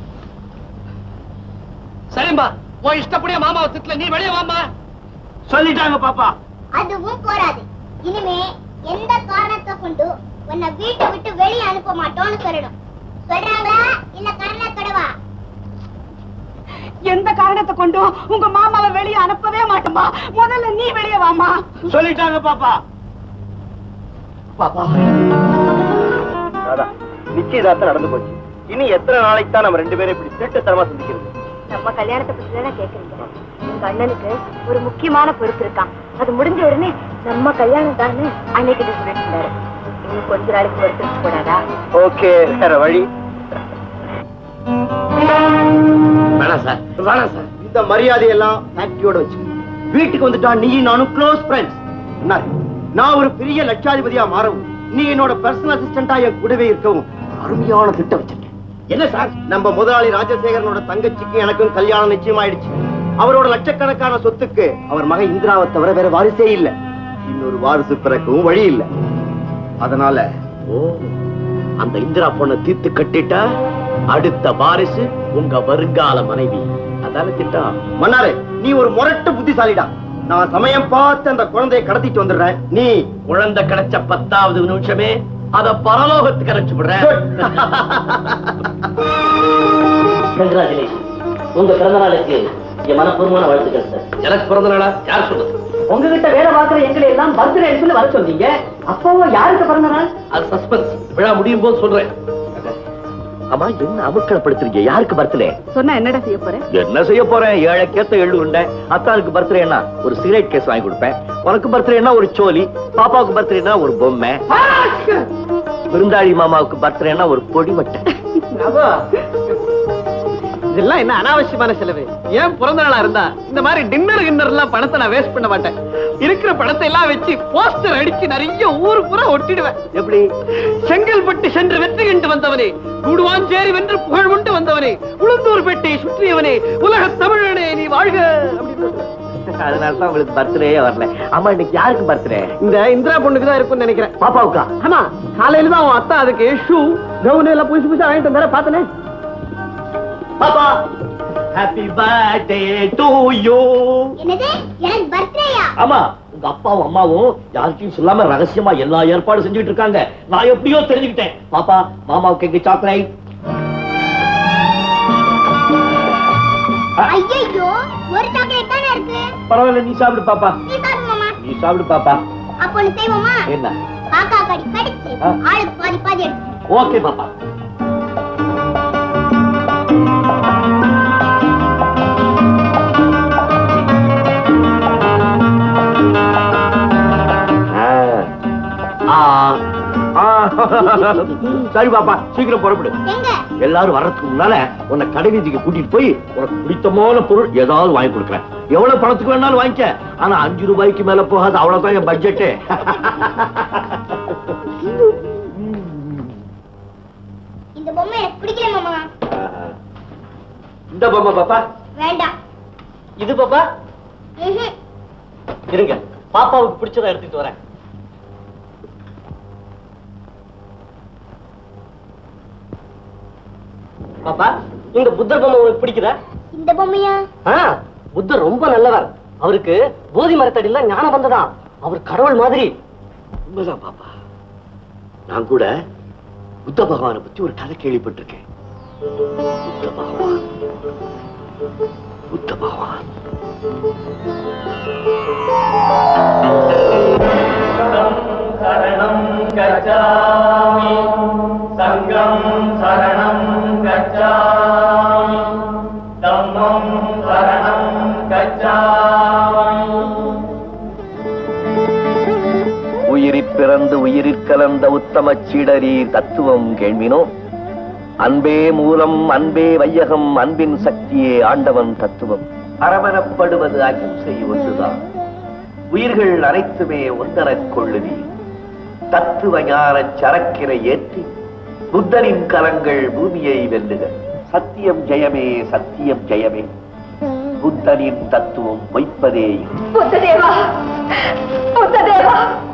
Speaker 4: சரிம்பா உன் இஷ்டப்படியே மாமாவை திட்டல நீ வெளியே வாமா
Speaker 3: சொல்லிட்டாங்க பாப்பா
Speaker 2: அதுவும் போராது இனிமே எந்த காரணத்தை கொண்டு உன்னை வீட்டை விட்டு வெளியே அனுப்ப மாட்டோம்னு சொல்லணும் சொல்றாங்களா இல்ல கரண்ட கடவா
Speaker 5: எந்த காரணத்தை கொண்டும் உங்க மாமாவை வெளியே அனுப்பவே மாட்டோமா முதல்ல நீ வெளியே வாமா
Speaker 3: சொல்லிட்டாங்க பாப்பா
Speaker 7: பாப்பா அதான் நிச்சயதார்த்தம் நடந்து போச்சு இனி எத்தனை நாளைக்கு தான் நம்ம ரெண்டு பேரும் இப்படி திருட்டுத்தனமா சந்திக்கிறது
Speaker 8: நம்ம கல்யாணத்தை பத்தி தானே கேக்குறீங்க எங்க அண்ணனுக்கு ஒரு முக்கியமான பொறுப்பு இருக்கான் அது முடிஞ்ச உடனே நம்ம கல்யாணம் தானே அன்னைக்கு சொல்லிட்டு இருந்தாரு இன்னும் கொஞ்ச நாளைக்கு ஒருத்தருக்கு கூடாதா
Speaker 7: ஓகே வேற வழி
Speaker 4: வேணாம் சார் வேணாம் சார்
Speaker 6: இந்த மரியாதையெல்லாம் ஃபேக்டரியோட வச்சு வீட்டுக்கு வந்துட்டா நீ நானும் க்ளோஸ் ஃப்ரெண்ட்ஸ் என்ன நான் ஒரு பெரிய லட்சாதிபதியா மாறவும் நீ என்னோட பர்சனல் அசிஸ்டண்டா என் கூடவே இருக்கவும் அருமையான திட்டம் வச்சிருக்கேன் என்ன சார் நம்ம முதலாளி ராஜசேகரனோட தங்கச்சிக்கு எனக்கும் கல்யாணம் நிச்சயமாயிடுச்சு அவரோட லட்சக்கணக்கான சொத்துக்கு அவர் மகன் இந்திராவை தவிர வேற வாரிசே இல்ல இன்னொரு வாரிசு பிறக்கவும் வழி இல்ல அதனால
Speaker 7: ஓ அந்த இந்திரா பொண்ணை தீர்த்து கட்டிட்டா அடுத்த வாரிசு உங்க வருங்கால மனைவி அதான திட்டம்
Speaker 6: மன்னாரே நீ ஒரு முரட்டு புத்திசாலிடா நான் சமயம் பார்த்து அந்த குழந்தையை கடத்திட்டு வந்துடுறேன் நீ
Speaker 7: குழந்தை கிடைச்ச பத்தாவது நிமிஷமே அத பரலோகத்துக்கு அனுப்பிச்சு விடுறேன்
Speaker 3: கங்க்ராச்சுலேஷன் உங்க பிறந்த நாளுக்கு என் மனப்பூர்வமான வாழ்த்துக்கள் சார்
Speaker 7: எனக்கு பிறந்த நாளா யார் சொல்றது
Speaker 5: உங்ககிட்ட வேலை பார்க்கிற எங்களை எல்லாம் பர்த்டே சொல்லி வர சொன்னீங்க அப்பவும் யாருக்கு பிறந்த நாள்
Speaker 7: அது சஸ்பென்ஸ் விழா முடியும் போது சொல்றேன் ஆமா என்ன அமுக்கலப்படுத்துறீங்க யாருக்கு பர்த்டே
Speaker 5: சொன்னா என்னடா செய்ய போறேன்
Speaker 7: என்ன செய்ய போறேன் ஏழைக்கேத்த எள்ளு உருண்டை அத்தாளுக்கு பர்த்டேனா ஒரு சிகரெட் கேஸ் வாங்கி கொடுப்பேன் உனக்கு பர்த்டேனா ஒரு சோலி பாப்பாவுக்கு பர்த்டேனா ஒரு பொம்மை விருந்தாளி மாமாவுக்கு பர்த்டேனா ஒரு பொடிமட்டை
Speaker 1: இதெல்லாம் என்ன அனாவசியமான செலவு ஏன் பிறந்த நாளா இருந்தா இந்த மாதிரி டின்னர் கின்னர் எல்லாம் பணத்தை நான் வேஸ்ட் பண்ண மாட்டேன் இருக்கிற பணத்தை எல்லாம் வச்சு போஸ்டர் அடிச்சு நிறைய ஊரு பூரா ஒட்டிடுவேன்
Speaker 7: எப்படி
Speaker 1: செங்கல்பட்டு சென்று வெற்றி கண்டு வந்தவனே கூடுவாஞ்சேரி வென்று புகழ் கொண்டு வந்தவனே உளுந்தூர்பேட்டை சுற்றியவனே உலக தமிழனே நீ வாழ்க அப்படின்னு
Speaker 7: அதனால தான் உங்களுக்கு பர்த்டே வரல ஆமா இன்னைக்கு யாருக்கு பர்த்டே
Speaker 1: இந்த இந்திரா பொண்ணுக்கு தான் இருக்கும்னு நினைக்கிறேன்
Speaker 7: பாப்பாவுக்கா
Speaker 1: ஆமா காலையில தான் அவன் அத்தா அதுக்கு ஷூ கவுன் எல்லாம் புதுசு புதுசா வாங்கிட்டு வந்தார பாத்தனே
Speaker 7: பாப்பா ஹாப்பி பர்த்டே டு யூ
Speaker 2: என்னது எனக்கு பர்த்டேயா
Speaker 7: ஆமா உங்க அப்பாவும் அம்மாவும் யாருக்கும் சொல்லாம ரகசியமா எல்லா ஏற்பாடும் செஞ்சுட்டு இருக்காங்க நான் எப்படியோ தெரிஞ்சுக்கிட்டேன் பாப்பா மாமாவுக்கு எங்க சாக்லேட்
Speaker 2: ஐயோ ஒரு சாக்லேட் தானே இருக்கு
Speaker 7: பரவாயில்ல நீ சாப்பிடு பாப்பா
Speaker 2: நீ சாப்பிடு மாமா
Speaker 7: நீ சாப்பிடு பாப்பா
Speaker 2: அப்ப ஒண்ணு செய்வோமா
Speaker 7: என்ன
Speaker 2: காக்கா கடி கடிச்சு
Speaker 7: ஆ.
Speaker 2: ஆளுக்கு பாதி பாதி எடுத்து
Speaker 7: ஓகே பாப்பா ஆ. ஆ. சரி பாப்பா சீக்கிரம் புறப்படு
Speaker 2: எங்க
Speaker 7: எல்லாரும் வர்றதுக்கு முன்னால உன்னை கடை வீதிக்கு கூட்டிட்டு போய் உனக்கு பிடித்தமான பொருள் ஏதாவது வாங்கி கொடுக்குறேன் எவ்வளவு பணத்துக்கு வேணாலும் வாங்கிக்க ஆனா அஞ்சு ரூபாய்க்கு மேல போகாது அவ்வளவுதான் என் பட்ஜெட்டு
Speaker 2: இந்த பொம்மை எனக்கு பிடிக்கல மாமா
Speaker 7: இந்த பொம்மை பாப்பா
Speaker 2: வேண்டாம்
Speaker 7: இது பாப்பா
Speaker 2: ம்ஹும்.
Speaker 7: இருங்க பாப்பாவுக்கு பிடிச்சதை எடுத்துட்டு வரேன் பாப்பா இந்த புத்தர் பொம்மை உனக்கு பிடிக்குதா
Speaker 2: இந்த பொம்மையா
Speaker 5: ஆ, புத்தர் ரொம்ப நல்லவர் அவருக்கு போதி மரத்தடியில ஞானம் வந்ததா அவர் கடவுள் மாதிரி
Speaker 7: உண்மைதான் பாப்பா நான் கூட புத்த பகவானை பத்தி ஒரு கதை கேள்விப்பட்டிருக்கேன் புத்த பகவான் புத்த பகவான்
Speaker 10: சரணம் கச்சாமி சங்கம் சரணம் கச்சாமி தம்மம் சரணம் கச்சாமி
Speaker 7: உயிரிற் பிறந்து உயிரிற் கலந்த உத்தம சீடரீர் தத்துவம் கேள்வினோ அன்பே மூலம் அன்பே வையகம் அன்பின் சக்தியே ஆண்டவன் தத்துவம் அரவணப்படுவது அகிம்சை ஒன்றுதான் உயிர்கள் அனைத்துமே ஒன்றனக் கொள்ளுவீர் தத்துவ ஞானச் சரக்கினை ஏற்றி புத்தரின் கரங்கள் பூமியை வெல்லுக சத்தியம் ஜெயமே சத்தியம் ஜெயமே புத்தனின் தத்துவம் வைப்பதே இல்லை.
Speaker 8: புத்ததேவா புத்ததேவா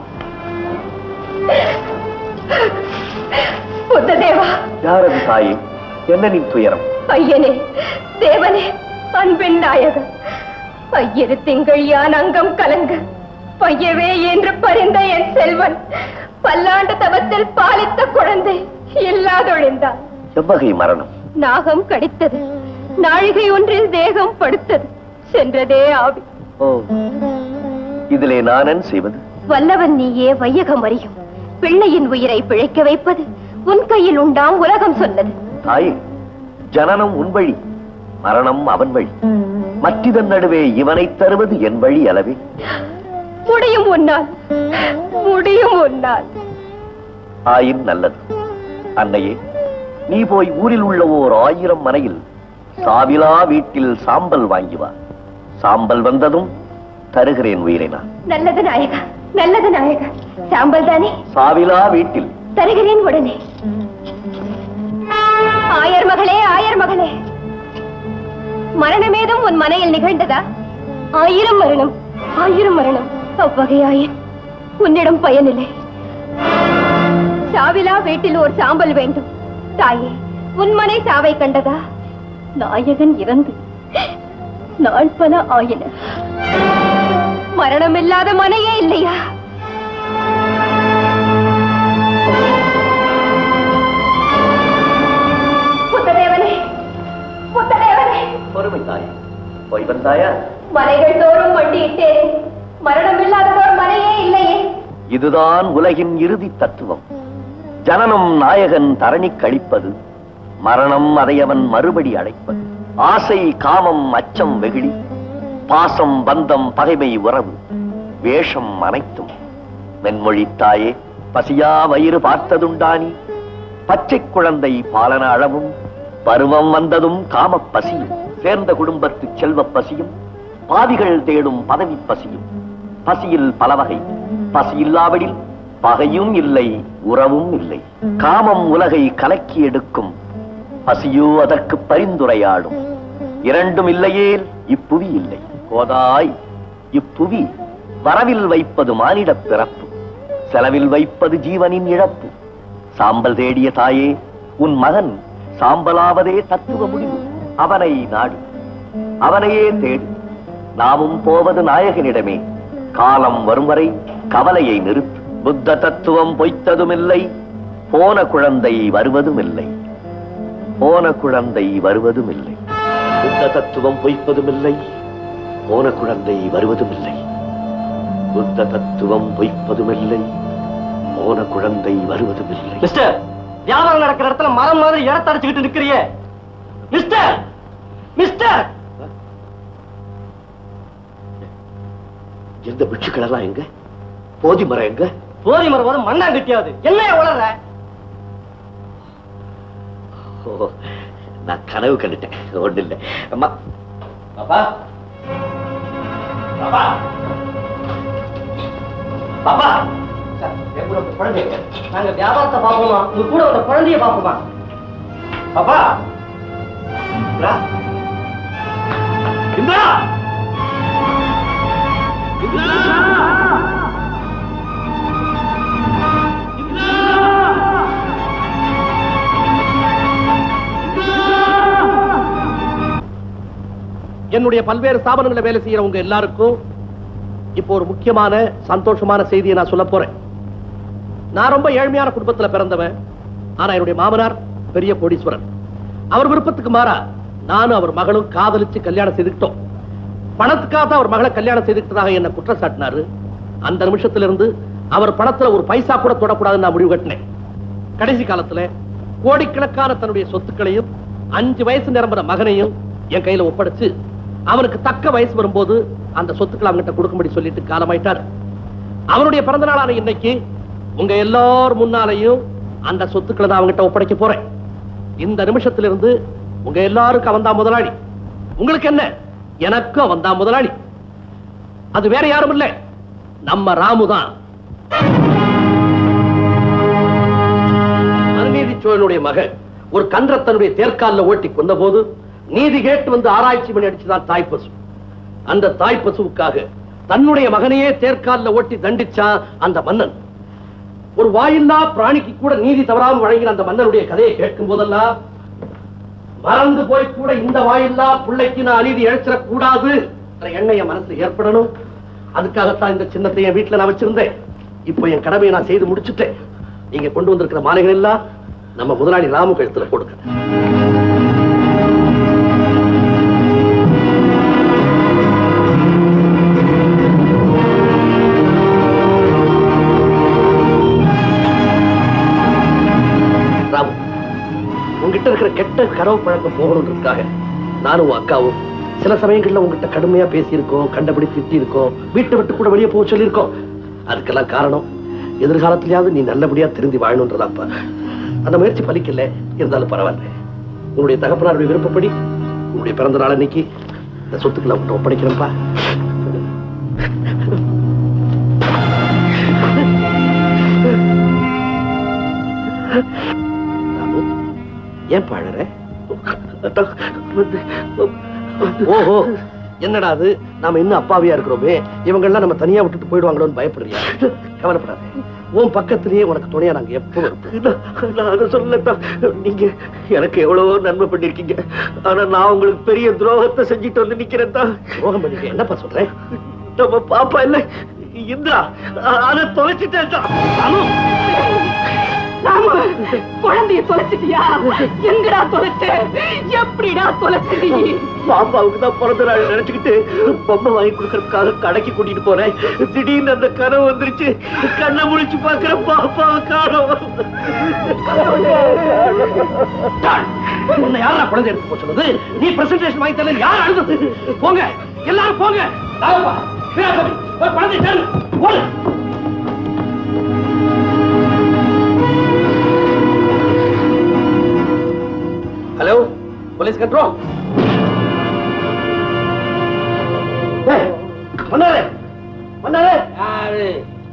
Speaker 8: புத்ததேவா
Speaker 7: யாரது தாயே என்ன நின் துயரம்
Speaker 8: ஐயனே தேவனே அன்பின் நாயகன் ஐயரு திங்கள் யான் அங்கம் கலங்க பையவே என்று பரிந்த என் செல்வன் பல்லாண்டு தவத்தில் பாலித்த குழந்தை இல்லாதொழிந்தான்
Speaker 7: எவ்வகை மரணம்
Speaker 8: நாகம் கடித்தது நாழிகை ஒன்றில் தேகம் படுத்தது சென்றதே ஆவி
Speaker 7: ஓ இதிலே நானன் செய்வது
Speaker 8: வல்லவன் நீயே வையகம் அறியும் பிள்ளையின் உயிரை பிழைக்க வைப்பது உன் கையில் உண்டாம் உலகம் சொன்னது
Speaker 7: தாயே ஜனனம் உன் வழி மரணம் அவன் வழி மற்றிதன் நடுவே இவனை தருவது என் வழி அளவே
Speaker 8: முடியும் உன்னால் முடியும் உன்னால்
Speaker 7: ஆயின் நல்லது அன்னையே நீ போய் ஊரில் உள்ள ஓர் ஆயிரம் மனையில் சாவிலா வீட்டில் சாம்பல் வாங்கி வா சாம்பல் வந்ததும்
Speaker 11: தருகிறேன் உயிரை நான்
Speaker 8: நல்லது நாயகா நல்லது நாயகா சாம்பல் தானே
Speaker 11: சாவிலா வீட்டில்
Speaker 8: தருகிறேன் உடனே ஆயர் மகளே ஆயர் மகளே மரணமேதும் உன் மனையில் நிகழ்ந்ததா ஆயிரம் மரணம் ஆயிரம் மரணம் அவ்வகையாயின் உன்னிடம் பயனில்லை சாவிலா வீட்டில் ஒரு சாம்பல் வேண்டும் தாயே உன் மனை சாவை கண்டதா நாயகன் இறந்து நாள் பல ஆயின மரணமில்லாத மனையே இல்லையா புத்ததேவனே புத்ததேவனே
Speaker 11: பொறுமை தாயே போய் வந்தாயா
Speaker 8: மலைகள் தோறும் வண்டியிட்டேன் மரணமில்லாததோர் மனையே இல்லையே
Speaker 11: இதுதான் உலகின் இறுதி தத்துவம் ஜனனம் நாயகன் தரணி கழிப்பது மரணம் அதையவன் மறுபடி அடைப்பது ஆசை காமம் அச்சம் வெகுளி பாசம் பந்தம் பகைமை உறவு வேஷம் அனைத்தும் மென்மொழி தாயே பசியா வயிறு பார்த்ததுண்டானி பச்சை குழந்தை பாலன அளவும் பருவம் வந்ததும் காமப் பசியும் சேர்ந்த குடும்பத்து செல்வப் பசியும் பாவிகள் தேடும் பதவி பசியும் பசியில் பலவகை பசியில்லாவிடில் பகையும் இல்லை உறவும் இல்லை காமம் உலகை கலக்கி எடுக்கும் பசியோ அதற்கு பரிந்துரையாடும் இரண்டும் இல்லையேல் இப்புவி இல்லை கோதாய் இப்புவி வரவில் வைப்பது மானிடப் பிறப்பு செலவில் வைப்பது ஜீவனின் இழப்பு சாம்பல் தேடிய தாயே உன் மகன் சாம்பலாவதே தத்துவ முடிவு அவனை நாடு அவனையே தேடு நாமும் போவது நாயகனிடமே காலம் வரும் வரை கவலையை நிறுத்து புத்த தத்துவம் பொய்த்ததுமில்லை போன குழந்தை வருவதுமில்லை போன குழந்தை வருவதுமில்லை புத்த தத்துவம் பொய்ப்பதுமில்லை போன குழந்தை வருவதுமில்லை புத்த தத்துவம் பொய்ப்பதுமில்லை போன குழந்தை வருவதுமில்லை
Speaker 7: மிஸ்டர் வியாபாரம் நடக்கிற இடத்துல மரம் மாதிரி இடத்த அடைச்சுக்கிட்டு நிக்கிறியே மிஸ்டர் மிஸ்டர்
Speaker 4: எந்த பிட்சுக்கள் எல்லாம் எங்க போதி மரம் எங்க
Speaker 7: போதி மரம் போது மண்ணா கட்டியாது என்ன உளற
Speaker 11: ஓ, நான் கனவு கண்டுட்டேன் ஒண்ணு இல்ல அம்மா பாப்பா பாப்பா பாப்பா
Speaker 7: சார், என் கூட உங்க குழந்தை எங்க? நாங்க வியாபாரத்தை பார்ப்போமா உங்க கூட ஒரு குழந்தைய பார்ப்போமா
Speaker 11: பாப்பா இந்திரா இந்திரா
Speaker 4: என்னுடைய பல்வேறு ஸ்தாபனங்கள வேலை செய்யறவங்க எல்லாருக்கும் இப்போ ஒரு முக்கியமான சந்தோஷமான செய்தியை நான் சொல்ல போறேன் நான் ரொம்ப ஏழ்மையான குடும்பத்துல பிறந்தவன் ஆனா என்னுடைய மாமனார் பெரிய கோடீஸ்வரன் அவர் விருப்பத்துக்கு மாறா நானும் அவர் மகளும் காதலிச்சு கல்யாணம் செய்துக்கிட்டோம் பணத்துக்காக தான் அவர் மகளை கல்யாணம் செய்துக்கிட்டதாக என்ன குற்றம் சாட்டினாரு அந்த நிமிஷத்துல இருந்து அவர் பணத்துல ஒரு பைசா கூட தொடக்கூடாதுன்னு நான் முடிவு கட்டினேன் கடைசி காலத்துல கோடிக்கணக்கான தன்னுடைய சொத்துக்களையும் அஞ்சு வயசு நிரம்புற மகனையும் என் கையில ஒப்படைச்சு அவனுக்கு தக்க வயசு வரும்போது அந்த சொத்துக்களை அவன்கிட்ட கொடுக்கும்படி சொல்லிட்டு காலமாயிட்டார் அவனுடைய பிறந்த நாளான இன்னைக்கு உங்க எல்லார் முன்னாலையும் அந்த சொத்துக்களை நான் அவன்கிட்ட ஒப்படைக்க போறேன் இந்த நிமிஷத்துல இருந்து உங்க எல்லாருக்கும் அவன் தான் முதலாளி உங்களுக்கு என்ன எனக்கும் அவன் தான் முதலாளி அது வேற யாரும் இல்ல நம்ம ராமு தான் மனுநீதி சோழனுடைய மகன் ஒரு கன்ற தன்னுடைய தேர்கால்ல ஓட்டி கொண்ட போது நீதி கேட்டு வந்து ஆராய்ச்சி பண்ணி அடிச்சுதான் தாய் பசு அந்த தாய் பசுவுக்காக தன்னுடைய மகனையே தேர்கால்ல ஓட்டி தண்டிச்சான் அந்த மன்னன் ஒரு வாயில்லா பிராணிக்கு கூட நீதி தவறாமல் வழங்கின அந்த மன்னனுடைய கதையை கேட்கும் போதெல்லாம் மறந்து போய் கூட இந்த வாயில்லா பிள்ளைக்கு நான் அநீதி இழைச்சிடக் கூடாது என்ற எண்ணம் என் மனசுல ஏற்படணும் அதுக்காகத்தான் இந்த சின்னத்தை என் வீட்டுல நான் வச்சிருந்தேன் இப்போ என் கடமையை நான் செய்து முடிச்சுட்டேன் நீங்க கொண்டு வந்திருக்கிற மாலைகள் எல்லாம் நம்ம முதலாளி ராமு கழுத்துல கொடுக்க ராமு உங்ககிட்ட இருக்கிற கெட்ட கனவு பழக்கம் போகணுன்றதுக்காக நானும் உன் அக்காவும் சில சமயங்கள்ல உங்ககிட்ட கடுமையா பேசியிருக்கோம் கண்டபடி திட்டி இருக்கோம் வீட்டை விட்டு கூட வெளியே போக சொல்லியிருக்கோம் அதுக்கெல்லாம் காரணம் எதிர்காலத்திலேயாவது நீ நல்லபடியா திருந்தி வாழணுன்றதாப்பா அந்த முயற்சி பலிக்கல இருந்தாலும் பரவாயில்ல உன்னுடைய தகப்பனாருடைய விருப்பப்படி உன்னுடைய பிறந்த நாள் அன்னைக்கு இந்த சொத்துக்களை உங்கள்கிட்ட ஒப்படைக்கிறேன்ப்பா ராமு, ஏன் பாழற ஓஹோ என்னடா அது நாம இன்னும் அப்பாவியா இருக்கிறோமே இவங்க எல்லாம் நம்ம தனியா விட்டுட்டு போயிடுவாங்களோன்னு பயப்படுறியா கவலைப்படாத உன் பக்கத்திலேயே உனக்கு துணையா நாங்க எப்போ இருப்போம்
Speaker 7: நான் அதை சொல்லத்தான் நீங்க எனக்கு எவ்வளவோ நன்மை பண்ணிருக்கீங்க ஆனா நான் உங்களுக்கு பெரிய துரோகத்தை செஞ்சுட்டு வந்து நிக்கிறேன் தான்
Speaker 4: துரோகம் பண்ணிக்க என்னப்பா சொல்றேன்
Speaker 7: நம்ம பாப்பா இல்ல இந்திரா அ- அதை தொலைச்சிட்டேன் தான்
Speaker 5: ராமு குழந்தைய தொலைச்சிட்டியா எங்கடா தொலைச்ச எப்படிடா தொலைச்ச நீ
Speaker 7: பாப்பாவுக்கு தான் பிறந்த நாள் நினைச்சுக்கிட்டு பொம்மை வாங்கி கொடுக்கறதுக்காக கடைக்கு கூட்டிட்டு போறேன் திடீர்னு அந்த கனவு வந்துருச்சு கண்ணை முழிச்சு பாக்குற பாப்பாவை காணோம்
Speaker 4: உன்னை யாரா குழந்தை எடுத்து போக சொன்னது நீ பிரசன்டேஷன் வாங்கி தரல யார் அழுது போங்க எல்லாரும் போங்க ராகவா, வீராசாமி, போய் குழந்தை தேடு ஓடு ஹலோ போலீஸ் கண்ட்ரோல் பண்ணாரே பண்ணாரே யாரு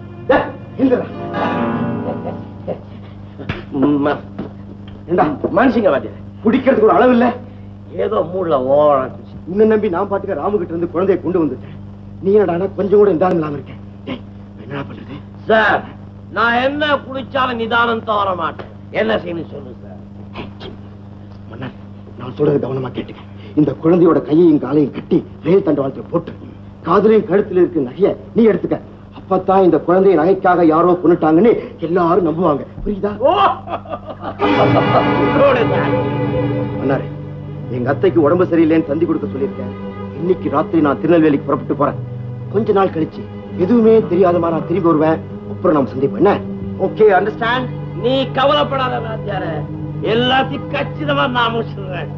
Speaker 6: ஏண்டா மனுஷங்க வாத்தியார் பிடிக்கிறதுக்கு ஒரு அளவு இல்ல
Speaker 7: ஏதோ மூளை ஓரம்
Speaker 6: உன்னை நம்பி நான் பாட்டுக்க ராமு கிட்ட இருந்து குழந்தைய கொண்டு வந்துட்டேன் நீ என்னடா கொஞ்சம் கூட நிதானம் இல்லாம இருக்கேன் டேய், என்னடா பண்றது
Speaker 7: சார் நான் என்ன குளிச்சாலும் நிதானம் தவற மாட்டேன் என்ன செய்யணும் சொல்லு சார்
Speaker 6: மன்னர் நான் சொல்றது கவனமா கேட்டுக்க இந்த குழந்தையோட கையையும் காலையும் கட்டி ரயில் தண்டவாளத்துல போட்டு காதலையும் கழுத்துல இருக்க நகைய நீ எடுத்துக்க அப்பதான் இந்த குழந்தைய நகைக்காக யாரோ கொண்டுட்டாங்கன்னு எல்லாரும் நம்புவாங்க புரியுதா மன்னாரே எங்க அத்தைக்கு உடம்பு சரியில்லைன்னு தந்தி கொடுக்க சொல்லியிருக்கேன் இன்னைக்கு ராத்திரி நான் திருநெல்வேலிக்கு புறப்பட்டு போறேன் கொஞ்ச நாள் கழிச்சு எதுவுமே தெரியாத மாதிரி நான் திரும்பி வருவேன் அப்புறம் நாம் சந்திப்போம் என்ன ஓகே அண்டர்ஸ்டாண்ட்
Speaker 7: நீ கவலைப்படாத வாத்தியார எல்லாத்தையும் கச்சிதமா நான் முடிச்சிடுறேன்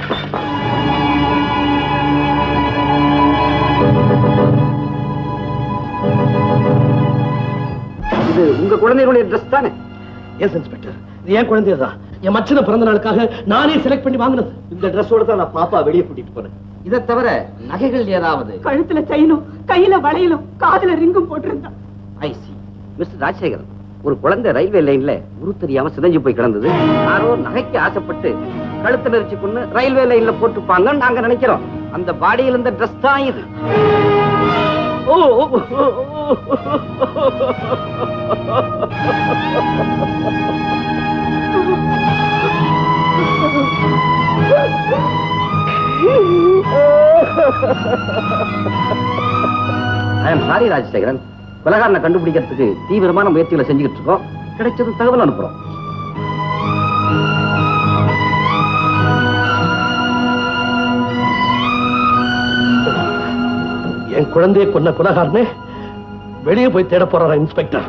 Speaker 6: இது உங்க குழந்தைகளுடைய ட்ரெஸ் தானே
Speaker 4: எஸ் இன்ஸ்பெக்டர் இது என் குழந்தையதான் என் மச்சன பிறந்த நாளுக்காக நானே செலக்ட் பண்ணி வாங்கினது
Speaker 6: இந்த ட்ரெஸ்ஸோட தான் நான் பாப்பா வெளியே கூட்டிட்டு போறேன்
Speaker 1: இதை தவிர நகைகள் ஏதாவது
Speaker 5: கழுத்துல செயினும் கையில வளையலும் காதுல ரிங்கும் போட்டிருந்தா
Speaker 1: ஐசி மிஸ்டர் ராஜசேகரன் ஒரு குழந்தை ரயில்வே லைன்ல உரு தெரியாம சிதைஞ்சு போய் கிடந்தது யாரோ நகைக்கு ஆசைப்பட்டு கழுத்து நெரிச்சு கொண்டு ரயில்வே லைன்ல போட்டுப்பாங்கன்னு நாங்க நினைக்கிறோம் அந்த பாடியில் இருந்த ட்ரெஸ் தான் இது
Speaker 7: oh oh, oh, oh.
Speaker 1: I am sorry Rajasekaran கொலகாரனை கண்டுபிடிக்கிறதுக்கு தீவிரமான முயற்சிகளை செஞ்சுக்கிட்டு இருக்கோம் கிடைச்சது தகவல் அனுப்புறோம்
Speaker 4: என் குழந்தையை கொன்ன குலகாரனே வெளியே போய் தேட போறாரா இன்ஸ்பெக்டர்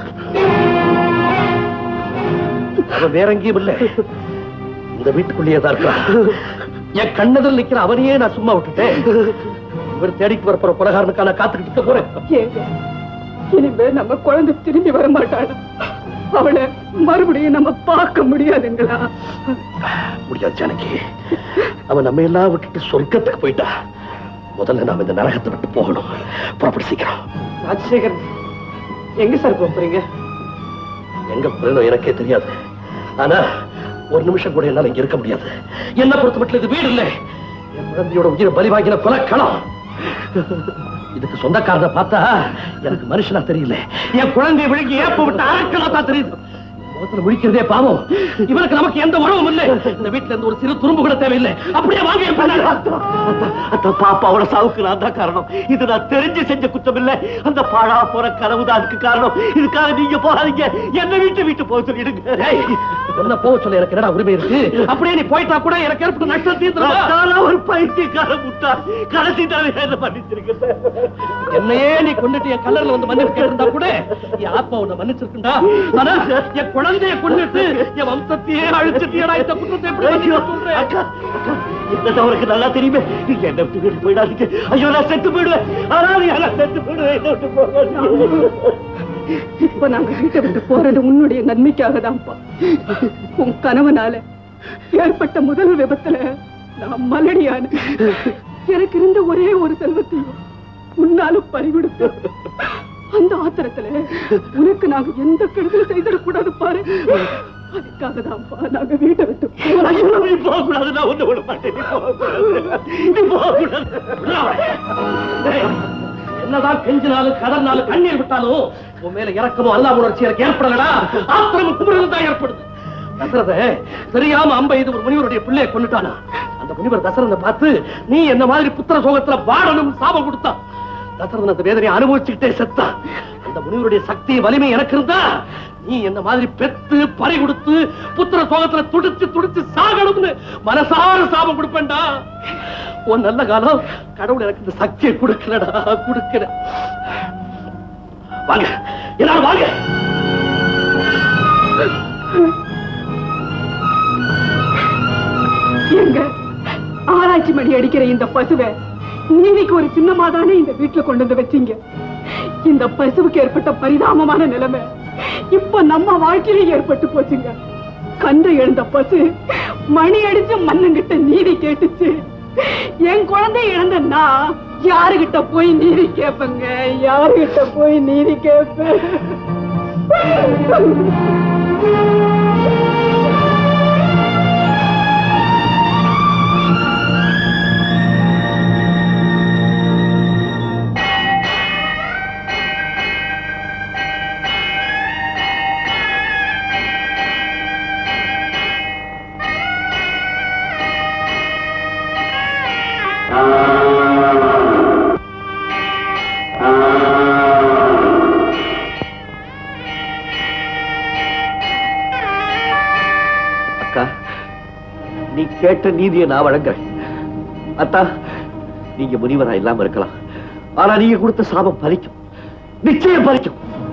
Speaker 4: அவன் வேற எங்கேயும் இல்ல இந்த வீட்டுக்குள்ளேயே தான் இருக்கான் என் கண்ணதில் நிக்கிற அவனையே நான் சும்மா விட்டுட்டேன் இவர் தேடிட்டு வரப்போற குலகாரனுக்கான காத்துக்கிட்டு இருக்க போறேன்
Speaker 5: ஏங்க இனிமே நம்ம குழந்தை திரும்பி வர மாட்டாளா அவளை மறுபடியும் நம்ம பார்க்க முடியாதுங்களா
Speaker 4: முடியாது ஜானகி அவன் நம்ம எல்லாம் விட்டுட்டு சொர்க்கத்துக்கு போயிட்டா முதல்ல நாம இந்த நரகத்தை விட்டு போகணும் புறப்பட்டு சீக்கிரம்
Speaker 5: ராஜசேகர் எங்க சார் போறீங்க
Speaker 4: எங்க போறேனோ எனக்கே தெரியாது ஆனா ஒரு நிமிஷம் கூட என்னால இங்க இருக்க முடியாது என்ன பொறுத்த மட்டும் இது வீடு இல்லை என் குழந்தையோட உயிரை பலி வாங்கின கொலக்களம் இதுக்கு சொந்தக்காரனை பார்த்தா எனக்கு மனுஷனா தெரியல என் குழந்தையை விழுங்கி ஏப்ப விட்டு அரக்கலா தான் தெரியுது முகத்துல முழிக்கிறதே பாவம் இவனுக்கு நமக்கு எந்த உறவும் இல்லை இந்த வீட்டுல இருந்து ஒரு சிறு துரும்பு கூட தேவையில்லை அப்படியே வாங்க என் பின்னாடி.
Speaker 7: அந்த பாப்பாவோட சாவுக்கு நான் தான் காரணம் இது நான் தெரிஞ்சு செஞ்ச குற்றம் இல்ல அந்த பாழா போற கனவு தான் அதுக்கு காரணம் இதுக்காக நீங்க போகாதீங்க என்ன வீட்டு வீட்டு போக சொல்லிடுங்க
Speaker 4: ஏய், உன்னை போக சொல்ல எனக்கு என்னடா உரிமை இருக்கு அப்படியே நீ போயிட்டா கூட எனக்கு ஏற்பட்ட நஷ்டம் தீர்த்துடா
Speaker 7: நான் ஒரு பைத்தியக்கார முட்டா கடைசி தடவை என்ன பண்ணிச்சிருக்கேன்
Speaker 4: என்னையே நீ கொண்டுட்டு என் கல்லறையில வந்து மன்னிப்பு கேட்டிருந்தா கூட என் ஆத்மா உன்னை மன்னிச்சிருக்குண்டா ஆனா என் குழந்தைய கொண்டுட்டு என் வம்சத்தையே அழிச்சிட்டியடா இந்த குற்றத்தை எப்படி மன்னிக்க சொல்றேன்
Speaker 7: அக்கா, அக்கா, என்ன தவறுக்கு நல்லா தெரியுமே நீங்க என்ன விட்டு விட்டு போயிடாதீங்க ஐயோ நான் செத்து போயிடுவேன் ஆனால் நான் செத்து போயிடுவேன் என்ன விட்டு போகாதீங்க.
Speaker 5: இப்ப நாங்க வீட்டை விட்டு போறது உன்னுடைய நன்மைக்காக தான்ப்பா உன் கணவனால ஏற்பட்ட முதல் விபத்துல நான் மலடியான எனக்கு இருந்த ஒரே ஒரு செல்வத்தையும் உன்னால பறிகொடுத்து அந்த ஆத்திரத்துல உனக்கு நாங்க எந்த கெடுதல் செய்திடக்கூடாது பாரு
Speaker 9: அதுக்காக தான்ப்பா நாங்க வீட்டை விட்டு
Speaker 4: நீ போக கூடாது நான் ஒண்ணு விட மாட்டேன் நீ போக கூடாது நீ போக கூடாது விட்றா அவனை. டேய், என்னதான் கெஞ்சினாலும் கதறினாலும் கண்ணீர் விட்டாலும் உன் மேல இறக்கமும் அல்லா உணர்ச்சி எனக்கு ஏற்படலடா ஆத்திரம் குமுறல் தான் ஏற்படுது தசரத தெரியாம அம்ப இது ஒரு முனிவருடைய பிள்ளையை கொண்டுட்டானா அந்த முனிவர் தசரதை பார்த்து நீ என்ன மாதிரி புத்திர சோகத்துல வாடணும் சாபம் கொடுத்தான் தசரதன் அந்த வேதனையை அனுபவிச்சுக்கிட்டே செத்தான் அந்த முனிவருடைய சக்தி வலிமை எனக்கு இருந்தா நீ என்ன மாதிரி பெத்து பறி கொடுத்து புத்திர சோகத்துல துடிச்சு துடிச்சு சாகணும்னு மனசார சாபம் கொடுப்பேன்டா உன் நல்ல காலம் கடவுள் எனக்கு இந்த சக்தியை கொடுக்கலடா கொடுக்கல வாங்க எல்லாரும் வாங்க
Speaker 9: எங்க ஆராய்ச்சி மணி அடிக்கிற இந்த பசுவை நீதிக்கு ஒரு சின்னமா தானே இந்த வீட்டுல கொண்டு வந்து வச்சீங்க இந்த பசுவுக்கு ஏற்பட்ட பரிதாபமான நிலைமை இப்ப நம்ம வாழ்க்கையில ஏற்பட்டு போச்சுங்க கன்று எழுந்த பசு மணி அடிச்சு மண்ணுங்கிட்ட நீதி கேட்டுச்சு என் குழந்தை இழந்த நான் யாருகிட்ட போய் நீதி கேட்பேங்க யாருகிட்ட போய் நீதி கேட்பேன்
Speaker 11: அக்கா நீ கேட்ட நீதியை நான் வழங்குறேன் அத்தா நீங்க முனிவரா இல்லாம இருக்கலாம் ஆனா நீங்க கொடுத்த சாபம் பலிக்கும் நிச்சயம் பலிக்கும்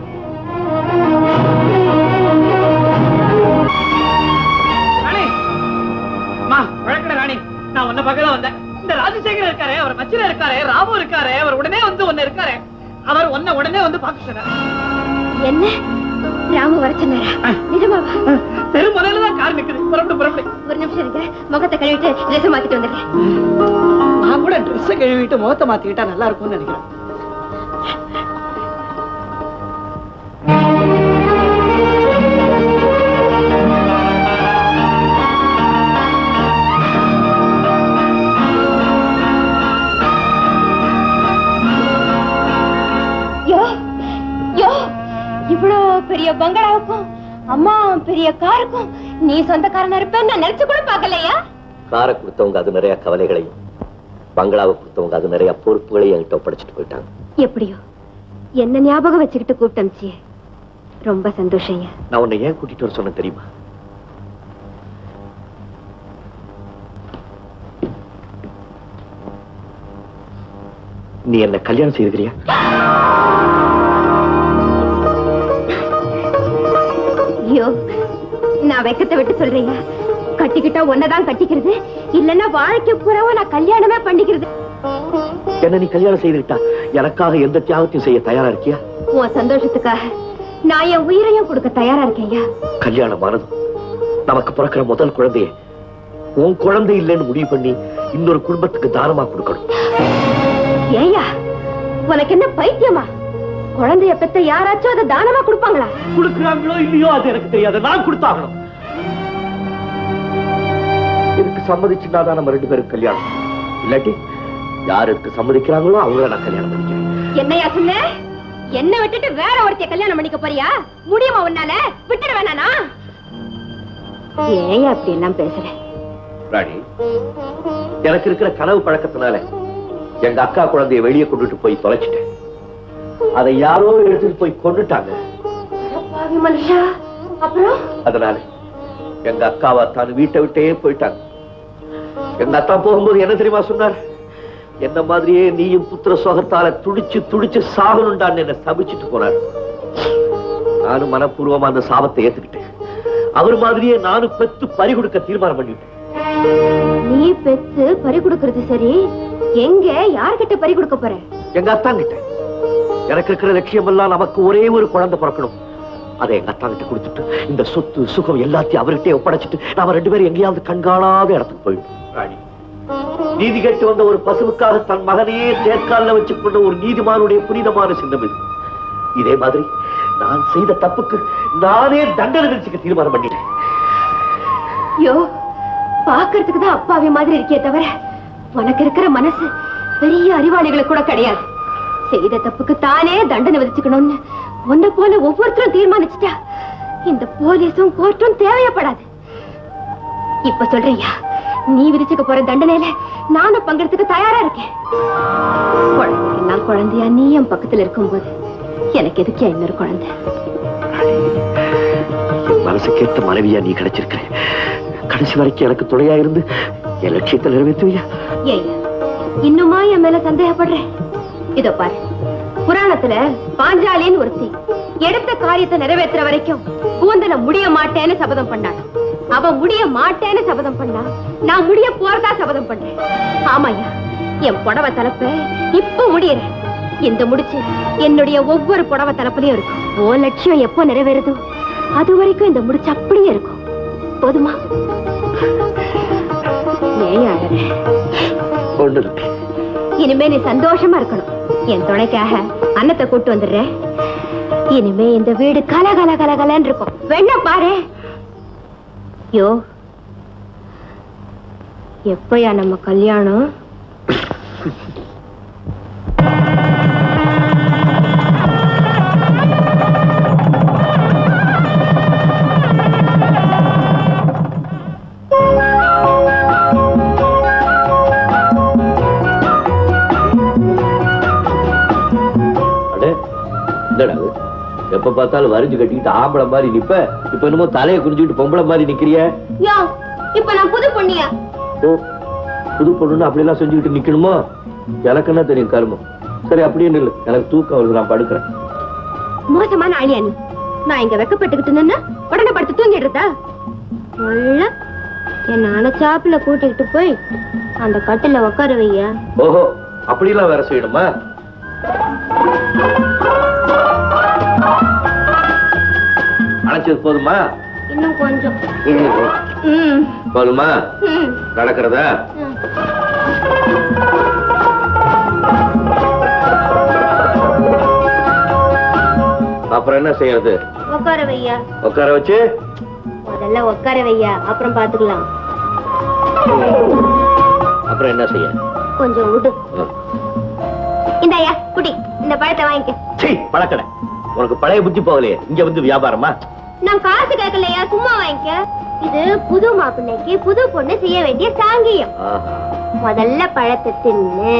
Speaker 1: ராணி அம்மா வழக்கட ராணி நான் உன்ன பக்கம் வந்தேன் இந்த ராஜசேகர் இருக்காரு அவர் மச்சில இருக்காரு ராமு இருக்காரு அவர் உடனே வந்து ஒன்னு இருக்காரு அவர் உன்னை உடனே வந்து பார்க்க சொன்னாரு
Speaker 8: என்ன ராமு வர சொன்னாரா நிஜமாவா
Speaker 1: தெரு முதல்ல தான் கார் நிக்குது புறப்படு புறப்படு
Speaker 8: ஒரு நிமிஷம் இருங்க முகத்தை கழுவிட்டு ட்ரெஸ் மாத்திட்டு வந்துடுறேன்
Speaker 1: நான் கூட ட்ரெஸ் கழுவிட்டு முகத்தை மாத்திக்கிட்டா நல்லா இருக்கும்னு நினைக்கிறேன்
Speaker 8: யோ யோ இவ்வளோ பெரிய பங்களாவுக்கும் அம்மா பெரிய காருக்கும் நீ சொந்தக்காரனா இருப்பேன்னு நான் நினைச்சு கூட பார்க்கலையா
Speaker 11: காரை கொடுத்தவங்க அது நிறைய கவலைகளையும் பங்களாவை கொடுத்தவங்க அது நிறைய பொறுப்புகளையும் என்கிட்ட ஒப்படைச்சிட்டு போயிட்டாங்க
Speaker 8: எப்படியோ என்ன ஞாபகம் வச்சுக்கிட்டு கூப்பிட்டமிச்சியே ரொம்ப சந்தோஷம் ஐயா
Speaker 11: நான் உன்னை ஏன் கூட்டிட்டு வர சொன்னேன் தெரியுமா நீ என்ன கல்யாணம் செய்துக்கிறியா
Speaker 8: ஐயோ நான் வெக்கத்தை விட்டு சொல்றீங்க கட்டிக்கிட்டா ஒன்னதான் கட்டிக்கிறது இல்லன்னா வாழ்க்கை பூராவா நான் கல்யாணமே பண்ணிக்கிறது
Speaker 11: என்ன நீ கல்யாணம் செய்துக்கிட்டா எனக்காக எந்த தியாகத்தையும் செய்ய தயாரா இருக்கியா
Speaker 8: உன் சந்தோஷத்துக்காக நான் என் உயிரையும் கொடுக்க தயாரா இருக்கேன் ஐயா
Speaker 11: கல்யாணம் ஆனதும் நமக்கு பிறக்கிற முதல் குழந்தைய உன் குழந்தை இல்லைன்னு முடிவு பண்ணி இன்னொரு குடும்பத்துக்கு தானமா கொடுக்கணும்
Speaker 8: ஏய்யா உனக்கு என்ன பைத்தியமா குழந்தைய பெத்த யாராச்சும் அதை தானமா கொடுப்பாங்களா
Speaker 11: கொடுக்குறாங்களோ இல்லையோ அது எனக்கு தெரியாது நான் கொடுத்தாகணும் இதுக்கு சம்மதிச்சுனா தான் நம்ம ரெண்டு பேரும் கல்யாணம் இல்லாட்டி யாருக்கு சம்மதிக்கிறாங்களோ அவங்கள நான் கல்யாணம் பண்ணிக்கிறேன்
Speaker 8: என்னையா சொன்ன என்ன விட்டுட்டு வேற ஒருத்தைய கல்யாணம் பண்ணிக்க போறியா முடியுமா உன்னால விட்டுட வேணானா ஏன் அப்படி எல்லாம் பேசுற
Speaker 11: ராணி எனக்கு இருக்கிற கனவு பழக்கத்தினால எங்க அக்கா குழந்தைய வெளியே கொண்டுட்டு போய் தொலைச்சிட்டேன் அதை யாரோ எடுத்துட்டு போய் கொண்டுட்டாங்க
Speaker 8: பாவி மனுஷா அப்புறம்
Speaker 11: அதனால எங்க அக்காவா தான் வீட்டை விட்டே போயிட்டாங்க எங்க அத்தா போகும்போது என்ன தெரியுமா சொன்னார் என்ன மாதிரியே நீயும் புத்திர சோகத்தால துடிச்சு துடிச்சு சாகணும்டான்னு என்ன சபிச்சுட்டு போனார் நானும் மனப்பூர்வமா அந்த சாபத்தை ஏத்துக்கிட்டேன் அவர் மாதிரியே நானும் பெத்து பறி கொடுக்க தீர்மானம் பண்ணிட்டேன்
Speaker 8: நீ பெத்து பறி கொடுக்கறது சரி எங்க யார்கிட்ட பறி கொடுக்க போற
Speaker 11: எங்க அத்தான் கிட்ட எனக்கு இருக்கிற லட்சியம் எல்லாம் நமக்கு ஒரே ஒரு குழந்தை பிறக்கணும் அதை எங்க அத்தா கிட்ட கொடுத்துட்டு இந்த சொத்து சுகம் எல்லாத்தையும் அவர்கிட்டயே ஒப்படைச்சிட்டு நாம ரெண்டு பேரும் எங்கேயாவது கண்காணாத இடத்துக்கு போயிடும் ராணி நீதி கேட்டு வந்த ஒரு பசுவுக்காக தன் மகனையே தேர்காலில் வச்சு கொண்ட ஒரு நீதிமானுடைய புனிதமான சின்னம் இது இதே மாதிரி நான் செய்த தப்புக்கு நானே தண்டனை நினைச்சுக்க தீர்மானம் பண்ணிட்டேன்
Speaker 8: யோ பாக்குறதுக்கு தான் அப்பாவி மாதிரி இருக்கே தவிர உனக்கு இருக்கிற மனசு பெரிய அறிவாளிகளுக்கு கூட கிடையாது செய்த தப்புக்கு தானே தண்டனை விதிச்சுக்கணும்னு உன்னை போல ஒவ்வொருத்தரும் தீர்மானிச்சுட்டா இந்த போலீஸும் கோர்ட்டும் தேவையப்படாது இப்ப சொல்றியா நீ விதிச்சுக்க போற தண்டனையில நானும் பங்கெடுத்துக்க தயாரா இருக்கேன் குழந்தைக்கெல்லாம் குழந்தையா நீ என் பக்கத்துல இருக்கும்போது எனக்கு எதுக்கே இன்னொரு குழந்தை
Speaker 11: என் மனசுக்கேத்த மனைவியா நீ கிடைச்சிருக்கிற கடைசி வரைக்கும் எனக்கு துணையா இருந்து என் லட்சியத்தை நிறைவேற்றுவியா
Speaker 8: ஏய் இன்னுமா என் மேல சந்தேகப்படுறேன் இதோ பாரு புராணத்துல பாஞ்சாலின்னு ஒருத்தி எடுத்த காரியத்தை நிறைவேற்றுற வரைக்கும் கூந்தல முடிய மாட்டேன்னு சபதம் பண்ணாள் அவ முடிய மாட்டேன்னு சபதம் பண்ணா நான் முடிய போறதா சபதம் பண்றேன் ஆமாய்யா என் புடவை தலைப்ப இப்ப முடியறேன் இந்த முடிச்சு என்னுடைய ஒவ்வொரு புடவை தலைப்புலயும் இருக்கும் ஓ லட்சியம் எப்போ நிறைவேறுதோ அது வரைக்கும் இந்த முடிச்சு அப்படியே இருக்கும் போதுமா ஏன் அழற
Speaker 11: ஒண்ணு இருக்கு
Speaker 8: இனிமே நீ சந்தோஷமா இருக்கணும் என் துணைக்காக அன்னத்தை கூட்டு வந்துடுறேன் இனிமே இந்த வீடு கல கல கல கலன்னு இருக்கும் வெண்ண பாரு யோ எப்பயா நம்ம கல்யாணம்
Speaker 11: அடே என்னடா இது? எப்ப பார்த்தாலும் வரிஞ்சு கட்டிக்கிட்டு ஆம்பளை மாதிரி நிப்ப இப்ப என்னமோ தலையை குனிஞ்சுக்கிட்டு பொம்பளை மாதிரி நிக்கிறிய
Speaker 8: யோ இப்ப நான் புது பொண்ணியா
Speaker 11: ஓ புது பொண்ணுன்னு அப்படி எல்லாம் செஞ்சுக்கிட்டு நிக்கணுமா எனக்கு என்ன தெரியும் கருமம் சரி அப்படியே நில்லு எனக்கு தூக்கம் வருது நான் படுக்கிறேன்
Speaker 8: மோசமான ஆளியா நீ நான் இங்க வெக்கப்பட்டுக்கிட்டு நின்னா உடனே படுத்து தூங்கிடுறதா நல்லா என்ன அணைச்சாப்புல கூட்டிக்கிட்டு போய் அந்த கட்டில உட்கார வையா
Speaker 11: ஓஹோ அப்படியெல்லாம் வேற செய்யணுமா அழைச்சது போதுமா
Speaker 8: இன்னும் கொஞ்சம்
Speaker 11: ம்.
Speaker 8: ம்
Speaker 11: போதுமா
Speaker 8: ம்
Speaker 11: நடக்கிறதா
Speaker 8: ம்.
Speaker 11: அப்புறம் என்ன செய்யறது
Speaker 8: உட்கார வையா
Speaker 11: உட்கார வச்சு
Speaker 8: முதல்ல உட்கார வையா அப்புறம் பாத்துக்கலாம்
Speaker 11: அப்புறம் என்ன செய்ய
Speaker 8: கொஞ்சம் விடு
Speaker 11: ம்.
Speaker 8: இந்தாயா குடி இந்த பழத்தை வாங்கிக்க
Speaker 11: சீ, பழக்கடை உனக்கு பழைய புத்தி போகலையே இங்க வந்து வியாபாரமா
Speaker 8: நான் காசு கேட்கலையா சும்மா வாங்கிக்க இது புது மாப்பிள்ளைக்கு புது பொண்ணு செய்ய வேண்டிய சாங்கியம்
Speaker 11: ஆஹா.
Speaker 8: முதல்ல பழத்தை தின்னு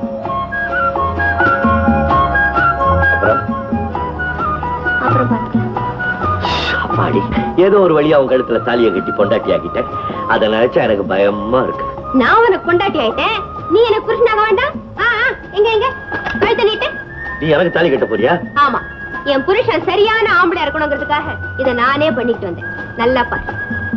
Speaker 11: அப்புறம்
Speaker 8: அப்புறம் பாத்துக்கலாம்
Speaker 11: அப்பாடி ஏதோ ஒரு வழியா உன் கழுத்துல தாலியை கட்டி பொண்டாட்டி ஆக்கிட்டேன் அதை நினைச்சா எனக்கு பயமா இருக்கு
Speaker 8: நான் உனக்கு கொண்டாட்டி ஆயிட்டேன் நீ எனக்கு புருஷனாக வேண்டாம் ஆ, ஆ, எங்க எங்க கழுத்தை நீட்டு
Speaker 11: நீ எனக்கு தாலி கட்ட போறியா
Speaker 8: ஆமா என் புருஷன் சரியான ஆம்பளையா இருக்கணுங்கிறதுக்காக இத நானே பண்ணிட்டு வந்தேன் நல்லா பாரு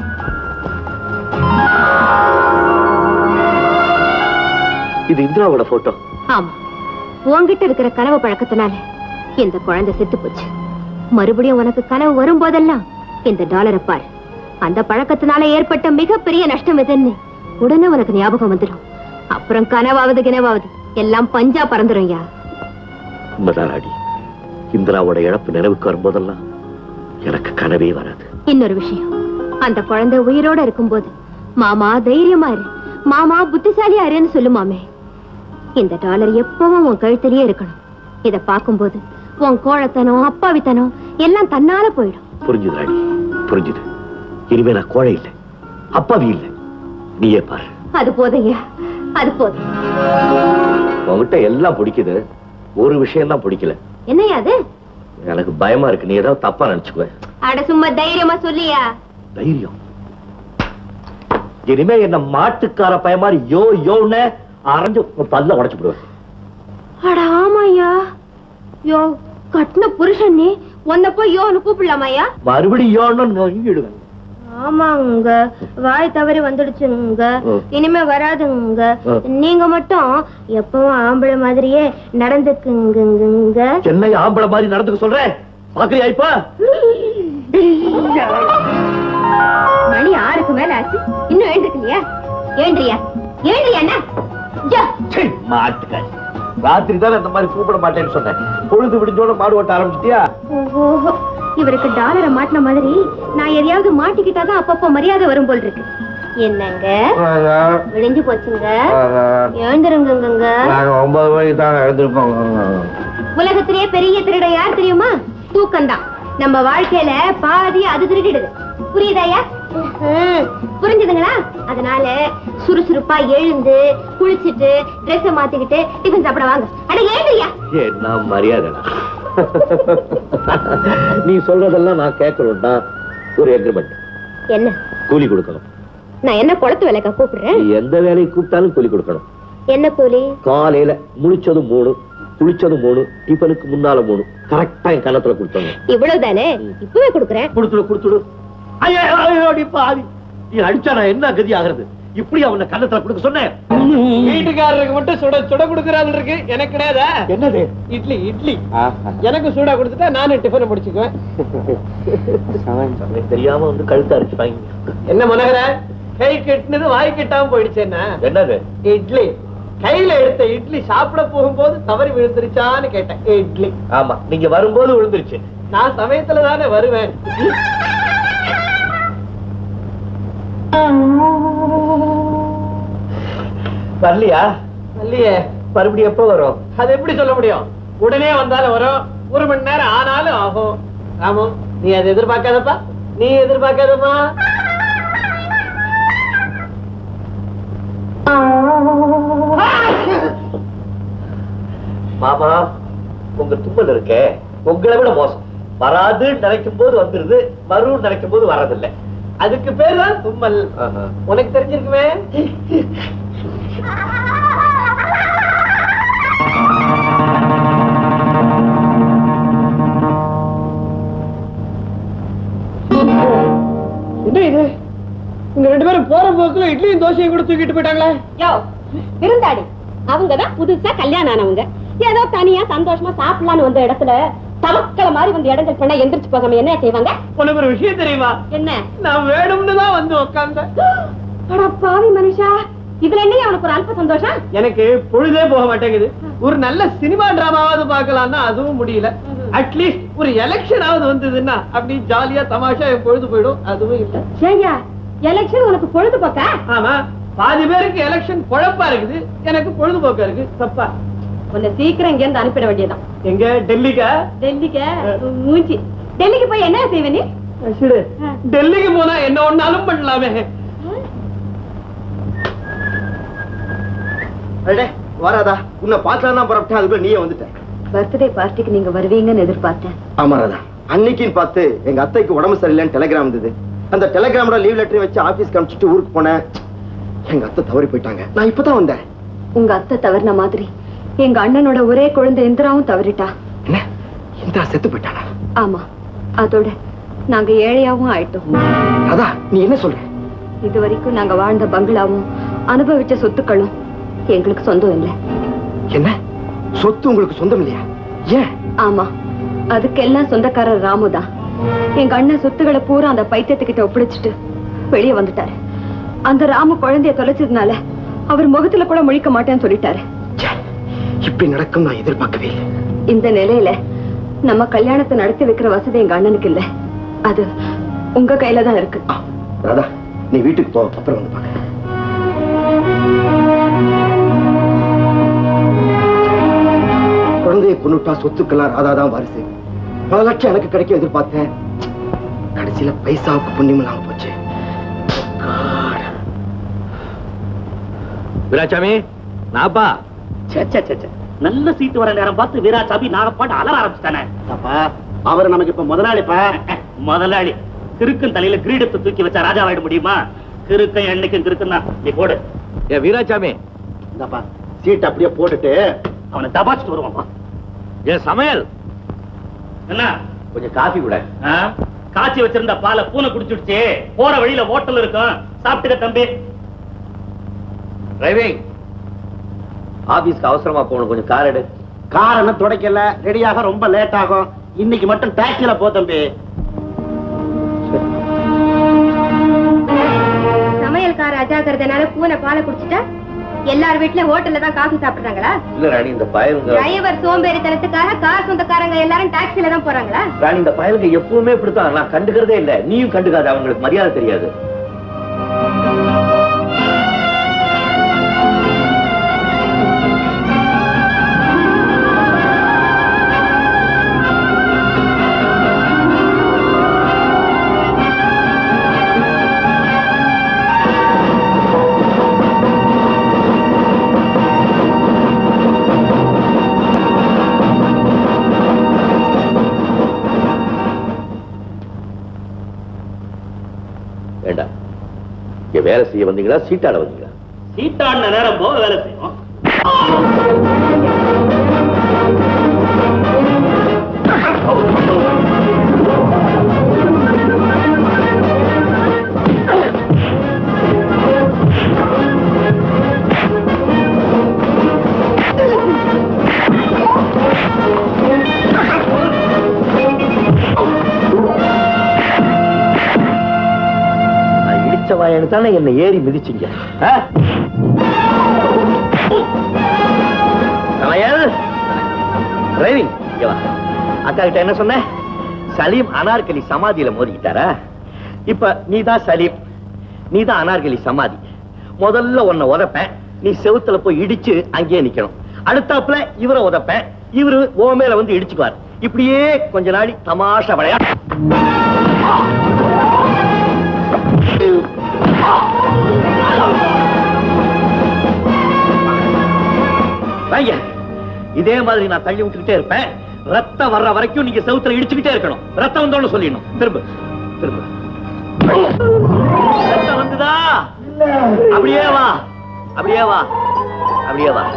Speaker 11: இது இந்திராவோட போட்டோ
Speaker 8: ஆமா உன்கிட்ட இருக்கிற கனவு பழக்கத்தினால இந்த குழந்தை செத்து போச்சு மறுபடியும் உனக்கு கனவு வரும்போதெல்லாம் இந்த டாலரை பாரு அந்த பழக்கத்தினால ஏற்பட்ட மிகப்பெரிய நஷ்டம் எதுன்னு உடனே உனக்கு ஞாபகம் வந்துடும் அப்புறம் கனவாவது கினவாவது எல்லாம் பஞ்சா பறந்துரும் யா
Speaker 11: உண்மைதானாடி இந்திராவோட இழப்பு நினைவுக்கு வரும்போதெல்லாம் எனக்கு கனவே வராது
Speaker 8: இன்னொரு விஷயம் அந்த குழந்தை உயிரோட இருக்கும்போது மாமா தைரியமா இரு மாமா புத்திசாலியா இருன்னு சொல்லுமாமே இந்த டாலர் எப்பவும் உன் கழுத்திலேயே இருக்கணும் இத பார்க்கும்போது உன் கோழத்தனம் அப்பாவித்தனம் எல்லாம் தன்னால போயிடும்
Speaker 11: புரிஞ்சுது ராணி புரிஞ்சுது இனிமே நான் கோழை இல்லை அப்பாவி இல்லை நீயே பாரு
Speaker 8: அது போதையா அது போதும்
Speaker 11: உன்கிட்ட எல்லாம் பிடிக்குது ஒரு விஷயம் தான் பிடிக்கல
Speaker 8: என்னையா அது
Speaker 11: எனக்கு பயமா இருக்கு நீ ஏதாவது தப்பா நினைச்சுக்குவ
Speaker 8: அட சும்மா தைரியமா சொல்லியா
Speaker 11: தைரியம் இனிமே என்ன மாட்டுக்கார பய மாதிரி யோ யோன்னு அரைஞ்சு உன் பல்ல உடைச்சு விடுவேன்
Speaker 8: அட ஆமாயா யோ கட்டின புருஷன் நீ உன்னை போய் யோன்னு கூப்பிடலாமாயா
Speaker 11: மறுபடியும் யோன்னு நொங்கிடுவேன்
Speaker 8: ஆமாங்க வாய் தவறி வந்துடுச்சுங்க
Speaker 11: ம்.
Speaker 8: இனிமே வராதுங்க
Speaker 11: ம்.
Speaker 8: நீங்க மட்டும் எப்பவும் ஆம்பளை மாதிரியே நடந்துக்குங்க
Speaker 11: சென்னை ஆம்பளை மாதிரி நடந்துக்க சொல்றேன் பாக்குறியா இப்ப
Speaker 8: மணி ஆறுக்கு மேல ஆச்சு இன்னும் எழுந்துக்கலையா ஏன்றியா ஏன்றியா அண்ணா
Speaker 11: சீ, மாட்டுக்காரி ராத்திரி தான் இந்த மாதிரி கூப்பிட மாட்டேன்னு சொன்னேன் பொழுது விடிஞ்சோட மாடு ஓட்ட ஆரம்பிச்சிட்டியா
Speaker 8: ஓஹோ இவருக்கு டாலரை மாட்டின மாதிரி நான் எதையாவது மாட்டிக்கிட்டாதான் அப்பப்போ மரியாதை வரும் போல் இருக்கு என்னங்க விழிஞ்சு போச்சுங்க எழுந்துருங்கங்க
Speaker 7: நாங்க ஒன்பது மணிக்கு தான் எழுந்திருப்போம்
Speaker 8: உலகத்திலேயே பெரிய திருட யார் தெரியுமா தூக்கம்தான் நம்ம வாழ்க்கையில பாதி அது திருடிடுது புரியுதாயா ம், புரிஞ்சுதுங்களா அதனால சுறுசுறுப்பா எழுந்து குளிச்சிட்டு ட்ரெஸ் மாத்திக்கிட்டு டிஃபன் சாப்பிட வாங்க அட ஏந்திரியா
Speaker 11: என்ன மரியாதைடா நீ சொல்றதெல்லாம் நான் கேட்கணும்னா ஒரு எக்ரிமெண்ட்
Speaker 8: என்ன
Speaker 11: கூலி கொடுக்கணும்
Speaker 8: நான் என்ன குளத்து வேலைக்கா கூப்பிடுறேன்
Speaker 11: நீ எந்த வேலையை கூப்பிட்டாலும் கூலி கொடுக்கணும்
Speaker 8: என்ன கூலி
Speaker 11: காலையில முழிச்சது மூணு குளிச்சது மூணு டிஃபனுக்கு முன்னால மூணு கரெக்டா என் கன்னத்துல கொடுத்தோங்க
Speaker 8: இவ்வளவுதானே இப்பவே கொடுக்குறேன்
Speaker 11: கொடுத்துடு கொடுத்துடு ஐயோ ஐயோ, அடி பாவி நீ அடிச்சா நான் என்ன கதி ஆகுறது இப்படி அவனை கன்னத்துல கொடுக்க சொன்னேன்
Speaker 1: வீட்டுக்காரருக்கு மட்டும் சுட சுட கொடுக்கறாள் இருக்கு எனக்கு கிடையாதா
Speaker 7: என்னது
Speaker 1: இட்லி இட்லி எனக்கு சூடா கொடுத்துட்டா நானும் டிஃபன் முடிச்சுக்குவேன்
Speaker 11: அவன் தெரியாம வந்து கழுத்து அடிச்சுட்டாங்க
Speaker 1: என்ன மனோகர கை கெட்டினது வாய் கெட்டாம போயிடுச்சு என்ன
Speaker 11: என்னது
Speaker 1: இட்லி கையில எடுத்த இட்லி சாப்பிட போகும்போது தவறி விழுந்துருச்சான்னு கேட்டேன் இட்லி
Speaker 11: ஆமா நீங்க வரும்போது விழுந்துருச்சு
Speaker 1: நான் சமயத்துல தானே வருவேன்
Speaker 11: வரலையா
Speaker 1: இல்லையே
Speaker 11: மறுபடியும் எப்ப வரும்
Speaker 1: அது எப்படி சொல்ல முடியும் உடனே வந்தாலும் வரும் ஒரு மணி நேரம் ஆனாலும் ஆகும் ராமு நீ அதை எதிர்பார்க்காதப்பா நீ எதிர்பார்க்காதப்பா
Speaker 11: மாமா உங்க தும்மல் இருக்கே உங்களை விட மோசம் வராதுன்னு நினைக்கும் போது வந்துருது வரும்னு நினைக்கும் போது வர்றதில்லை
Speaker 1: அதுக்கு பேர் தான் தும்மல் உனக்கு தெரிஞ்சிருக்குமே என்ன இது இங்க ரெண்டு பேரும் போற போக்குல இட்லியும் தோசையும் கூட தூக்கிட்டு போயிட்டாங்களே
Speaker 9: யோ விருந்தாடி அவங்கதான் புதுசா கல்யாணம் ஆனவங்க ஏதோ தனியா சந்தோஷமா சாப்பிடலாம்னு வந்த இடத்துல தவக்கல மாதிரி வந்து இடங்கள் பண்ணா எந்திரிச்சு போகாம என்ன செய்வாங்க
Speaker 1: உனக்கு ஒரு விஷயம் தெரியுமா
Speaker 9: என்ன
Speaker 1: நான் வேணும்னு தான் வந்து உட்கார்ந்தேன்
Speaker 9: அட பாவி மனுஷா இதுல என்ன அவனுக்கு ஒரு அல்ப சந்தோஷம்
Speaker 1: எனக்கு பொழுதே போக மாட்டேங்குது ஒரு நல்ல சினிமா டிராமாவது பார்க்கலாம்னா அதுவும் முடியல அட்லீஸ்ட் ஒரு எலெக்ஷனாவது வந்ததுன்னா அப்படி ஜாலியா தமாஷா என் பொழுது போயிடும் அதுவும் இல்ல
Speaker 9: ஏய்யா எலெக்ஷன் உனக்கு பொழுதுபோக்கா
Speaker 1: ஆமா பாதி பேருக்கு எலெக்ஷன் குழப்பா இருக்குது எனக்கு பொழுதுபோக்கா இருக்கு தப்பா
Speaker 9: உன்னை சீக்கிரம் இங்க இருந்து அனுப்பிட வேண்டியதான்
Speaker 1: எங்க டெல்லிக்கா
Speaker 9: டெல்லிக்கு மூஞ்சி டெல்லிக்கு போய் என்ன செய்வ நீ
Speaker 1: சரி டெல்லிக்கு போனா என்ன ஒண்ணாலும் பண்ணலாமே
Speaker 6: அடே வராதா உன்னை பார்க்கலாம் தான் புறப்பட்டேன் அதுக்குள்ள நீயே வந்துட்ட
Speaker 8: பர்த்டே பார்ட்டிக்கு நீங்க வருவீங்கன்னு எதிர்பார்த்தேன்
Speaker 6: ஆமா ராதா அன்னைக்குன்னு பார்த்து எங்க அத்தைக்கு உடம்பு சரியில்லைன்னு டெலிகிராம் வந்தது அந்த டெலிகிராமோட லீவ் லெட்டர் வச்சு ஆபீஸ்க்கு அனுப்பிச்சிட்டு ஊருக்கு போனேன் எங்க அத்தை தவறி போயிட்டாங்க நான் இப்பதான் வந்தேன்
Speaker 8: உங்க அத்தை தவறின மாதிரி எங்க அண்ணனோட ஒரே குழந்தை இந்திராவும் தவறிட்டா
Speaker 6: என்ன இந்திரா செத்து போயிட்டானா
Speaker 8: ஆமா அதோட நாங்க ஏழையாவும் ஆயிட்டோம்
Speaker 6: ராதா நீ என்ன சொல்ற
Speaker 8: இது வரைக்கும் நாங்க வாழ்ந்த பங்களாவும் அனுபவிச்ச சொத்துக்களும் எங்களுக்கு சொந்தம் இல்லை
Speaker 6: என்ன சொத்து உங்களுக்கு சொந்தம் இல்லையா ஏன்
Speaker 8: ஆமா அதுக்கெல்லாம் சொந்தக்காரர் ராமு தான் எங்க அண்ணன் சொத்துக்களை பூரா அந்த பைத்தியத்துக்கிட்ட ஒப்படைச்சிட்டு வெளியே வந்துட்டாரு அந்த ராமு குழந்தைய தொலைச்சதுனால அவர் முகத்துல கூட முழிக்க மாட்டேன்னு சொல்லிட்டாரு
Speaker 6: ச்சே, இப்படி நடக்கும் நான் எதிர்பார்க்கவே இல்லை
Speaker 8: இந்த நிலையில நம்ம கல்யாணத்தை நடத்தி வைக்கிற வசதி எங்க அண்ணனுக்கு இல்ல அது உங்க கையில தான் இருக்கு
Speaker 6: ஆ, ராதா நீ வீட்டுக்கு போ அப்புறம் வந்து பாக்க குழந்தையை கொண்டுட்டா சொத்துக்கெல்லாம் ராதா தான் வாரிசு பல லட்சம் எனக்கு கிடைக்கும் எதிர்பார்த்தேன் கடைசியில பைசாவுக்கு புண்ணியம் இல்லாம போச்சு
Speaker 11: வீராசாமி நாப்பா
Speaker 3: ச்சே, ச்சே, ச்சே, ச்சே. நல்ல சீட்டு வர நேரம் பார்த்து வீராசாமி நாகப்பாட்டு அலற ஆரம்பிச்சிட்டானே
Speaker 7: அவர் நமக்கு இப்ப முதலாளிப்பா
Speaker 3: முதலாளி கிறுக்கன் தலையில கிரீடத்தை தூக்கி வச்சா ராஜாவாயிட முடியுமா கிறுக்கன் என்னைக்கும் கிறுக்கன் தான் நீ போடு
Speaker 11: ஏ வீராசாமி
Speaker 7: இந்தாப்பா சீட் அப்படியே போட்டுட்டு
Speaker 3: அவனை தபாச்சிட்டு வருவான்ப்பா
Speaker 11: ஏன் சமையல்
Speaker 3: என்ன
Speaker 11: கொஞ்சம் காஃபி கூட
Speaker 3: ஆ? காய்ச்சி வச்சிருந்த பாலை பூனை குடிச்சுடுச்சு போற வழியில ஹோட்டல் இருக்கும் சாப்பிட்டுக்க தம்பி
Speaker 11: டிரைவிங் ஆபீஸ்க்கு அவசரமா போகணும் கொஞ்சம் கார் எடு
Speaker 7: கார் என்ன துடைக்கல ரெடியாக ரொம்ப லேட் ஆகும் இன்னைக்கு மட்டும் டாக்ஸில போ தம்பி
Speaker 8: சமையல்கார அஜாக்கிறதுனால பூனை பாலை குடிச்சிட்டா எல்லார் வீட்லயும் ஹோட்டல்ல தான் காஃபி சாப்பிடுறாங்களா
Speaker 11: இல்ல ராணி இந்த பயலுங்க
Speaker 8: டிரைவர் சோம்பேறித்தனத்துக்காக கார் சொந்தக்காரங்க எல்லாரும் டாக்ஸில தான் போறாங்களா
Speaker 11: ராணி இந்த பயலுங்க எப்பவுமே இப்படித்தான் நான் கண்டுக்கிறதே இல்ல நீயும் கண்டுக்காத அவங்களுக்கு மரியாதை தெரியாது வேண்டாம் இங்க வேலை செய்ய வந்தீங்களா சீட்டாட வந்தீங்களா
Speaker 3: சீட்டாடின நேரம் போக வேலை செய்யும்
Speaker 11: நான் இடிச்ச வாயனு தானே என்னை ஏறி மிதிச்சிங்க ஆ? நான் யாரு? டிரைவிங் இங்க வா. அக்கா கிட்ட என்ன சொன்ன சலீம் அனார்கலி சமாதியில மோதிக்கிட்டாரா இப்ப நீ தான் சலீம் நீ தான் அனார்கலி சமாதி முதல்ல உன்னை உதைப்பேன் நீ செவுத்துல போய் இடிச்சு அங்கேயே நிக்கணும் அடுத்தாப்புல இவரை உதைப்பேன் இவரு உன் மேல வந்து இடிச்சுக்குவார் இப்படியே கொஞ்ச நாளி தமாஷா விளையாடு வாங்க. இதே மாதிரி நான் தள்ளி விட்டுக்கிட்டே இருப்பேன் ரத்தம் வர்ற வரைக்கும் நீங்க செவுத்துல இடிச்சுக்கிட்டே இருக்கணும் ரத்தம் வந்தோன்னு சொல்லிடணும் திரும்ப திரும்ப ரத்தம் வந்துதா அப்படியே வா அப்படியே வா அப்படியே வா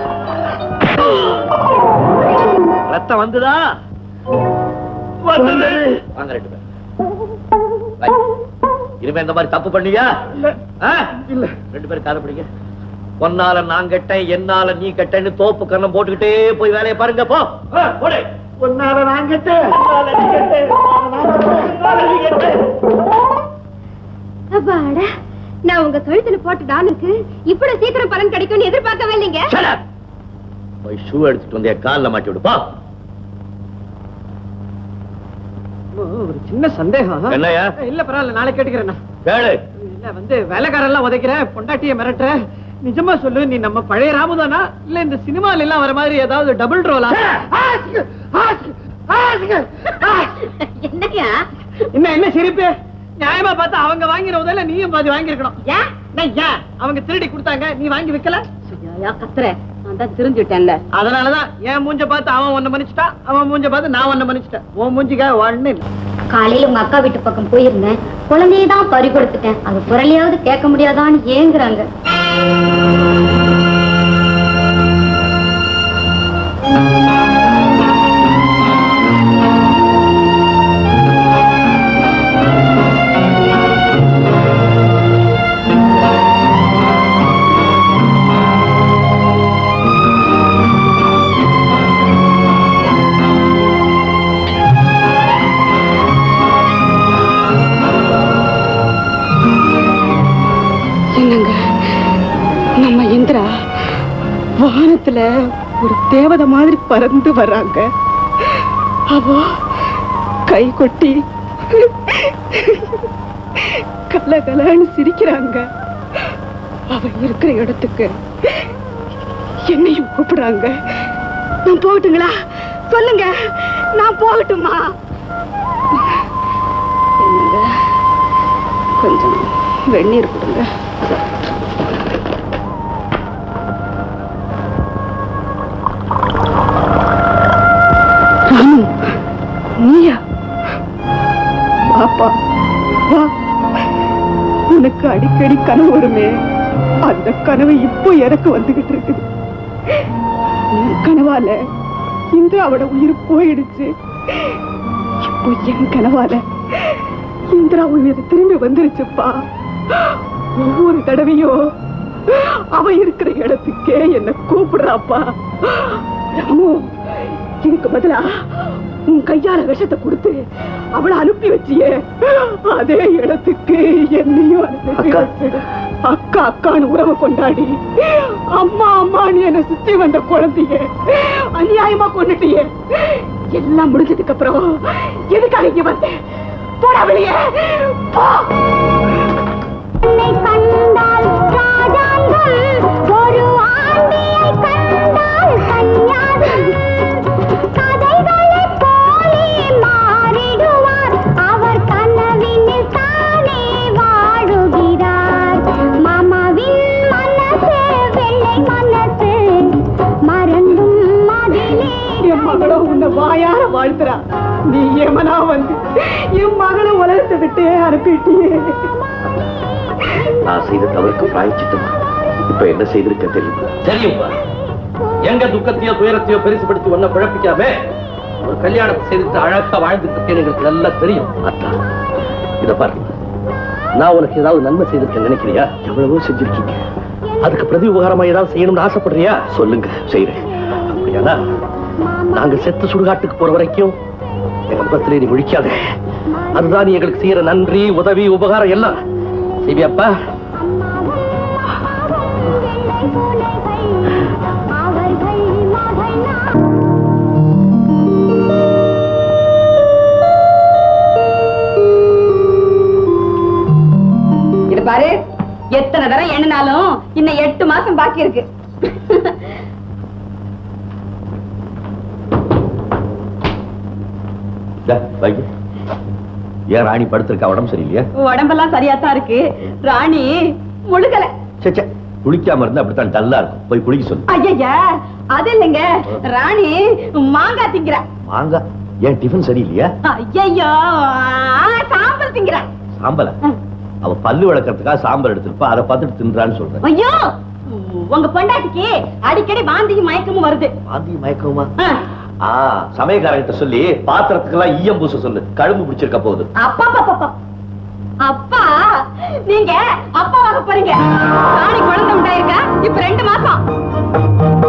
Speaker 11: ரத்தம் வந்துதா வந்தது வாங்க ரெண்டு பேர் வாங்க. இனிமே இந்த மாதிரி தப்பு பண்ணியா ஆ? ரெண்டு பேரும் காதை பிடிங்க ஒன்னால நான் கெட்டேன் என்னால நீ கெட்டேன்னு தோப்பு கண்ணம் போட்டுக்கிட்டே போய் வேலையை பாருங்க போ ஆ, போடு.
Speaker 7: ஒன்னால நான் கெட்டேன்
Speaker 11: என்னால நீ கெட்டேன், என்னால நீ கெட்டேன்.
Speaker 8: அப்பாடா நான் உங்க கழுத்துல போட்ட டானுக்கு இவ்வளவு சீக்கிரம் பலன் கிடைக்கும்னு எதிர்பார்க்கவே இல்லைங்க
Speaker 11: Shut up. போய் ஷூ எடுத்துட்டு வந்து என் கால்ல மாட்டி விடு போ
Speaker 1: ஒரு சின்ன சந்தேகம்
Speaker 11: என்னய்யா?
Speaker 1: இல்ல பரவாயில்ல நாளை கேட்டுக்கிறேன் நான்.
Speaker 11: கேளு
Speaker 1: இல்ல வந்து வேலைக்காரெல்லாம் உதைக்கிற பொண்டாட்டிய மிரட்டுற நிஜமா சொல்லு நீ நம்ம பழைய ராமுதானா இல்ல இந்த சினிமால எல்லாம் வர மாதிரி ஏதாவது டபுள் ரோலா
Speaker 8: என்னையா
Speaker 1: என்ன என்ன சிரிப்பு நியாயமா பார்த்தா அவங்க வாங்கிற உதவில நீயும் பாதி வாங்கியிருக்கணும் ஏன் ஏன் அவங்க திருடி கொடுத்தாங்க நீ வாங்கி விக்கல
Speaker 9: கத்துற நான் தான் தெரிஞ்சுட்டேன்ல
Speaker 1: அதனாலதான் என் மூஞ்ச பார்த்து அவன் ஒண்ணு மன்னிச்சிட்டான் அவன் மூஞ்ச பார்த்து நான் ஒண்ணு மன்னிச்சிட்டேன் உன் மூஞ்சிக்காக ஒண்ணு இல்ல
Speaker 8: காலையில உங்க அக்கா வீட்டு பக்கம் போயிருந்தேன் குழந்தையை தான் பறி கொடுத்துட்டேன் அது குரலையாவது கேட்க முடியாதான்னு ஏங்குறாங்க
Speaker 9: என்னங்க நம்ம இந்திரா வானத்துல ஒரு தேவதை மாதிரி பறந்து வர்றாங்க அவ கை கொட்டி கலகலன்னு சிரிக்கிறாங்க அவ இருக்கிற இடத்துக்கு என்னையும் கூப்பிடுறாங்க நான் போகட்டுங்களா சொல்லுங்க நான் போகட்டுமா என்னங்க கொஞ்சம் வெந்நீர் கொடுங்க ராமு நீயா பாப்பா வா உனக்கு அடிக்கடி கனவு வருமே அந்த கனவு இப்போ எனக்கு வந்துகிட்டு இருக்குது உன் கனவால இந்திராவோட உயிர் போயிடுச்சு இப்போ என் கனவால இந்திரா உயிர் திரும்பி வந்துருச்சுப்பா ஒவ்வொரு தடவையும் அவ இருக்கிற இடத்துக்கே என்ன கூப்பிடுறாப்பா ராமு
Speaker 5: இதுக்கு பதிலா உன் கையால விஷத்தை கொடுத்து அவளை அனுப்பி வச்சியே அதே இடத்துக்கு என்னையும் அனுப்பி
Speaker 11: அக்கா.
Speaker 5: வச்சிடு. அக்கா அக்கான்னு உறவை கொண்டாடி அம்மா அம்மான்னு என்ன சுத்தி வந்த குழந்தைய அநியாயமா கொண்டுட்டியே எல்லாம் முடிஞ்சதுக்கு அப்புறம் எதுக்காக இங்க வந்தேன் போடா வெளியே போ
Speaker 2: உன்னை கண்டால் ராஜாங்கம் ஒரு ஆண்டியை கண்டால் கன்யாகம் கதைகளைப் போலே மாறிடுவார் அவர் கனவினில் தானே வாழுகிறார் மாமாவின் மனசு வெள்ளை மனசு மறந்தும் அதிலே
Speaker 5: என் மகளை உன்னை வாயார வாழ்த்துறா நீ ஏமனா வந்து என் மகளை உலகத்தை விட்டே அனுப்பிட்டியே
Speaker 11: நான் செய்த தவறுக்கு பிராய்ச்சித்தம் இப்ப என்ன செய்திருக்க தெரியுமா
Speaker 4: தெரியும்பா எங்க துக்கத்தையோ துயரத்தையோ பெருசுபடுத்தி ஒன்ன குழப்பிக்காம ஒரு கல்யாணத்தை செய்துட்டு அழகா வாழ்ந்துட்டு இருக்கேன்னு எங்களுக்கு நல்லா தெரியும்
Speaker 11: அத்தா
Speaker 4: இத பாருங்க நான் உனக்கு ஏதாவது நன்மை செய்திருக்கேன் நினைக்கிறியா
Speaker 11: எவ்வளவோ செஞ்சிருக்கீங்க
Speaker 4: அதுக்கு பிரதி உபகாரமா ஏதாவது செய்யணும்னு ஆசைப்படுறியா
Speaker 11: சொல்லுங்க செய்யறேன்
Speaker 4: அப்படியானா நாங்க செத்து சுடுகாட்டுக்கு போற வரைக்கும் எங்க முகத்திலே நீ முழிக்காத அதுதான் நீ எங்களுக்கு செய்யற நன்றி உதவி உபகாரம் எல்லாம் செய்வியாப்பா
Speaker 2: அவர்கள் மகள் நான்
Speaker 5: இது பாரு எத்தனை தடவை எண்ணினாலும் இன்னும் எட்டு மாசம் பாக்கி இருக்கு
Speaker 11: வைங்க ஏன் ராணி படுத்திருக்கா உடம்பு சரியில்லையா
Speaker 5: உடம்பெல்லாம் சரியாத்தான் இருக்கு ராணி முழுகல
Speaker 11: சே சே, குளிக்காம இருந்தா அப்படித்தான் டல்லா இருக்கும் போய் குளிக்க சொல்லு
Speaker 5: ஐயா அது இல்லைங்க ராணி மாங்காய் திங்கிறா
Speaker 11: வாங்க ஏன் டிஃபன் சரியில்லையா
Speaker 5: ஐயோ சாம்பல் திங்கிறா
Speaker 11: சாம்பலா அவ பல்லு விளக்கறதுக்காக சாம்பல் எடுத்திருப்பா அதை பார்த்துட்டு தின்றான்னு சொல்றேன்
Speaker 5: ஐயோ உங்க பொண்டாட்டிக்கு அடிக்கடி வாந்தியும் மயக்கமும் வருது
Speaker 11: வாந்தி மயக்கமா
Speaker 5: ஆ,
Speaker 11: ஆ சமயக்காரங்கிட்ட சொல்லி பாத்திரத்துக்கெல்லாம் ஈயம் பூச சொல்லு கழும்பு பிடிச்சிருக்க போகுது
Speaker 5: அப்பா அப்பா, அப்பா, அப்பா அப்பா நீங்க அப்பாவாக போறீங்க ராணி குழந்தை உண்டாயிருக்கா இப்ப ரெண்டு மாசம்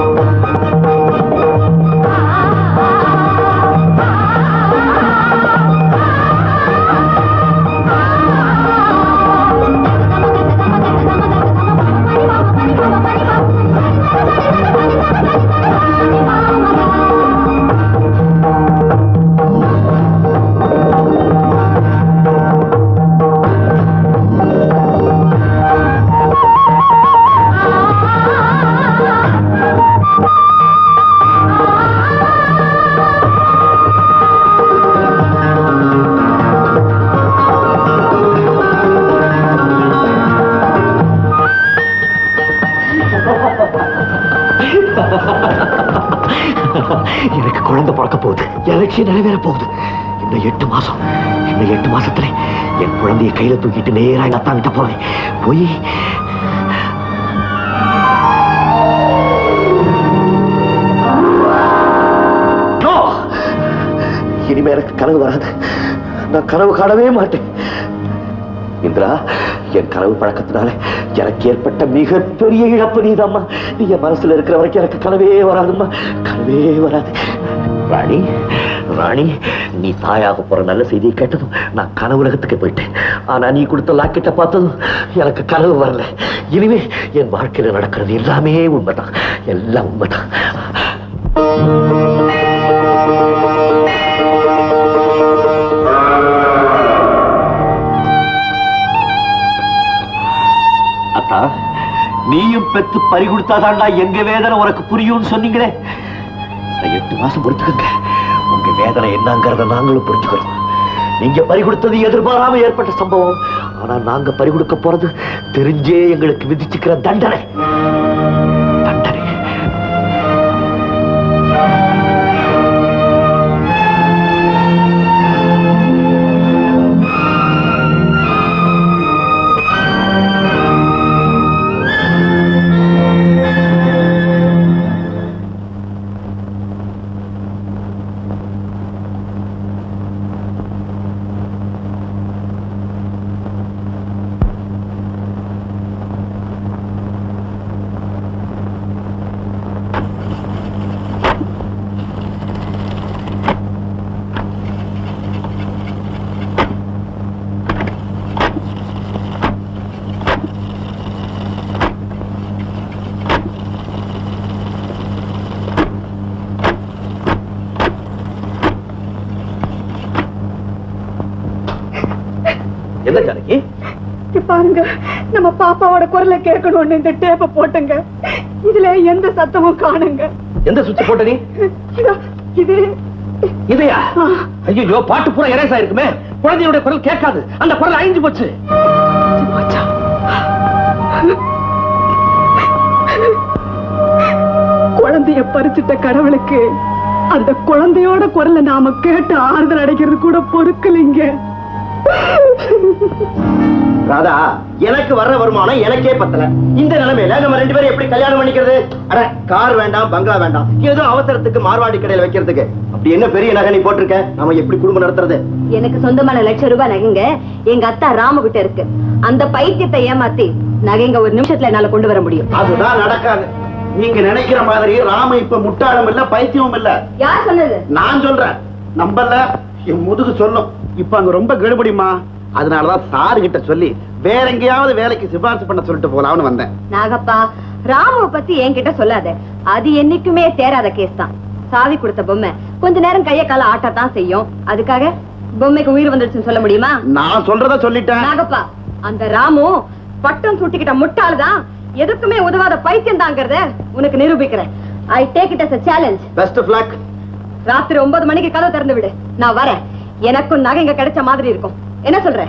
Speaker 11: எனக்கு குழந்தை பிறக்க போகுது என் லட்சியம் நிறைவேற போகுது இன்னும் எட்டு மாசம் இன்னும் எட்டு மாசத்துல என் குழந்தைய கையில தூக்கிட்டு நேரா எங்க அத்தா கிட்ட போறேன் போய் No! இனிமே எனக்கு கனவு வராது நான் கனவு காணவே மாட்டேன் இந்திரா என் கனவு பழக்கத்தினால எனக்கு ஏற்பட்ட மிகப்பெரிய இழப்பு நீதாம்மா நீ என் மனசுல இருக்கிற வரைக்கும் எனக்கு கனவே வராதும்மா கனவே வராது ராணி ராணி நீ தாயாக போற நல்ல செய்தியை கேட்டதும் நான் கனவு உலகத்துக்கு போயிட்டேன் ஆனா நீ கொடுத்த லாக்கெட்டை பார்த்ததும் எனக்கு கனவு வரல இனிமே என் வாழ்க்கையில நடக்கிறது எல்லாமே உண்மைதான் எல்லாம் உண்மைதான் அத்தா நீயும் பெத்து பறி கொடுத்தாதாண்டா எங்க வேதனை உனக்கு புரியும்னு சொன்னீங்களே நான் எட்டு மாசம் பொறுத்துக்கங்க உங்க வேதனை என்னங்கறத நாங்களும் புரிஞ்சுக்கிறோம் நீங்க பறி கொடுத்தது எதிர்பாராம ஏற்பட்ட சம்பவம் ஆனா நாங்க பறி கொடுக்க போறது தெரிஞ்சே எங்களுக்கு விதிச்சுக்கிற தண்டனை தண்டனை
Speaker 5: இங்க பாருங்க நம்ம பாப்பாவோட குரலை கேட்கணும்னு இந்த டேப்ப போட்டுங்க இதுல எந்த சத்தமும் காணுங்க
Speaker 4: எந்த சுவிட்ச் போட்ட நீ
Speaker 5: இதோ, இது
Speaker 4: இதையா ஐயோ பாட்டு பூரா எரேசா இருக்குமே குழந்தையோட குரல் கேட்காது அந்த குரல் அழிஞ்சு போச்சு
Speaker 5: போச்சா? குழந்தைய பறிச்சிட்ட கடவுளுக்கு அந்த குழந்தையோட குரலை நாம கேட்டு ஆறுதல் அடைக்கிறது கூட பொறுக்கலைங்க
Speaker 6: ராதா எனக்கு வர்ற வருமானம் எனக்கே பத்தல இந்த நிலைமையில நம்ம ரெண்டு பேரும் எப்படி கல்யாணம் பண்ணிக்கிறது அட கார் வேண்டாம் பங்களா வேண்டாம் ஏதோ அவசரத்துக்கு மார்வாடி கடையில வைக்கிறதுக்கு அப்படி என்ன பெரிய நகை நீ போட்டிருக்க நாம எப்படி குடும்பம் நடத்துறது
Speaker 8: எனக்கு சொந்தமான லட்சம் ரூபாய் நகைங்க எங்க அத்தா ராமு கிட்ட இருக்கு அந்த பைத்தியத்தை ஏமாத்தி நகைங்க ஒரு நிமிஷத்துல என்னால கொண்டு வர முடியும்
Speaker 7: அதுதான் நடக்காது நீங்க நினைக்கிற மாதிரி ராம இப்ப முட்டாளும் இல்ல பைத்தியமும் இல்ல
Speaker 8: யார் சொன்னது
Speaker 7: நான் சொல்றேன் நம்பல என் முதுகு சொல்லும் இப்ப அங்க ரொம்ப கெடுபடிமா அதனாலதான் சாரு கிட்ட சொல்லி வேற எங்கேயாவது வேலைக்கு சிபாரிசு பண்ண சொல்லிட்டு போலாம்னு வந்தேன்
Speaker 8: நாகப்பா ராமுவ பத்தி என்கிட்ட சொல்லாத அது என்னைக்குமே தேராத கேஸ் தான் சாவி கொடுத்த பொம்மை கொஞ்ச நேரம் கைய கால ஆட்டத்தான் செய்யும் அதுக்காக பொம்மைக்கு உயிர் வந்துடுச்சுன்னு சொல்ல முடியுமா
Speaker 7: நான் சொல்றத சொல்லிட்டேன்
Speaker 8: நாகப்பா அந்த ராமு பட்டம் சுட்டிக்கிட்ட முட்டாள்தான் எதுக்குமே உதவாத பைத்தியம் தாங்கிறத உனக்கு நிரூபிக்கிறேன் I take it as a challenge
Speaker 6: best of luck
Speaker 8: ராத்திரி ஒன்பது மணிக்கு கதவு திறந்து விடு நான் வரேன் எனக்கும் நகை இங்க கிடைச்ச மாதிரி இருக்கும் என்ன சொல்ற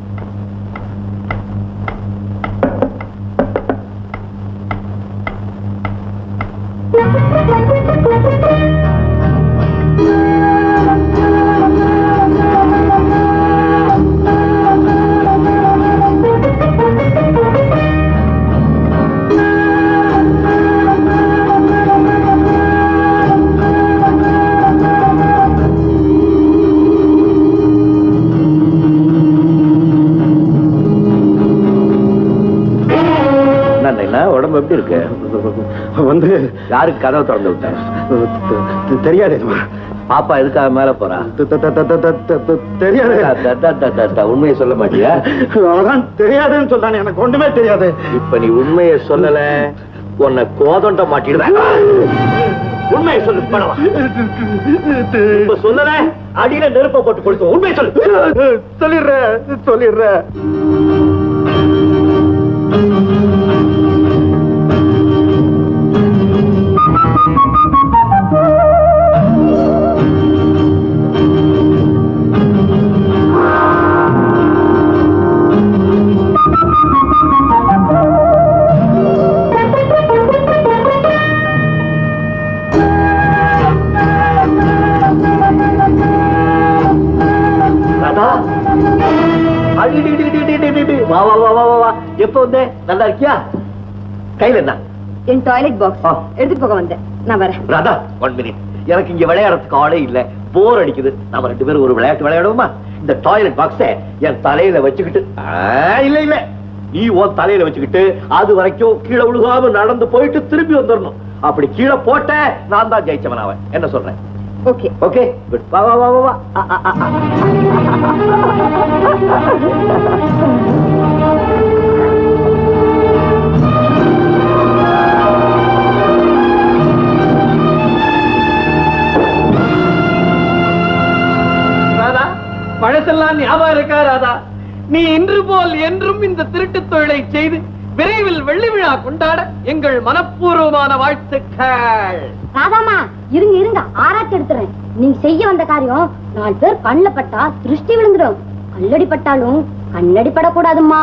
Speaker 11: என்ன உடம்பு எப்படி இருக்கு
Speaker 7: வந்து
Speaker 11: யாருக்கு கதவை திறந்து விட்டேன்
Speaker 7: தெரியாது
Speaker 11: பாப்பா எதுக்காக மேல போறா
Speaker 7: தெரியாது
Speaker 11: த- த- த- த- த- உண்மையை சொல்ல மாட்டியா
Speaker 7: அவன் தெரியாதுன்னு சொல்றானே எனக்கு ஒண்ணுமே தெரியாது
Speaker 11: இப்ப நீ உண்மையை சொல்லல உன்னை கோதண்ட மாட்டிடுவேன் உண்மையை சொல்லு பணவா இப்ப சொல்லல அடியில நெருப்ப போட்டு கொடுத்து உண்மையை சொல்லு
Speaker 7: சொல்லிடுறேன் சொல்லிடுறேன்
Speaker 11: ராதா அடி, டி, டி, டி, டி, டி, டி, டி. வா வா வா வா வா, வா எப்ப வந்த நல்லா இருக்கியா கையில என்ன
Speaker 8: என் டாய்லெட் பாக்ஸ்
Speaker 11: ஆ.
Speaker 8: எடுத்துட்டு போக வந்தேன் நான் வரேன்
Speaker 11: ராதா ஒன் மினிட் எனக்கு இங்க விளையாடுறதுக்கு ஆளே இல்ல போர் அடிக்குது நாம ரெண்டு பேரும் ஒரு விளையாட்டு விளையாடுவோமா இந்த டாய்லெட் பாக்ஸ என் தலையில வச்சுக்கிட்டு ஆ, இல்ல இல்ல நீ உன் தலையில வச்சுக்கிட்டு அது வரைக்கும் கீழே விழுகாம நடந்து போயிட்டு திரும்பி வந்துடணும் அப்படி கீழே போட்ட நான் தான் ஜெயிச்சவன் அவன் என்ன சொல்றேன்
Speaker 8: ஓகே
Speaker 11: ஓகே குட் வா வா வா வா, வா ஆ, ஆ, ஆ, ஆ.
Speaker 1: ராதா பழசெல்லாம் ஞாபகம் இருக்கா ராதா நீ இன்று போல் என்றும் இந்த திருட்டுத் தொழிலை செய்து விரைவில் வெள்ளி விழா கொண்டாட எங்கள் மனப்பூர்வமான வாழ்த்துக்கள்
Speaker 2: ராதாமா இருங்க இருங்க ஆராய்ச்சி எடுத்துறேன் நீங்க செய்ய வந்த காரியம் நாலு பேர் கண்ணுல பட்டா திருஷ்டி விழுந்துடும் கல்லடி பட்டாலும் கண்ணடி படக்கூடாதும்மா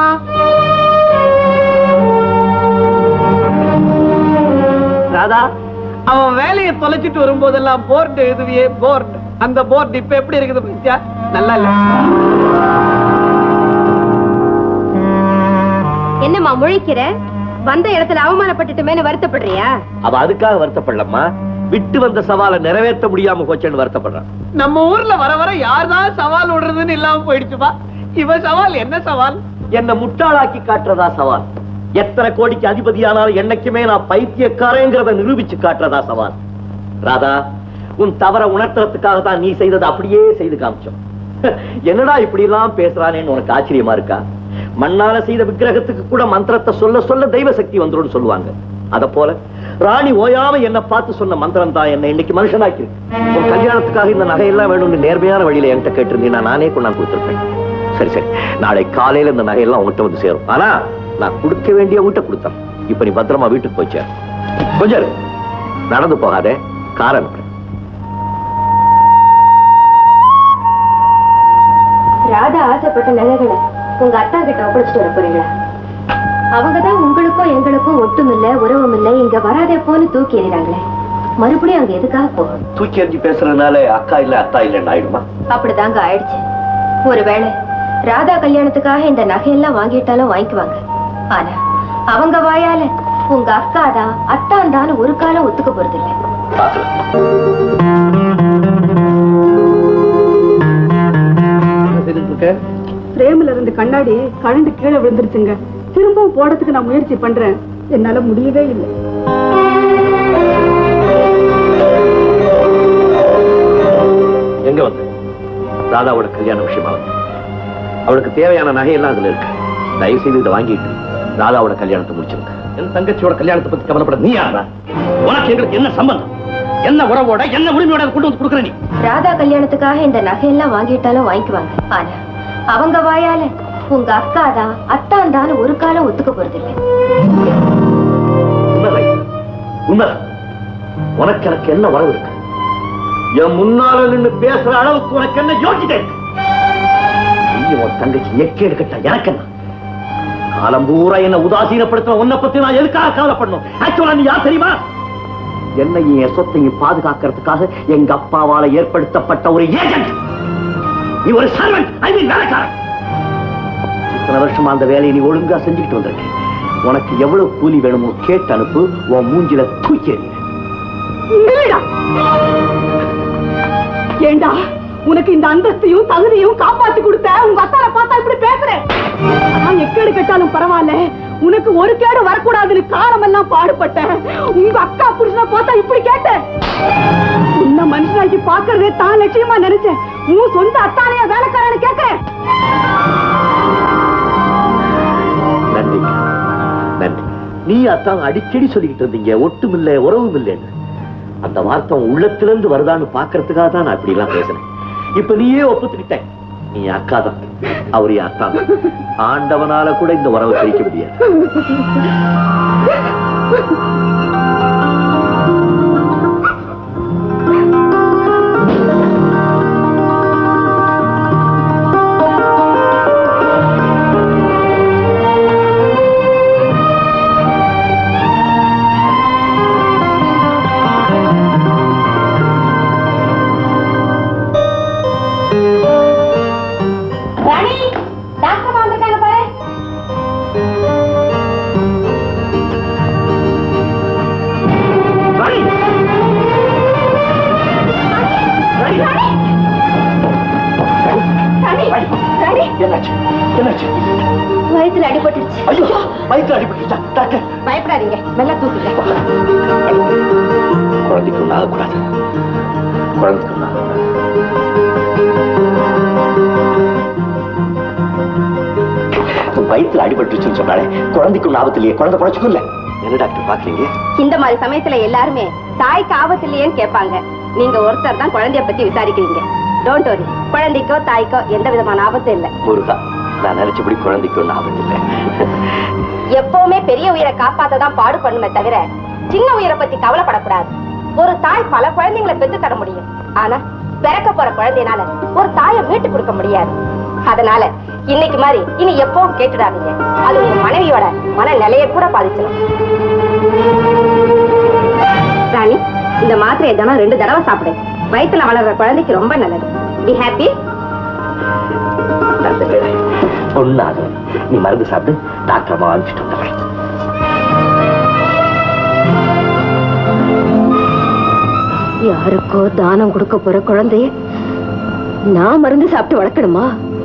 Speaker 1: ராதா அவன் வேலையை தொலைச்சிட்டு வரும்போதெல்லாம் போர்டு எழுதுவியே போர்டு அந்த போர்டு இப்ப எப்படி இருக்குது பத்தியா நல்லா இல்ல
Speaker 8: என்னம்மா முழிக்கிற வந்த இடத்துல அவமானப்பட்டுட்டுமேனு வருத்தப்படுறியா
Speaker 11: அவ அதுக்காக வருத்தப்படலம்மா விட்டு வந்த சவாலை நிறைவேற்ற முடியாம போச்சேன்னு வருத்தப்படுறான்
Speaker 1: நம்ம ஊர்ல வர வர யார்தான் சவால் விடுறதுன்னு இல்லாம போயிடுச்சுப்பா இவ சவால் என்ன சவால்
Speaker 11: என்ன முட்டாளாக்கி காட்டுறதா சவால் எத்தனை கோடிக்கு அதிபதியானாலும் என்னைக்குமே நான் பைத்தியக்காரங்கிறத நிரூபிச்சு காட்டுறதா சவால் ராதா உன் தவற உணர்த்துறதுக்காக தான் நீ செய்ததை அப்படியே செய்து காமிச்சோம் என்னடா இப்படி எல்லாம் பேசுறானேன்னு உனக்கு ஆச்சரியமா இருக்கா மண்ணால செய்த விக்கிரகத்துக்கு கூட மந்திரத்தை சொல்ல சொல்ல தெய்வ சக்தி வந்துடும் சொல்லுவாங்க அத போல ராணி ஓயாம என்ன பார்த்து சொன்ன மந்திரம் தான் என்ன இன்னைக்கு மனுஷனாக்கி இருக்கு உன் கல்யாணத்துக்காக இந்த நகையெல்லாம் வேணும்னு நேர்மையான வழியில என்கிட்ட கேட்டிருந்தீங்கன்னா நானே கொண்டாந்து கொடுத்துருப்பேன் சரி சரி நாளை காலையில இந்த நகையெல்லாம் உங்ககிட்ட வந்து சேரும் ஆனா நான் கொடுக்க வேண்டிய உங்ககிட்ட கொடுத்தேன் இப்ப நீ பத்திரமா வீட்டுக்கு போய் சேர் கொஞ்சம் இரு. நடந்து போகாதே கார் அனுப்புறேன்
Speaker 8: ராதா ஆசைப்பட்ட நகைகளை உங்க அத்தா கிட்ட ஒப்படைச்சிட்டு வர போறீங்களா அவங்கதான் உங்களுக்கும் எங்களுக்கும் ஒட்டும் இல்ல உறவும் இல்ல இங்க வராதே போன்னு தூக்கி எறிறாங்களே மறுபடியும் அங்க எதுக்காக போகணும்
Speaker 11: தூக்கி எறிஞ்சு பேசுறதுனால அக்கா இல்ல அத்தா இல்லைன்னு ஆயிடுமா
Speaker 8: அப்படிதாங்க ஆயிடுச்சு ஒருவேளை ராதா கல்யாணத்துக்காக இந்த நகையெல்லாம் வாங்கிட்டாலும் வாங்கிக்குவாங்க ஆனா அவங்க வாயால உங்க அக்கா தான் அத்தான் தான் ஒரு காலம் ஒத்துக்க போறது இல்ல
Speaker 4: என்ன செய்துட்டு இருக்க
Speaker 5: பிரேம்ல இருந்து கண்ணாடி கழண்டு கீழே விழுந்துருச்சுங்க திரும்பவும் போடுறதுக்கு நான் முயற்சி பண்றேன் என்னால முடியவே இல்லை
Speaker 11: எங்க வந்து ராதாவோட கல்யாண விஷயமா வந்து அவளுக்கு தேவையான நகையெல்லாம் அதுல இருக்கு தயவு செய்து இதை வாங்கிட்டு ராதாவோட கல்யாணத்தை முடிச்சிருங்க
Speaker 4: என் தங்கச்சியோட கல்யாணத்தை பத்தி கவலைப்பட நீ யாரா உனக்கு எங்களுக்கு என்ன சம்பந்தம் என்ன உறவோட என்ன உரிமையோட அதை கொண்டு வந்து கொடுக்குற நீ
Speaker 8: ராதா கல்யாணத்துக்காக இந்த நகையெல்லாம் வாங்கிட்டாலும் வாங்கிக்குவாங்க ஆனா அவங்க வாயால உங்க அக்கா தான் அத்தான் தான் ஒரு காலம் ஒத்துக்க போறது இல்ல
Speaker 11: உண்மைதான் உண்மைதான் உனக்கு எனக்கு என்ன வரவு இருக்கு என் முன்னால நின்னு பேசுற அளவுக்கு உனக்கு என்ன யோகிதை இருக்கு நீ உன் தங்கச்சி எக்கேடு கட்ட எனக்கு என்ன காலம் பூரா என்ன உதாசீனப்படுத்த உன்னை பத்தி நான் எதுக்காக கவலைப்படணும் ஆக்சுவலா நீ யார் தெரியுமா என்னையும் என் சொத்தையும் பாதுகாக்கிறதுக்காக எங்க அப்பாவால ஏற்படுத்தப்பட்ட ஒரு ஏஜென்ட் நீ ஒரு சர்வெண்ட் ஐ மீன் வேலைக்காரன் இத்தனை வருஷமா அந்த வேலையை நீ ஒழுங்கா செஞ்சுக்கிட்டு வந்திருக்க உனக்கு எவ்வளவு கூலி வேணுமோ கேட்டு அனுப்பு உன் மூஞ்சில தூக்கி எறிகிறேன்.
Speaker 5: நில்லுடா. ஏண்டா உனக்கு இந்த அந்தஸ்தையும் தகுதியும் காப்பாத்தி கொடுத்த உங்க அத்தால பார்த்தா இப்படி பேசுறேன் நான் எக்கேடு கட்டாலும் பரவாயில்ல உனக்கு ஒரு கேடு வரக்கூடாதுன்னு காலம் எல்லாம் பாடுபட்டேன் உங்க அக்கா புருஷனை பார்த்தா இப்படி கேட்டேன் உன்ன மனுஷனாக்கி பாக்குறதே தான் லட்சியமா நினைச்சேன் உன் சொந்த அத்தானையா வேலைக்காரன்னு கேட்கிறேன்
Speaker 11: நன்றி நன்றி நீ அத்தான் அடிக்கடி சொல்லிக்கிட்டு இருந்தீங்க ஒட்டுமில்ல உறவும் இல்லைன்னு அந்த வார்த்தை உன் உள்ளத்திலிருந்து வருதான்னு பாக்குறதுக்காக தான் நான் இப்படி எல்லாம் பேசினேன் இப்ப நீயே ஒப்புத்துக்கிட்ட நீ அக்கா தான் அவர் என் அத்தா தான். ஆண்டவனால கூட இந்த உறவை பிரிக்க முடியாது
Speaker 8: ராணி டாக்டர் வந்திருக்காங்க பாரு
Speaker 11: ராணி! ராணி!
Speaker 8: ராணி ராணி
Speaker 11: என்னாச்சு என்னாச்சு
Speaker 8: வயித்துல அடிபட்டுடுச்சு
Speaker 11: ஐயோ வயிற்று அடிபட்டுச்சா டாக்டர்
Speaker 8: பயப்படாதீங்க நல்லா தூக்குங்க
Speaker 11: குழந்தைக்கு ஒன்றும் ஆகக்கூடாது குழந்தைக்கு ஒன்றும் ஆகக்கூடாது வயிற்றுல அடிபட்டுச்சுன்னு சொன்னாலே குழந்தைக்கு ஒன்றும் ஆபத்து இல்லையே குழந்தை குறைச்சிக்கும் இல்ல என்ன டாக்டர் பாக்குறீங்க
Speaker 8: இந்த மாதிரி சமயத்துல எல்லாருமே தாய்க்கு ஆபத்து இல்லையேன்னு கேட்பாங்க நீங்க ஒருத்தர் தான் குழந்தைய பத்தி விசாரிக்கிறீங்க டோன்ட் வரி குழந்தைக்கோ தாய்க்கோ எந்த விதமான ஆபத்தும் இல்லை
Speaker 11: முருகா நான் நினைச்சபடி குழந்தைக்கு ஒன்றும் ஆபத்து இல்லை
Speaker 8: எப்பவுமே பெரிய உயிரை காப்பாத்த தான் பாடு பண்ணுமே தவிர சின்ன உயிரை பத்தி கவலைப்படக்கூடாது ஒரு தாய் பல குழந்தைங்களை பெத்து தர முடியும் ஆனா பிறக்க போற குழந்தைனால ஒரு தாயை மீட்டு கொடுக்க முடியாது அதனால இன்னைக்கு மாதிரி இனி எப்பவும் கேட்டுடாதீங்க அது உங்க மனைவியோட மன நிலையை கூட பாதிச்சிடும் ராணி இந்த மாத்திரையை தினம் ரெண்டு தடவை சாப்பிடு வயித்துல வளர்ற குழந்தைக்கு ரொம்ப நல்லது பி ஹாப்பி
Speaker 11: நல்லது ஒண்ணாது நீ மருந்து சாப்பிட்டு டாக்டர் அம்மா அனுப்பிச்சிட்டு வந்துடுறேன்
Speaker 8: யாருக்கோ தானம் கொடுக்க போற குழந்தைய நான் மருந்து சாப்பிட்டு வளர்க்கணுமா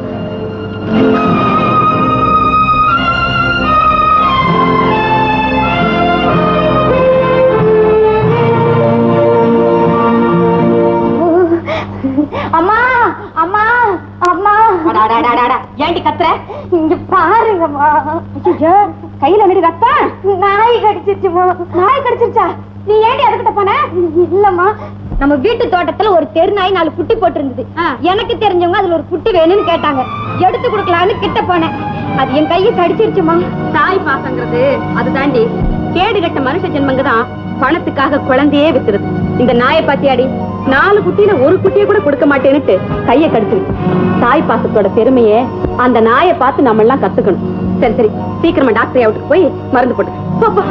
Speaker 2: அம்மா அம்மா அம்மா
Speaker 8: ஏண்டி கத்துற
Speaker 2: இங்க பாருங்கம்மா ஐயோ கையில நடி ரத்தம் நாய் கடிச்சிருச்சுமா நாய் கடிச்சிருச்சா நீ ஏண்டி அதுக்கிட்ட போன இல்லம்மா
Speaker 8: நம்ம வீட்டு தோட்டத்துல ஒரு தெரு நாய் நாலு குட்டி போட்டிருந்தது எனக்கு தெரிஞ்சவங்க அதுல ஒரு குட்டி வேணும்னு கேட்டாங்க எடுத்து கொடுக்கலான்னு கிட்ட போனேன் அது என் கையை கடிச்சிருச்சுமா
Speaker 9: தாய் பாசங்கிறது அது தாண்டி கேடு கட்ட மனுஷ ஜென்மங்க தான் பணத்துக்காக குழந்தையே வித்துருது இந்த நாயை பாத்தியாடி நாலு குட்டியில ஒரு குட்டியை கூட கொடுக்க மாட்டேன்னுட்டு கைய கடிச்சிருச்சு தாய் பாசத்தோட பெருமையை அந்த நாயை பார்த்து நம்ம எல்லாம் கத்துக்கணும் சரி சரி சீக்கிரமா டாக்டர் அவுட்டுக்கு போய் மருந்து போட்டு போ, போ.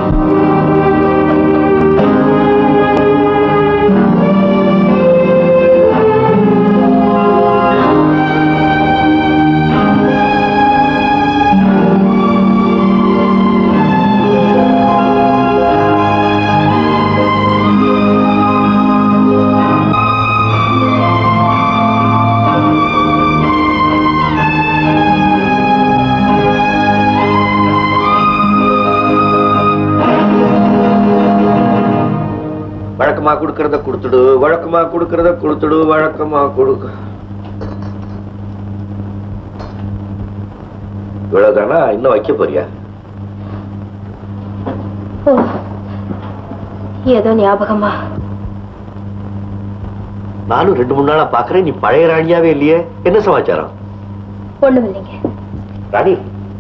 Speaker 11: வழக்கமா கொடுக்கறத கொடுத்துடு வழக்கமா கொடுக்கறத கொடுத்துடு வழக்கமா கொடுக்க இவ்வளவுதானா இன்னும் வைக்க போறியா
Speaker 8: ஏதோ ஞாபகமா
Speaker 11: நானும் ரெண்டு மூணு நாளா பாக்குறேன் நீ பழைய ராணியாவே இல்லையே என்ன சமாச்சாரம்
Speaker 8: ஒண்ணும் இல்லைங்க
Speaker 11: ராணி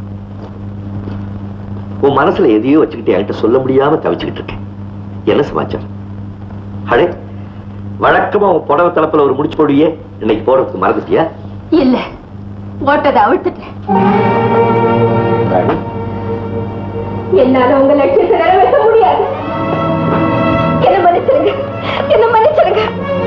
Speaker 11: உன் மனசுல எதையோ வச்சுக்கிட்டு என்கிட்ட சொல்ல முடியாம தவிச்சுக்கிட்டு இருக்கேன் என்ன சமாச்சாரம் அடே வழக்கமா உன் புடவை தலப்புல ஒரு முடிச்சு போடுவியே இன்னைக்கு போறதுக்கு மறந்துட்டியா
Speaker 9: இல்ல ஓட்டதை அவிழ்த்துட்டேன்
Speaker 11: ராணி
Speaker 9: என்னால உங்க லட்சியத்தை நிறைவேற்ற முடியாது என்ன மன்னிச்சிருங்க என்ன மன்னிச்சிருங்க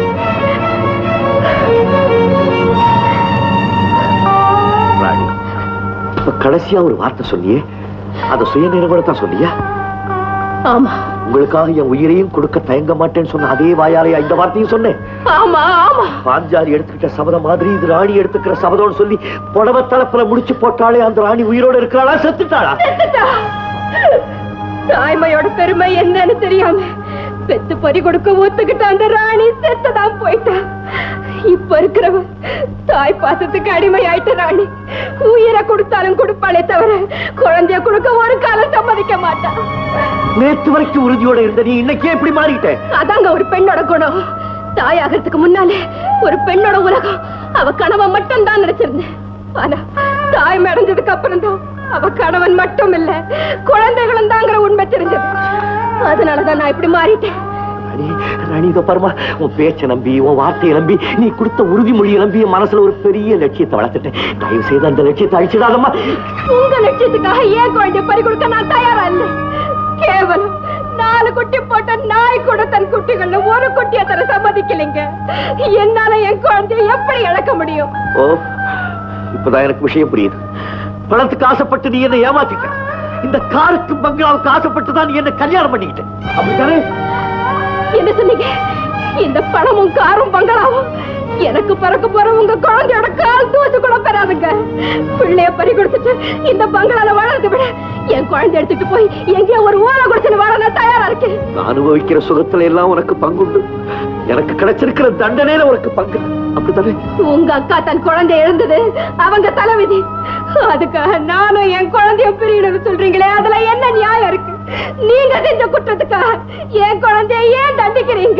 Speaker 11: ராணி இப்ப கடைசியா ஒரு வார்த்தை சொன்னியே அத சுய தான் சொன்னியா
Speaker 9: ஆமா
Speaker 11: உங்களுக்காக என் உயிரையும் கொடுக்க தயங்க மாட்டேன்னு சொன்ன அதே வாயாலையா இந்த வார்த்தையும் சொன்னேன்
Speaker 9: ஆமா ஆமா
Speaker 11: பாஞ்சாலி எடுத்துக்கிட்ட சபதம் மாதிரி இது ராணி எடுத்துக்கிற சபதம்னு சொல்லி புடவை தலப்புல முடிச்சு போட்டாலே அந்த ராணி உயிரோட இருக்கிறாளா செத்துட்டாளா
Speaker 9: செத்துட்டா. தாய்மையோட பெருமை என்னன்னு தெரியாம பெத்து பறி கொடுக்க ஒத்துக்கிட்ட அந்த ராணி செத்துதான் போயிட்டா இப்ப இருக்கிறவ தாய் பாசத்துக்கு அடிமை ஆயிட்ட ராணி உயிரை கொடுத்தாலும் கொடுப்பாளே தவிர குழந்தைய கொடுக்க ஒரு காலம் சம்மதிக்க மாட்டா
Speaker 11: நேத்து வரைக்கும் உறுதியோட இருந்த நீ இன்னைக்கே இப்படி மாறிட்ட
Speaker 9: அதாங்க ஒரு பெண்ணோட குணம் தாயாகிறதுக்கு முன்னாலே ஒரு பெண்ணோட உலகம் அவ கணவன் மட்டும் தான் நினைச்சிருந்தேன் ஆனா தாய் அடைஞ்சதுக்கு அப்புறம் தான் அவ கணவன் மட்டும் இல்ல குழந்தைகளும் தாங்கிற உண்மை தெரிஞ்சது அதனாலதான் நான் இப்படி மாறிட்டேன்
Speaker 11: ராணி ராணி இதோ பாருமா உன் பேச்சை நம்பி உன் வார்த்தையை நம்பி நீ கொடுத்த உறுதிமொழியை நம்பி என் மனசுல ஒரு பெரிய லட்சியத்தை வளர்த்துட்டேன் தயவு செய்து அந்த லட்சியத்தை அழிச்சிடாதம்மா
Speaker 9: உங்க லட்சியத்துக்காக ஏன் குழந்தை பறி கொடுக்க நான் தயாரா இல்ல கேவலம் நாலு குட்டி போட்ட நாய் கூட தன் குட்டிகள்ல ஒரு குட்டியை தர சம்மதிக்கலைங்க என்னால என் குழந்தைய எப்படி இழக்க முடியும்
Speaker 11: ஓ இப்பதான் எனக்கு விஷயம் புரியுது பணத்துக்கு ஆசைப்பட்டு நீ என்ன ஏமாத்திட்ட இந்த காருக்கு பங்களாவுக்கு ஆசைப்பட்டு தான் நீ என்ன கல்யாணம் பண்ணிக்கிட்ட அப்படித்தானே
Speaker 9: என்ன சொன்னீங்க இந்த பணமும் காரும் பங்களாவும் எனக்கு பிறக்க போற உங்க குழந்தையோட கால் தூசு கூட பெறாதுங்க பிள்ளைய பறி கொடுத்துட்டு இந்த பங்களால வாழறதை விட என் குழந்தை எடுத்துட்டு போய் எங்கேயோ ஒரு ஓலை கொடுத்துட்டு வாழ நான் தயாரா இருக்கேன்
Speaker 11: நான் அனுபவிக்கிற சுகத்துல எல்லாம் உனக்கு பங்குண்டு எனக்கு கிடைச்சிருக்கிற தண்டனையில உனக்கு பங்கு அப்படித்தானே
Speaker 9: உங்க அக்கா தன் குழந்தை எழுந்தது அவங்க தலைவிதி அதுக்காக நானும் என் குழந்தைய பிரியணும்னு சொல்றீங்களே அதுல என்ன நியாயம் இருக்கு நீங்க செஞ்ச குற்றத்துக்காக என் குழந்தைய ஏன் தண்டிக்கிறீங்க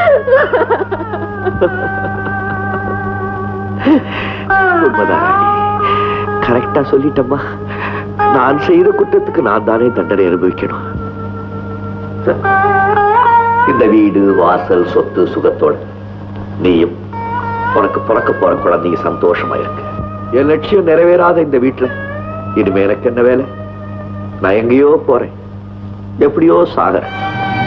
Speaker 11: உண்மைதான் கரெக்டா சொல்லிட்டம்மா நான் செய்த குற்றத்துக்கு நான் தானே தண்டனை அனுபவிக்கணும் இந்த வீடு வாசல் சொத்து சுகத்தோட நீயும் உனக்கு பிறக்க போற குழந்தைங்க சந்தோஷமா இருக்கு என் லட்சியம் நிறைவேறாத இந்த வீட்டுல இனிமே எனக்கு என்ன வேலை நான் எங்கேயோ போறேன் எப்படியோ சாகறேன்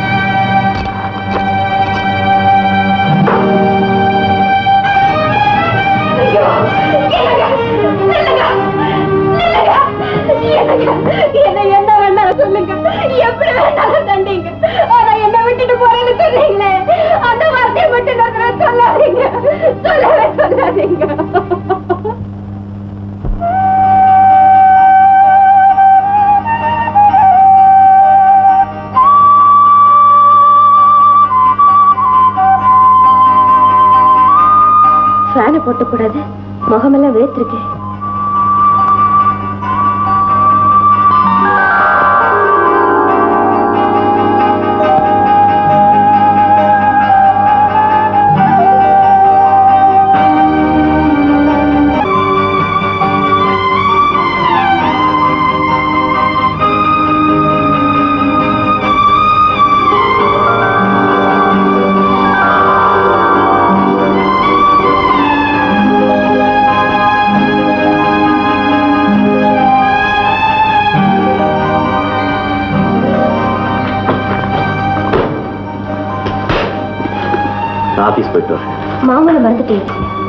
Speaker 9: என்ன என்ன வேணாலும் சொல்லுங்க எப்படி வேணாலும் தண்டிங்க ஆனா என்ன விட்டுட்டு போறேன்னு சொன்னீங்களே அந்த வார்த்தையை மட்டும் நான் சொல்லாதீங்க சொல்லவே சொல்லாதீங்க
Speaker 8: ஃபேனை போட்டக்கூடாது முகமெல்லாம் வேத்திருக்கு
Speaker 11: நான் ஆபீஸ் போயிட்டு வரேன்
Speaker 8: மாமூல மறந்துட்டேன்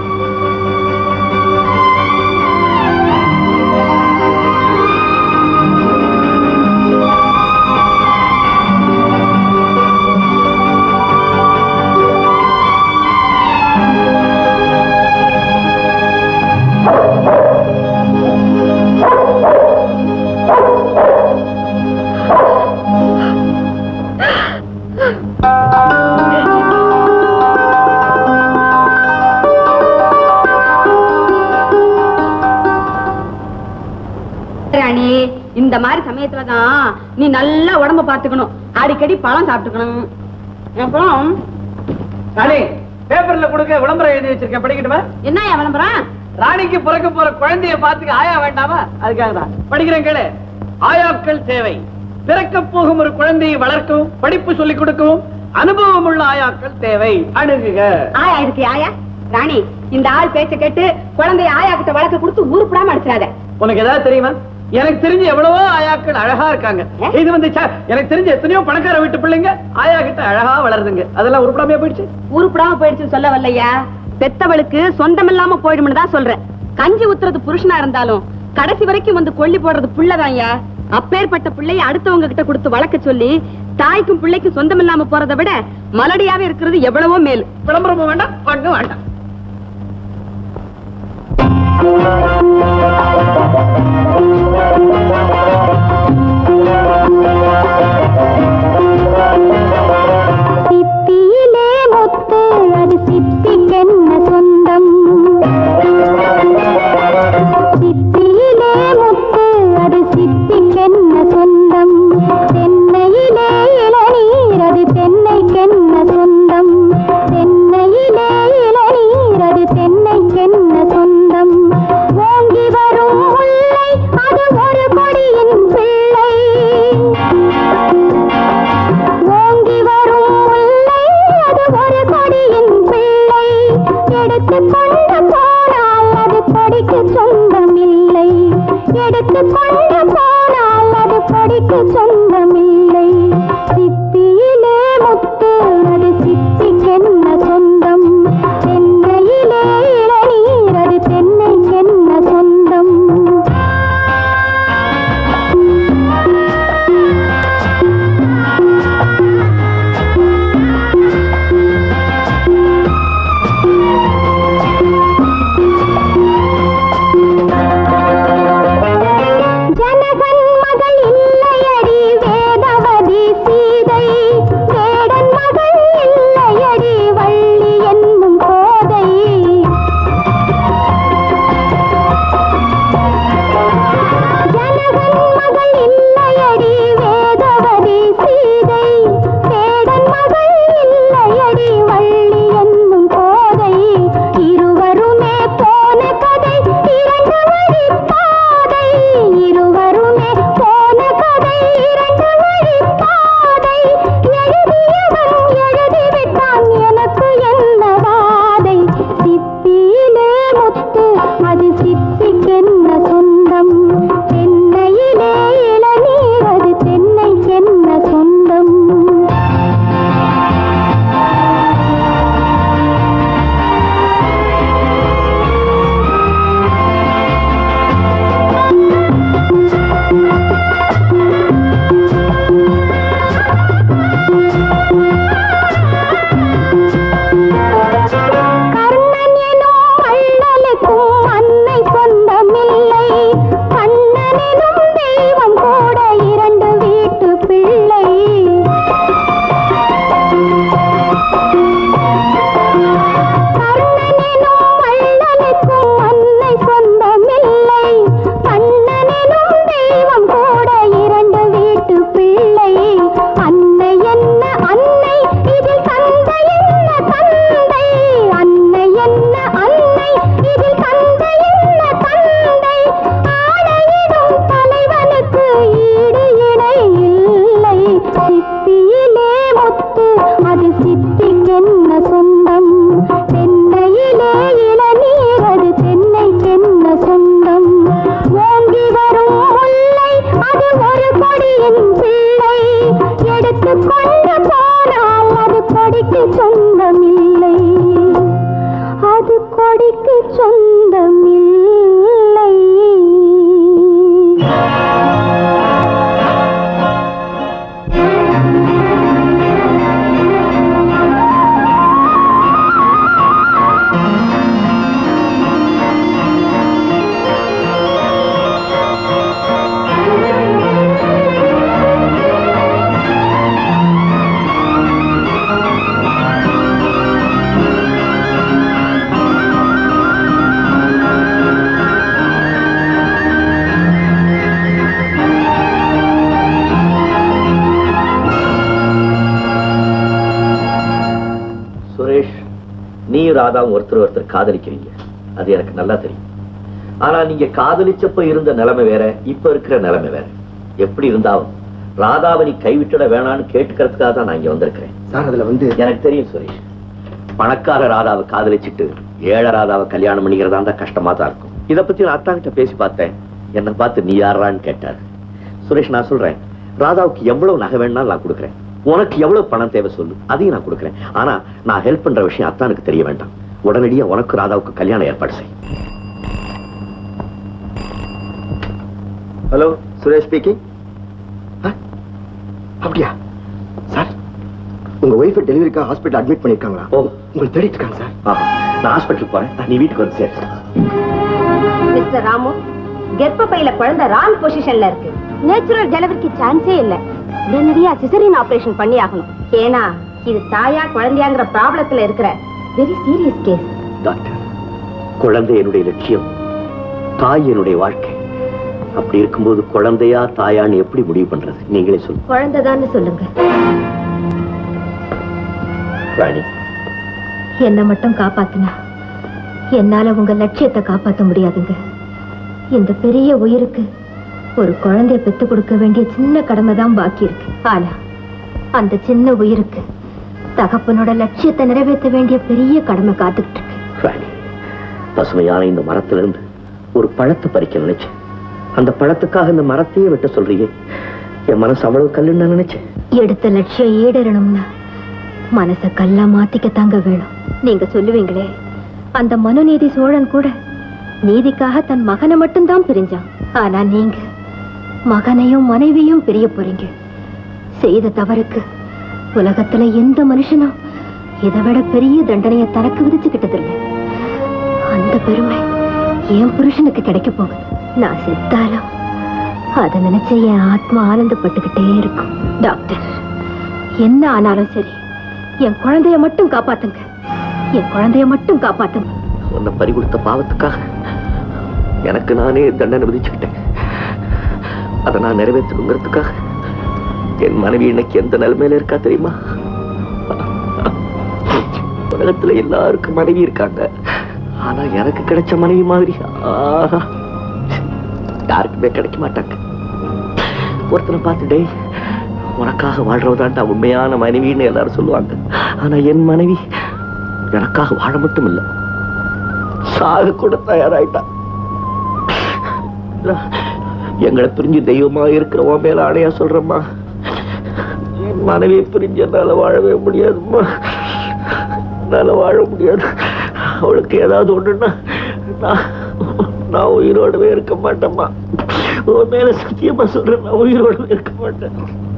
Speaker 9: ராணி இந்த மாதிரி சமயத்துலதான் நீ நல்லா உடம்ப பாத்துக்கணும் அடிக்கடி பழம் சாப்பிட்டுக்கணும் அப்புறம்
Speaker 1: ராணி பேப்பர்ல கொடுக்க விளம்பரம் எழுதி வச்சிருக்கேன் படிக்கட்டுமா
Speaker 9: என்ன விளம்பரம்
Speaker 1: ராணிக்கு பிறக்க போற குழந்தைய பார்த்துக்க ஆயா வேண்டாமா அதுக்காக தான் படிக்கிறேன் கேளு ஆயாக்கள் தேவை பிறக்க போகும் ஒரு குழந்தையை வளர்க்கவும் படிப்பு சொல்லிக் கொடுக்கவும் அனுபவம் உள்ள ஆயாக்கள் தேவை அணுகுக
Speaker 9: ஆயா இருக்கு ஆயா ராணி இந்த ஆள் பேச்ச கேட்டு குழந்தைய ஆயா கிட்ட வழக்கு கொடுத்து ஊருப்படாம அடிச்சிடாத
Speaker 1: உனக்கு ஏதாவது தெரியுமா எனக்கு தெரிஞ்சு எவ்வளவோ ஆயாக்கள் அழகா இருக்காங்க இது வந்து ச்ச, எனக்கு தெரிஞ்ச எத்தனையோ பணக்கார வீட்டு பிள்ளைங்க ஆயா கிட்ட அழகா வளருதுங்க அதெல்லாம் உருப்படாமையா போயிடுச்சு
Speaker 9: உருப்படாம போயிடுச்சு சொல்ல வரலையா பெத்தவளுக்கு சொந்தம் இல்லாம போயிடும்னு தான் சொல்றேன் கஞ்சி ஊத்துறது புருஷனா இருந்தாலும் கடைசி வரைக்கும் வந்து கொல்லி போடுறது புள்ளதான்யா அப்பேற்பட்ட பிள்ளைய அடுத்தவங்க கிட்ட கொடுத்து வளர்க்க சொல்லி தாய்க்கும் பிள்ளைக்கும் சொந்தம் இல்லாம போறதை விட மலடியாவே இருக்கிறது எவ்வளவோ மேல்
Speaker 1: விளம்பரமும் வேண்டாம் ஒண்ணும் வேண்டாம்
Speaker 2: சிப்பியிலே முத்து அது சிப்பிக்கென்ன சொந்தம் சிப்பியிலே முத்து அது சிப்பிக்கென்ன சொந்தம் தென்னையிலே இளநீர் அது தென்னைக்கென்ன சொந்தம் தென்னையிலே இளநீர் அது தென்னைக்கென்ன சொந்தம் ஓங்கி வரும் முல்லை அது ஒரு கொடியின் பிள்ளை ஓங்கி வரும் முல்லை அது ஒரு கொடியின் பிள்ளை எடுத்து கொண்டு போனால் அது கொடிக்கு சொந்தமில்லை எடுத்து கொண்டு போனால் அது கொடிக்கு சொந்தமில்லை சிப்பியிலே முத்து அது சிப்பிக்கென்ன சொந்தம் தென்னையிலே இளநீர் அது தென்னைக்கென்ன சொந்தம் ஜனகன் மகள் இல்லையடி
Speaker 11: ராதாவும் ஒருத்தர் ஒருத்தர் காதலிக்கிறீங்க அது எனக்கு நல்லா தெரியும் ஆனா நீங்க காதலிச்சப்ப இருந்த நிலைமை வேற இப்ப இருக்கிற நிலைமை வேற எப்படி இருந்தாலும் ராதாவை நீ கைவிட்டுட வேணாம்னு கேட்டுக்கிறதுக்காக தான் நான் இங்க வந்திருக்கிறேன்
Speaker 6: சார் அதுல வந்து
Speaker 11: எனக்கு தெரியும் சுரேஷ் பணக்கார ராதாவை காதலிச்சுட்டு ஏழை ராதாவை கல்யாணம் பண்ணிக்கிறதா இருந்தா கஷ்டமா தான் இருக்கும் இத பத்தி நான் அத்தா கிட்ட பேசி பார்த்தேன் என்ன பார்த்து நீ யாரான்னு கேட்டாரு சுரேஷ் நான் சொல்றேன் ராதாவுக்கு எவ்வளவு நகை வேணாலும் நான் கொடுக்குறேன் உனக்கு எவ்வளவு பணம் தேவை சொல்லு அதையும் நான் கொடுக்குறேன் ஆனா நான் ஹெல்ப் பண்ற விஷயம் அத்தானுக்கு தெரிய வேண்டாம் உடனடியா உனக்கு ராதாவுக்கு கல்யாணம் ஏற்பாடு செய்
Speaker 6: ஹலோ சுரேஷ் ஸ்பீக்கிங் அப்படியா சார் உங்க ஒய்ஃபை டெலிவரிக்காக ஹாஸ்பிட்டல் அட்மிட் பண்ணிருக்காங்களா
Speaker 11: ஓ
Speaker 6: உங்களை தேடிட்டு இருக்காங்க சார்
Speaker 11: ஆஹா. நான் ஹாஸ்பிட்டலுக்கு போறேன் நீ வீட்டுக்கு வந்து சேர்
Speaker 8: மிஸ்டர் ராமு கர்ப்பப்பையில குழந்தை ராங் பொசிஷன்ல இருக்கு நேச்சுரல் டெலிவரிக்கு சான்ஸே இல்ல உடனடியா சிசரின் ஆபரேஷன் பண்ணி ஆகணும் ஏன்னா இது தாயா குழந்தையாங்கிற ப்ராப்ளத்துல இருக்கிற வெரி சீரியஸ் கேஸ்
Speaker 11: டாக்டர் குழந்தை என்னுடைய லட்சியம் தாய் என்னுடைய வாழ்க்கை அப்படி இருக்கும்போது குழந்தையா தாயான்னு எப்படி முடிவு பண்றது நீங்களே சொல்லுங்க
Speaker 8: குழந்தைதான்னு சொல்லுங்க
Speaker 11: ராணி
Speaker 8: என்ன மட்டும் காப்பாத்துனா என்னால உங்க லட்சியத்தை காப்பாத்த முடியாதுங்க இந்த பெரிய உயிருக்கு ஒரு குழந்தைய பெத்து கொடுக்க வேண்டிய சின்ன கடமை தான் பாக்கி இருக்கு ஆனா அந்த சின்ன உயிருக்கு தகப்பனோட லட்சியத்தை நிறைவேற்ற வேண்டிய பெரிய கடமை காத்துக்கிட்டு இருக்கு
Speaker 11: ராணி பசுமையான இந்த மரத்திலிருந்து ஒரு பழத்தை பறிக்க நினைச்சேன் அந்த பழத்துக்காக இந்த மரத்தையே வெட்ட சொல்றீங்க என் மனசு அவ்வளவு கல்லுன்னு நான் நினைச்சேன்
Speaker 8: எடுத்த லட்சியம் ஈடேறணும்னா மனச கல்லா மாத்திக்க தாங்க வேணும் நீங்க சொல்லுவீங்களே அந்த மனுநீதி சோழன் கூட நீதிக்காக தன் மகனை மட்டும்தான் பிரிஞ்சான் ஆனா நீங்க மகனையும் மனைவியும் பிரிய போறீங்க செய்த தவறுக்கு உலகத்துல எந்த மனுஷனும் இதை விட பெரிய தண்டனையை தனக்கு விதிச்சுக்கிட்டதில்லை அந்த பெருமை என் புருஷனுக்கு கிடைக்க போகுது நான் செத்தாலும் அதை நினைச்சு என் ஆத்மா ஆனந்தப்பட்டுக்கிட்டே இருக்கும் டாக்டர் என்ன ஆனாலும் சரி என் குழந்தைய மட்டும் காப்பாத்துங்க என் குழந்தைய மட்டும் காப்பாத்துங்க
Speaker 11: உன்னை பறி கொடுத்த பாவத்துக்காக எனக்கு நானே தண்டனை விதிச்சுக்கிட்டேன் அதை நான் நிறைவேற்றணுங்கிறதுக்காக என் மனைவி இன்னைக்கு எந்த நிலைமையில இருக்கா தெரியுமா உலகத்துல எல்லாருக்கும் மனைவி இருக்காங்க ஆனா எனக்கு கிடைச்ச மனைவி மாதிரி ஆஹா, யாருக்குமே கிடைக்க மாட்டாங்க ஒருத்தனை பார்த்து டேய் உனக்காக வாழ்றவதான்டா உண்மையான மனைவின்னு எல்லாரும் சொல்லுவாங்க ஆனா என் மனைவி எனக்காக வாழ மட்டும் இல்ல சாக கூட தயாராயிட்டா எங்களை பிரிஞ்சு தெய்வமா இருக்கிற உன் மேல ஆணையா சொல்றேம்மா என் மனைவியை பிரிஞ்சு என்னால வாழவே முடியாதும்மா என்னால வாழ முடியாது அவளுக்கு ஏதாவது ஒண்ணுன்னா நான் நான் உயிரோடவே இருக்க மாட்டேம்மா உன் மேல சத்தியமா சொல்றேன் நான் உயிரோடவே இருக்க மாட்டேன்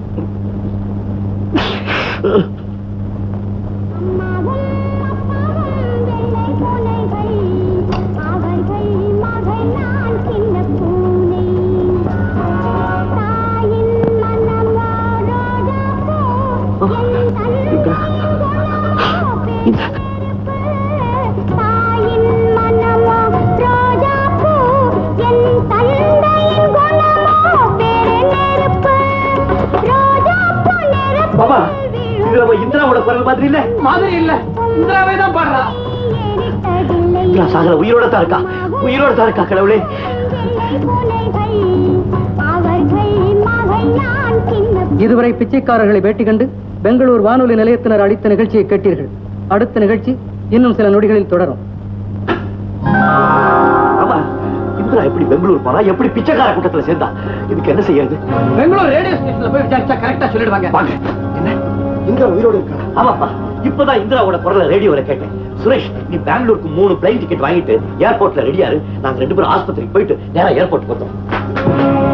Speaker 11: பாபா இது நம்ம இந்திராவோட குரல் மாதிரி இல்ல
Speaker 1: மாதிரி இல்ல இந்திராவே தான் பாடுறா
Speaker 11: இந்திரா சாகர உயிரோட தான் இருக்கா உயிரோட தான் இருக்கா கடவுளே
Speaker 12: இதுவரை பிச்சைக்காரர்களை பேட்டி கண்டு பெங்களூர் வானொலி நிலையத்தினர் அளித்த நிகழ்ச்சியை கேட்டீர்கள் அடுத்த நிகழ்ச்சி இன்னும் சில நொடிகளில் தொடரும்
Speaker 11: ஆமா இந்திரா எப்படி பெங்களூர் போனா எப்படி பிச்சைக்கார கூட்டத்துல சேர்ந்தா இதுக்கு என்ன செய்யறது
Speaker 1: பெங்களூர் ரேடியோ ஸ்டேஷன்ல போய் விசாரிச்சா கரெக்டா சொல்லிடுவாங்க
Speaker 11: வாங்க என்ன
Speaker 6: இந்திரா உயிரோடு இருக்கா
Speaker 11: ஆமாப்பா இப்பதான் இந்திராவோட குரலை ரேடியோல கேட்டேன் சுரேஷ் நீ பெங்களூருக்கு மூணு பிளைன் டிக்கெட் வாங்கிட்டு ஏர்போர்ட்ல ரெடியாரு நாங்க ரெண்டு பேரும் ஆஸ்பத்திரிக்கு போயிட்டு நேரா ஏர்போர்ட் வந்தோம்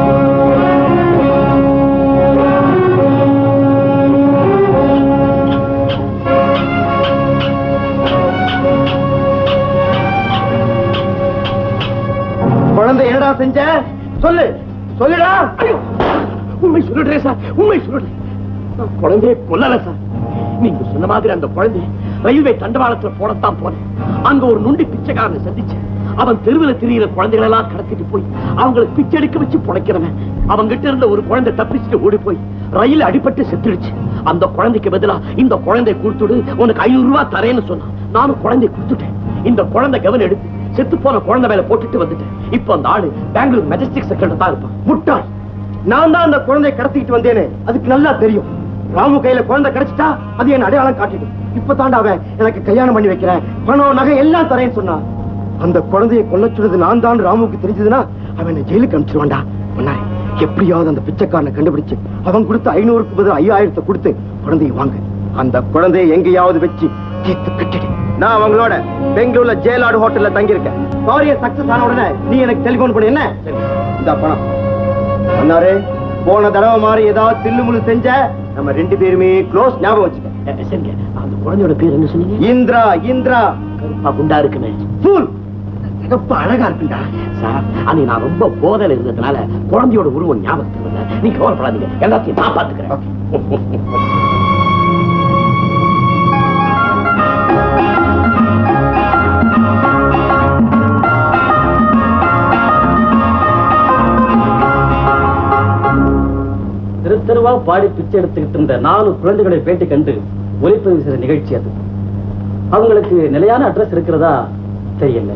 Speaker 6: குழந்தை என்னடா செஞ்ச சொல்லு சொல்லுடா
Speaker 11: உண்மை சொல்லுறேன் சார் உண்மை சொல்லுறேன் நான் குழந்தையை கொல்லல சார் நீங்க சொன்ன மாதிரி அந்த குழந்தை ரயில்வே தண்டவாளத்துல போடத்தான் போனேன் அங்க ஒரு நுண்டி பிச்சைக்காரனை சந்திச்சேன் அவன் தெருவுல திரியிற குழந்தைகளை எல்லாம் கடத்திட்டு போய் அவங்களை பிச்சை எடுக்க வச்சு புடைக்கிறவன் அவங்க கிட்ட இருந்த ஒரு குழந்தை தப்பிச்சுட்டு ஓடி போய் ரயில் அடிபட்டு செத்துடுச்சு அந்த குழந்தைக்கு பதிலா இந்த குழந்தை கொடுத்துடு உனக்கு ஐநூறு ரூபாய் தரேன்னு சொன்னான் நானும் குழந்தை கொடுத்துட்டேன் இந்த குழந்தை கவனம் எடுத்து செத்து போன குழந்தை மேல போட்டுட்டு வந்துட்டேன் இப்போ அந்த ஆளு பெங்களூர் மெஜஸ்டிக் செக்டர் தான் இருப்பான்
Speaker 7: முட்டாள் நான் தான் அந்த குழந்தையை கடத்திட்டு வந்தேனே அதுக்கு நல்லா தெரியும் ராமு கையில குழந்தை கிடைச்சிட்டா அது என் அடையாளம் காட்டிடும் இப்ப அவன் எனக்கு கல்யாணம் பண்ணி வைக்கிறேன் பணம் நகை எல்லாம் தரேன்னு சொன்னான் அந்த குழந்தையை கொல்ல சொன்னது நான் தான் ராமுக்கு தெரிஞ்சதுன்னா அவன் என்னை ஜெயிலுக்கு அனுப்பிச்சிருவான்டா முன்னாடி எப்படியாவது அந்த பிச்சைக்காரனை கண்டுபிடிச்சு அவன் கொடுத்த ஐநூறுக்கு பதில் ஐயாயிரத்தை கொடுத்து குழந்தையை வாங்கு அந்த குழந்தையை எங்கேயாவது வச்சு தீர்த்து கட்டிடு நான் அவங்களோட பெங்களூர்ல ஜெயலாடு ஹோட்டல்ல தங்கியிருக்கேன் காரிய சக்சஸ் ஆன உடனே நீ எனக்கு டெலிபோன் பண்ணு என்ன இந்த பணம் அண்ணாரு போன தடவை மாதிரி ஏதாவது தில்லுமுள்ளு செஞ்ச நம்ம ரெண்டு பேருமே க்ளோஸ் ஞாபகம் வச்சுக்க
Speaker 11: சரிங்க அந்த குழந்தையோட பேர் என்ன சொன்னீங்க
Speaker 7: இந்திரா இந்திரா
Speaker 11: கருப்பா குண்டா இருக்குமே
Speaker 7: ஃபூல் சிகப்பு அழகா இருக்குடா
Speaker 11: சார் அன்னைக்கு நான் ரொம்ப போதையில இருந்ததுனால குழந்தையோட உருவம் ஞாபகத்துக்கு வரல நீங்க கவலைப்படாதீங்க எல்லாத்தையும் நான் பாத்துக்கிறேன்
Speaker 12: தெரு தெருவா பாடி பிச்சை எடுத்துக்கிட்டு இருந்த நாலு குழந்தைகளை பேட்டி கண்டு ஒளிப்பதிவு செய்த நிகழ்ச்சி அது அவங்களுக்கு நிலையான அட்ரஸ் இருக்கிறதா தெரியல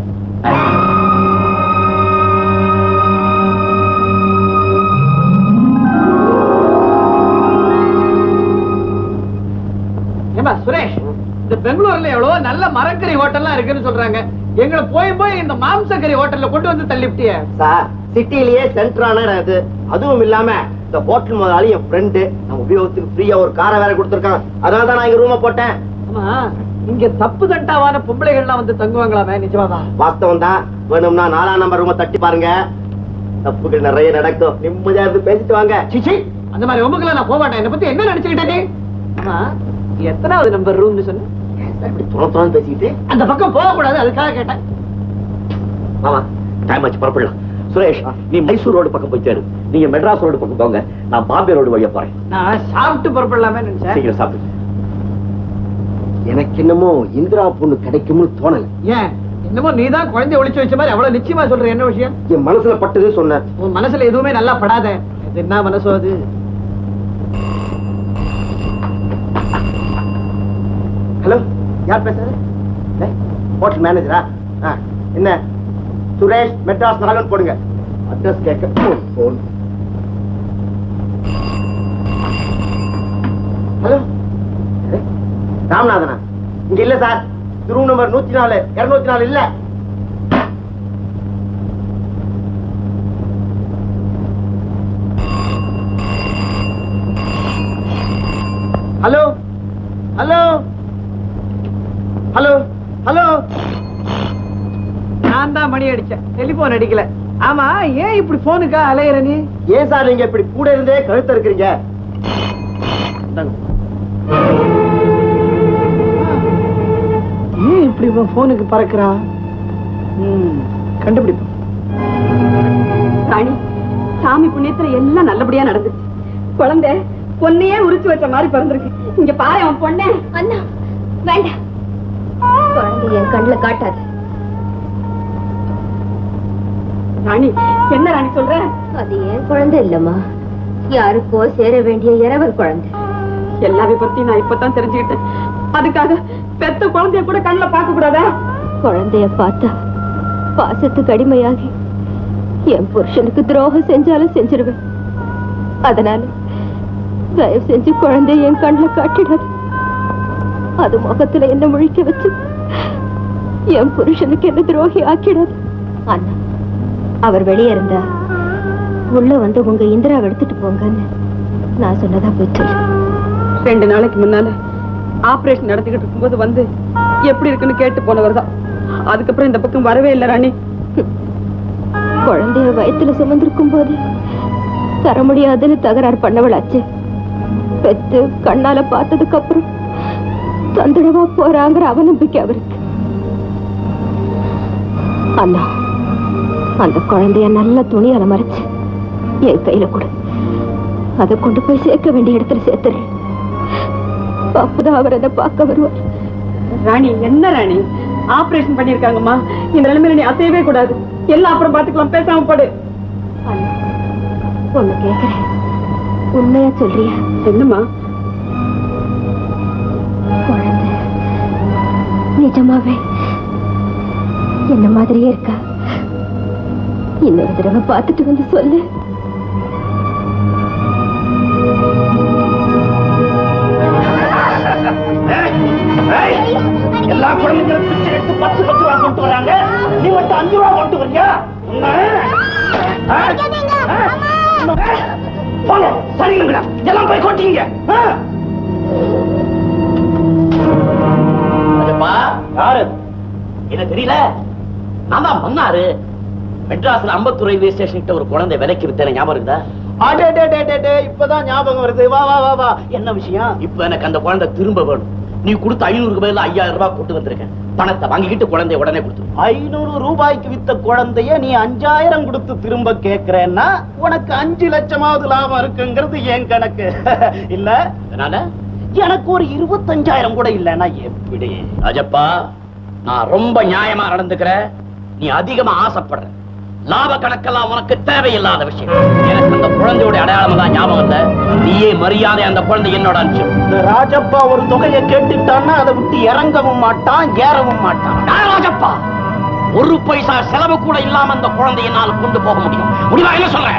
Speaker 1: ஏமா சுரேஷ் இந்த பெங்களூர்ல எவ்வளவு நல்ல மரக்கறி ஹோட்டல்லாம் இருக்குன்னு சொல்றாங்க எங்களை போய் போய் இந்த மாம்சக்கறி ஹோட்டல்ல கொண்டு வந்து தள்ளிவிட்டிய
Speaker 7: சார் சிட்டிலேயே சென்டரான இடம் இது அதுவும் இல்லாம இந்த ஹோட்டல் முதலாளி என் ஃப்ரெண்டு நம்ம உபயோகத்துக்கு ஃப்ரீயா ஒரு காரை வேற கொடுத்துருக்கான் அதனால தான் நான் இங்க ரூமை போட்டேன்
Speaker 1: ஆமா இங்க தப்பு தண்டாவான பொம்பளைகள்லாம் வந்து தங்குவாங்களாமே நிஜமாவா
Speaker 7: வாஸ்தவம் தான் வேணும்னா நாலாம் நம்பர் ரூமை தட்டி பாருங்க தப்புகள் நிறைய நடக்கும் நிம்மதியா இருந்து பேசிட்டு வாங்க
Speaker 1: சிச்சி அந்த மாதிரி உமக்குல நான் போக மாட்டேன் என்ன பத்தி என்ன நினைச்சுக்கிட்டே நீ ஆமா எத்தனாவது நம்பர் ரூம்னு சொன்ன
Speaker 7: இப்படி துணை துணை பேசிக்கிட்டு
Speaker 1: அந்த பக்கம் போக கூடாது அதுக்காக கேட்டேன்
Speaker 11: மாமா டைம் ஆச்சு புறப்படலாம் சுரேஷ் நீ மைசூர் ரோடு பக்கம் போய் சேரு நீங்க மெட்ராஸ் ரோடு பக்கம் போங்க நான் பாம்பே ரோடு வழியா போறேன்
Speaker 1: நான் சாப்பிட்டு புறப்படலாமே நினைச்சேன்
Speaker 11: சீக்கிரம் சாப்பிட்டு
Speaker 7: எனக்கு என்னமோ இந்திரா பொண்ணு கிடைக்கும்னு தோணல
Speaker 1: ஏன் என்னமோ நீதான் குழந்தை ஒளிச்சு வச்ச மாதிரி அவ்வளவு நிச்சயமா சொல்ற என்ன விஷயம்
Speaker 7: என் மனசுல பட்டது சொன்னேன்
Speaker 1: உன் மனசுல எதுவுமே நல்லா படாத இது என்ன மனசோ அது
Speaker 7: ஹலோ யார் பேசுறது ஹோட்டல் மேனேஜரா என்ன சுரேஷ் மெட்ராஸ் நாகன் போடுங்க அட்ரஸ் கேட்க போன் ஹலோ ராமநாதனா இங்க இல்ல சார் ரூம் நம்பர் நூத்தி நாலு இருநூத்தி நாலு இல்ல ஹலோ ஹலோ ஹலோ ஹலோ
Speaker 1: நான் தான் மணி அடிச்சேன் டெலிபோன் அடிக்கல ஆமா ஏன் இப்படி போனுக்கா அலையிற நீ
Speaker 7: ஏன் சார் நீங்க இப்படி கூட இருந்தே கழுத்த இருக்கிறீங்க
Speaker 1: ஏன் இப்படி போனுக்கு பறக்குறா ம், கண்டுபிடிப்போம்
Speaker 5: ராணி சாமி புண்ணியத்துல எல்லாம் நல்லபடியா நடந்துச்சு குழந்தை பொண்ணையே உரிச்சு வச்ச மாதிரி பிறந்திருக்கு இங்க பாரு அவன் பொண்ணே
Speaker 8: அண்ணா வேண்டாம் குழந்தை என் கண்ணுல காட்டாது
Speaker 5: ராணி என்ன ராணி சொல்ற
Speaker 8: அது என் குழந்தை இல்லம்மா யாருக்கோ சேர வேண்டிய இரவர் குழந்தை
Speaker 5: எல்லா விபத்தையும் நான் இப்பதான் தெரிஞ்சுக்கிட்டேன் அதுக்காக பெத்த குழந்தைய கூட கண்ணுல பார்க்க கூடாதா
Speaker 8: குழந்தைய பார்த்தா பாசத்துக்கு அடிமையாகி என் புருஷனுக்கு துரோகம் செஞ்சாலும் செஞ்சிருவேன் அதனால தயவு செஞ்சு குழந்தைய என் கண்ணுல காட்டிடாது அது முகத்துல என்ன முழிக்க வச்சு என் புருஷனுக்கு என்ன துரோகி ஆக்கிடாது அண்ணா அவர் வெளியே இருந்தா உள்ள வந்து உங்க இந்திராவை எடுத்துட்டு போங்கன்னு நான் சொன்னதா போய் சொல்லு
Speaker 5: ரெண்டு நாளைக்கு முன்னால ஆபரேஷன் நடத்திக்கிட்டு இருக்கும்போது வந்து எப்படி இருக்குன்னு கேட்டு போனவர் தான் அதுக்கப்புறம் இந்த பக்கம் வரவே இல்லை ராணி
Speaker 8: குழந்தைய வயத்துல சுமந்திருக்கும் போது தர முடியாதுன்னு தகராறு பண்ணவளாச்சு பெத்து கண்ணால பார்த்ததுக்கு அப்புறம் தந்துடவா போறாங்கிற அவநம்பிக்கை அவருக்கு அண்ணா அந்த குழந்தைய நல்ல துணியால மறைச்சு என் கையில கொடு அதை கொண்டு போய் சேர்க்க வேண்டிய இடத்துல சேர்த்துறேன் அப்பதான் அவர் அதை பார்க்க வருவார்
Speaker 5: ராணி என்ன ராணி ஆபரேஷன் பண்ணிருக்காங்கம்மா இந்த நிலைமையில நீ அசையவே கூடாது எல்லாம் அப்புறம் பாத்துக்கலாம் பேசாம படு
Speaker 8: அண்ணா, ஒண்ணு கேக்குறேன் உண்மையா சொல்றியா
Speaker 5: என்னம்மா
Speaker 8: குழந்தை நிஜமாவே என்ன மாதிரியே இருக்கா இன்னொரு தடவை பார்த்துட்டு வந்து சொல்லு
Speaker 11: எல்லா குழந்தைங்களும் பிச்சை எடுத்து பத்து பத்து ரூபா கொண்டு வராங்க நீ மட்டும் அஞ்சு ரூபா கொண்டு வரியா உன்னை? ஆ? ஆ? போங்க சரிங்களா எல்லாம் போய் கொட்டிங்க ஆ? அதுப்பா, யாரு என்ன தெரியல நான் தான் மன்னாரு மெட்ராஸ்ல அம்பத்தூர் ரயில்வே ஸ்டேஷன் கிட்ட ஒரு குழந்தை விலைக்கு வித்தேன் ஞாபகம் இருக்குதா
Speaker 7: அடே டே டே டே டே இப்பதான் ஞாபகம் வருது வா வா வா வா
Speaker 11: என்ன விஷயம் இப்ப எனக்கு அந்த குழந்தை திரும்ப வேணும் நீ கொடுத்த ஐநூறுக்கு பதிலா ஐயாயிரம் ரூபாய் கொண்டு வந்திருக்கேன் பணத்தை வாங்கிக்கிட்டு குழந்தைய உடனே கொடுத்து
Speaker 7: ஐநூறு ரூபாய்க்கு வித்த குழந்தைய நீ அஞ்சாயிரம் கொடுத்து திரும்ப கேக்குறேன்னா உனக்கு அஞ்சு லட்சமாவது லாபம் இருக்குங்கிறது என் கணக்கு இல்ல
Speaker 11: அதனால
Speaker 7: எனக்கு ஒரு இருபத்தஞ்சாயிரம் கூட இல்லைன்னா எப்படி
Speaker 11: ராஜப்பா நான் ரொம்ப நியாயமா நடந்துக்கிறேன் நீ அதிகமா ஆசைப்படுற லாப கணக்கெல்லாம் உனக்கு தேவையில்லாத விஷயம் எனக்கு அந்த குழந்தையோட அடையாளம் தான் ஞாபகம் இல்ல நீயே மரியாதை அந்த குழந்தை என்னோட அனுப்பிச்சு
Speaker 7: இந்த ராஜப்பா ஒரு தொகையை கேட்டுட்டான்னா அதை விட்டு இறங்கவும் மாட்டான் ஏறவும் மாட்டான்
Speaker 11: நான் ராஜப்பா ஒரு பைசா செலவு கூட இல்லாம அந்த குழந்தையை என்னால் கொண்டு போக முடியும் முடிவா என்ன சொல்றேன்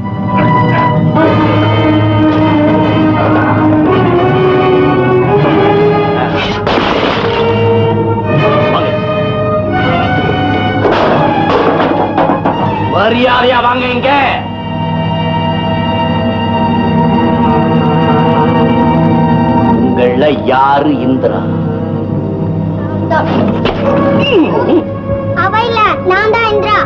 Speaker 11: வாங்க. மரியாதையா வாங்க இங்க உங்கள யாரு இந்திரா
Speaker 2: அவ இல்ல நான் தான் இந்திரா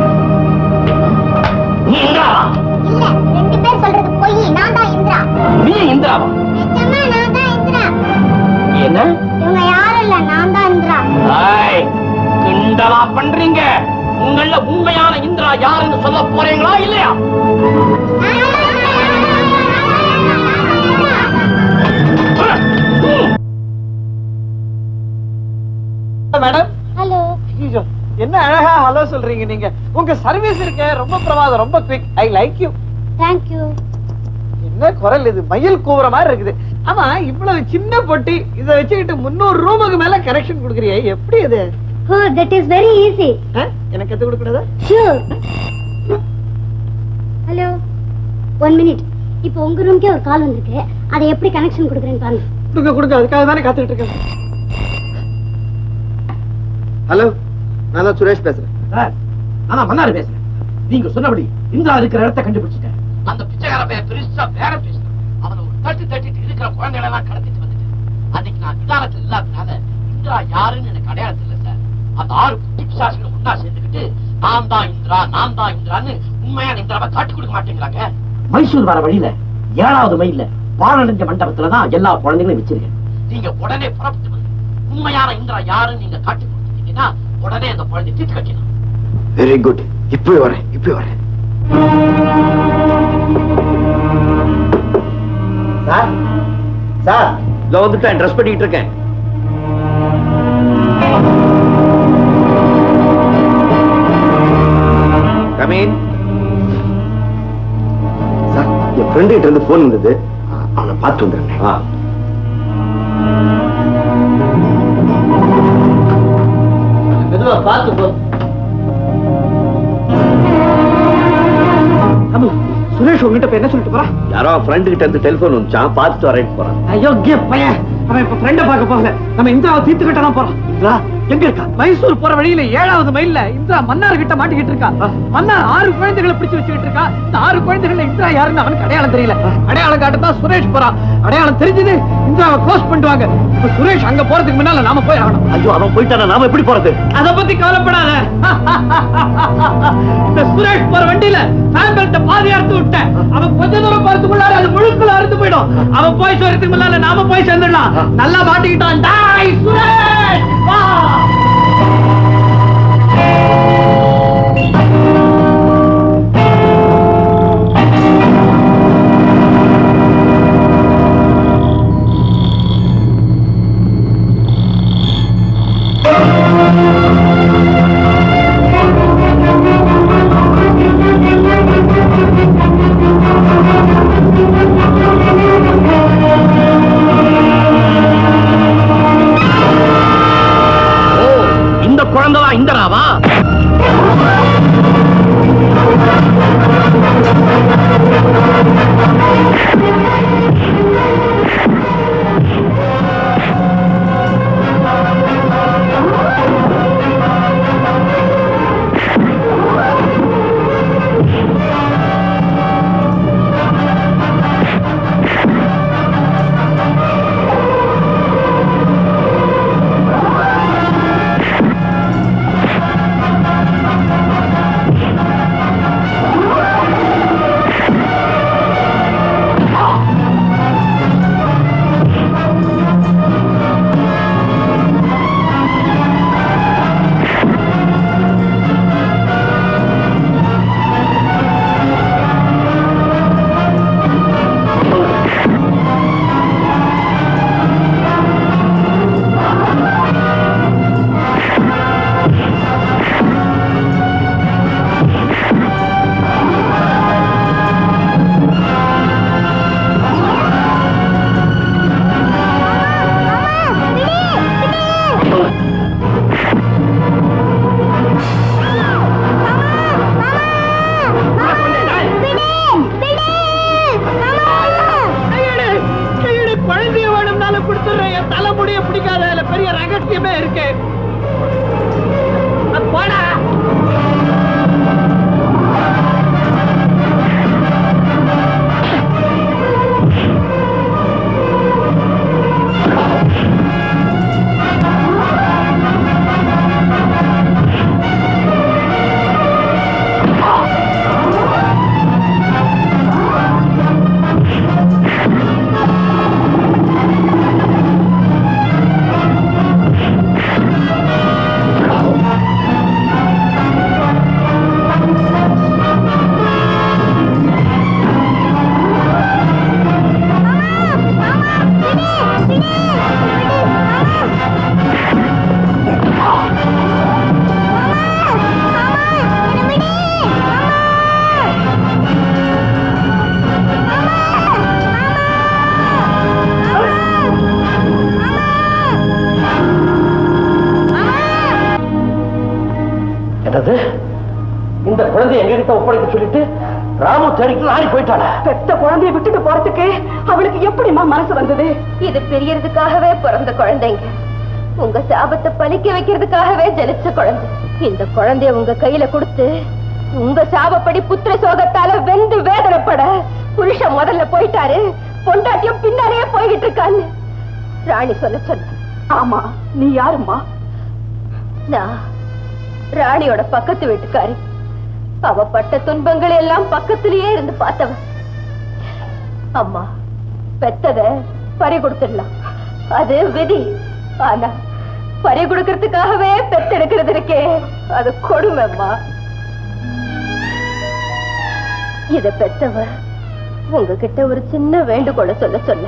Speaker 11: இந்திரா
Speaker 2: இல்ல ரெண்டு பேர் சொல்றது பொய் நான் தான் இந்திரா
Speaker 11: நீ இந்திராவா
Speaker 2: நிஜமா நான் தான் இந்திரா
Speaker 11: என்ன
Speaker 2: இவங்க யாரும் இல்ல நான் தான் இந்திரா
Speaker 11: ஏய், கிண்டலா பண்றீங்க உங்கள உண்மையான இந்திரா யாருன்னு சொல்ல போறீங்களா இல்லையா
Speaker 1: மேடம்
Speaker 2: ஹலோ
Speaker 1: ஐயோ, என்ன அழகா ஹலோ சொல்றீங்க நீங்க உங்க சர்வீஸ் இருக்க ரொம்ப பிரமாதம் ரொம்ப quick I like you
Speaker 2: thank you
Speaker 1: என்ன குரல் இது மயில் கூவுற மாதிரி இருக்குது ஆமா இவ்வளவு சின்ன பொட்டி இத வச்சுக்கிட்டு முன்னூறு ரூமுக்கு மேல கனெக்ஷன் கொடுக்குறியே எப்படி இது
Speaker 2: oh that is very easy
Speaker 1: ஆ? எனக்கு கத்து கொடுக்க கூடாதா
Speaker 2: ஷூர் ஹலோ ஒன் மினிட் இப்போ உங்க ரூம்க்கே ஒரு கால் வந்திருக்கு அதை எப்படி கனெக்ஷன் கொடுக்குறேன்னு பாருங்க
Speaker 1: கொடுக்க கொடுக்க அதுக்காக தானே காத்துக்கிட்டு இருக்கேன்
Speaker 6: ஹலோ நான் தான் சுரேஷ் பேசுறேன்
Speaker 11: சார் நான் மன்னாரு பேசுறேன் நீங்க சொன்னபடி இந்திரா இருக்கிற இடத்தை கண்டுபிடிச்சிட்டேன் அந்த பிச்சைக்கார பையன் பெருசா பேர பேசுறேன் அவனை ஒரு தட்டு தட்டிட்டு இருக்கிற குழந்தைகளை எல்லாம் கடத்திட்டு வந்துட்டேன் அன்னைக்கு நான் நிதானத்தில் இல்லாதனால இந்திரா யாருன்னு எனக்கு அடையாளம் இல்லை சார் அந்த ஆறு குட்டி பிசாசுகளும் ஒன்னா சேர்ந்துக்கிட்டு நான் தான் இந்திரா நான் தான் இந்திரான்னு உண்மையான இந்திராவை காட்டி கொடுக்க மாட்டேங்கிறாங்க மைசூர் வர வழியில ஏழாவது மைல்ல பாழடைஞ்ச மண்டபத்துல தான் எல்லா குழந்தைகளையும் வச்சிருக்கேன் நீங்க உடனே புறப்பட்டு வந்து உண்மையான இந்திரா யாருன்னு நீங்க காட்டி கொடுத்துட்டீங்கன்னா உடனே அந்த குழந்தை தீர்த்து கட்டிடலாம்
Speaker 6: வெரி குட் இப்போ வரேன் இப்போ வரேன் சார் சார்
Speaker 11: இதோ வந்துட்டேன் ட்ரெஸ் பண்ணிட்டு இருக்கேன்
Speaker 6: கமீன் சார் என் ஃப்ரெண்டு கிட்ட இருந்து போன் வந்தது அவனை பார்த்து வந்துடுறேன்
Speaker 1: மெதுவா பார்த்து போ அம்மு, சுரேஷ் உங்ககிட்ட இப்ப என்ன சொல்லிட்டு போறான்
Speaker 11: யாரோ ஃப்ரெண்டு கிட்ட இருந்து டெலிபோன் வந்துச்சான் பார்த்துட்டு வரேன்னு போறான்
Speaker 1: அயோக்கிய பையன் அவன் இப்ப ஃப்ரெண்ட பார்க்க போகல நம்ம இந்திராவை தீர்த்து கட்ட தான் போறோம் இந்திரா எங்க இருக்கா மைசூர் போற வழியில ஏழாவது மைல்ல இந்திரா மன்னார் கிட்ட மாட்டிக்கிட்டு இருக்கா மன்னார் ஆறு குழந்தைகளை பிடிச்சு வச்சுக்கிட்டு இருக்கா இந்த ஆறு குழந்தைகள் இந்திரா யாருன்னு அவனுக்கு அடையாளம் தெரியல அடையாளம் காட்டத்தான் சுரேஷ் போறான் அடையாளம் தெரிஞ்சது இந்திராவை க்ளோஸ் பண்ணுவாங்க இப்ப சுரேஷ் அங்க போறதுக்கு முன்னால நாம போய் ஆகணும்
Speaker 11: ஐயோ அவன் போயிட்டானா நாம எப்படி போறது
Speaker 1: அத பத்தி கவலைப்படாத இந்த சுரேஷ் போற வண்டியில ஃபேம்பல்ட்ட பாதி அறுத்து விட்டேன் அவன் கொஞ்ச தூரம் போறதுக்குள்ளார அது முழுக்குள்ள அறுத்து போயிடும் அவன் போய் சொல்றதுக்கு முன்னால நாம போய் சேர்ந்துடலாம் நல்லா மாட்டிக்கிட்டான் டாய் சுரேஷ் வா
Speaker 2: ஆ
Speaker 1: தலைமுடிய பிடிக்காத அதுல பெரிய ரகசியமே இருக்கு அது போடா
Speaker 4: என்னது இந்த குழந்தை எங்க கிட்ட ஒப்படைக்க சொல்லிட்டு ராமு தேடிக்கு ஆடி போயிட்டாளா
Speaker 5: பெத்த குழந்தைய விட்டுட்டு போறதுக்கு அவளுக்கு எப்படிம்மா மனசு வந்தது
Speaker 8: இது பெரியறதுக்காகவே பிறந்த குழந்தைங்க உங்க சாபத்தை பலிக்க வைக்கிறதுக்காகவே ஜனிச்ச குழந்தை இந்த குழந்தைய உங்க கையில கொடுத்து உங்க சாபப்படி புத்திர சோகத்தால வெந்து வேதனைப்பட புருஷன் முதல்ல போயிட்டாரு பொண்டாட்டியும் பின்னாலேயே போய்கிட்டு இருக்கான்னு ராணி சொல்ல சொன்ன
Speaker 5: ஆமா நீ யாரும்மா
Speaker 8: நான் ராணியோட பக்கத்து வீட்டுக்காரி அவ பட்ட துன்பங்களை எல்லாம் பக்கத்திலேயே இருந்து பார்த்தவ அம்மா பெத்தத பறி கொடுத்துடலாம் அது விதி ஆனா பறி கொடுக்கறதுக்காகவே பெத்தெடுக்கிறது இருக்கே அது கொடுமைம்மா இத பெத்தவ உங்ககிட்ட ஒரு சின்ன வேண்டுகோளை சொல்ல சொல்ல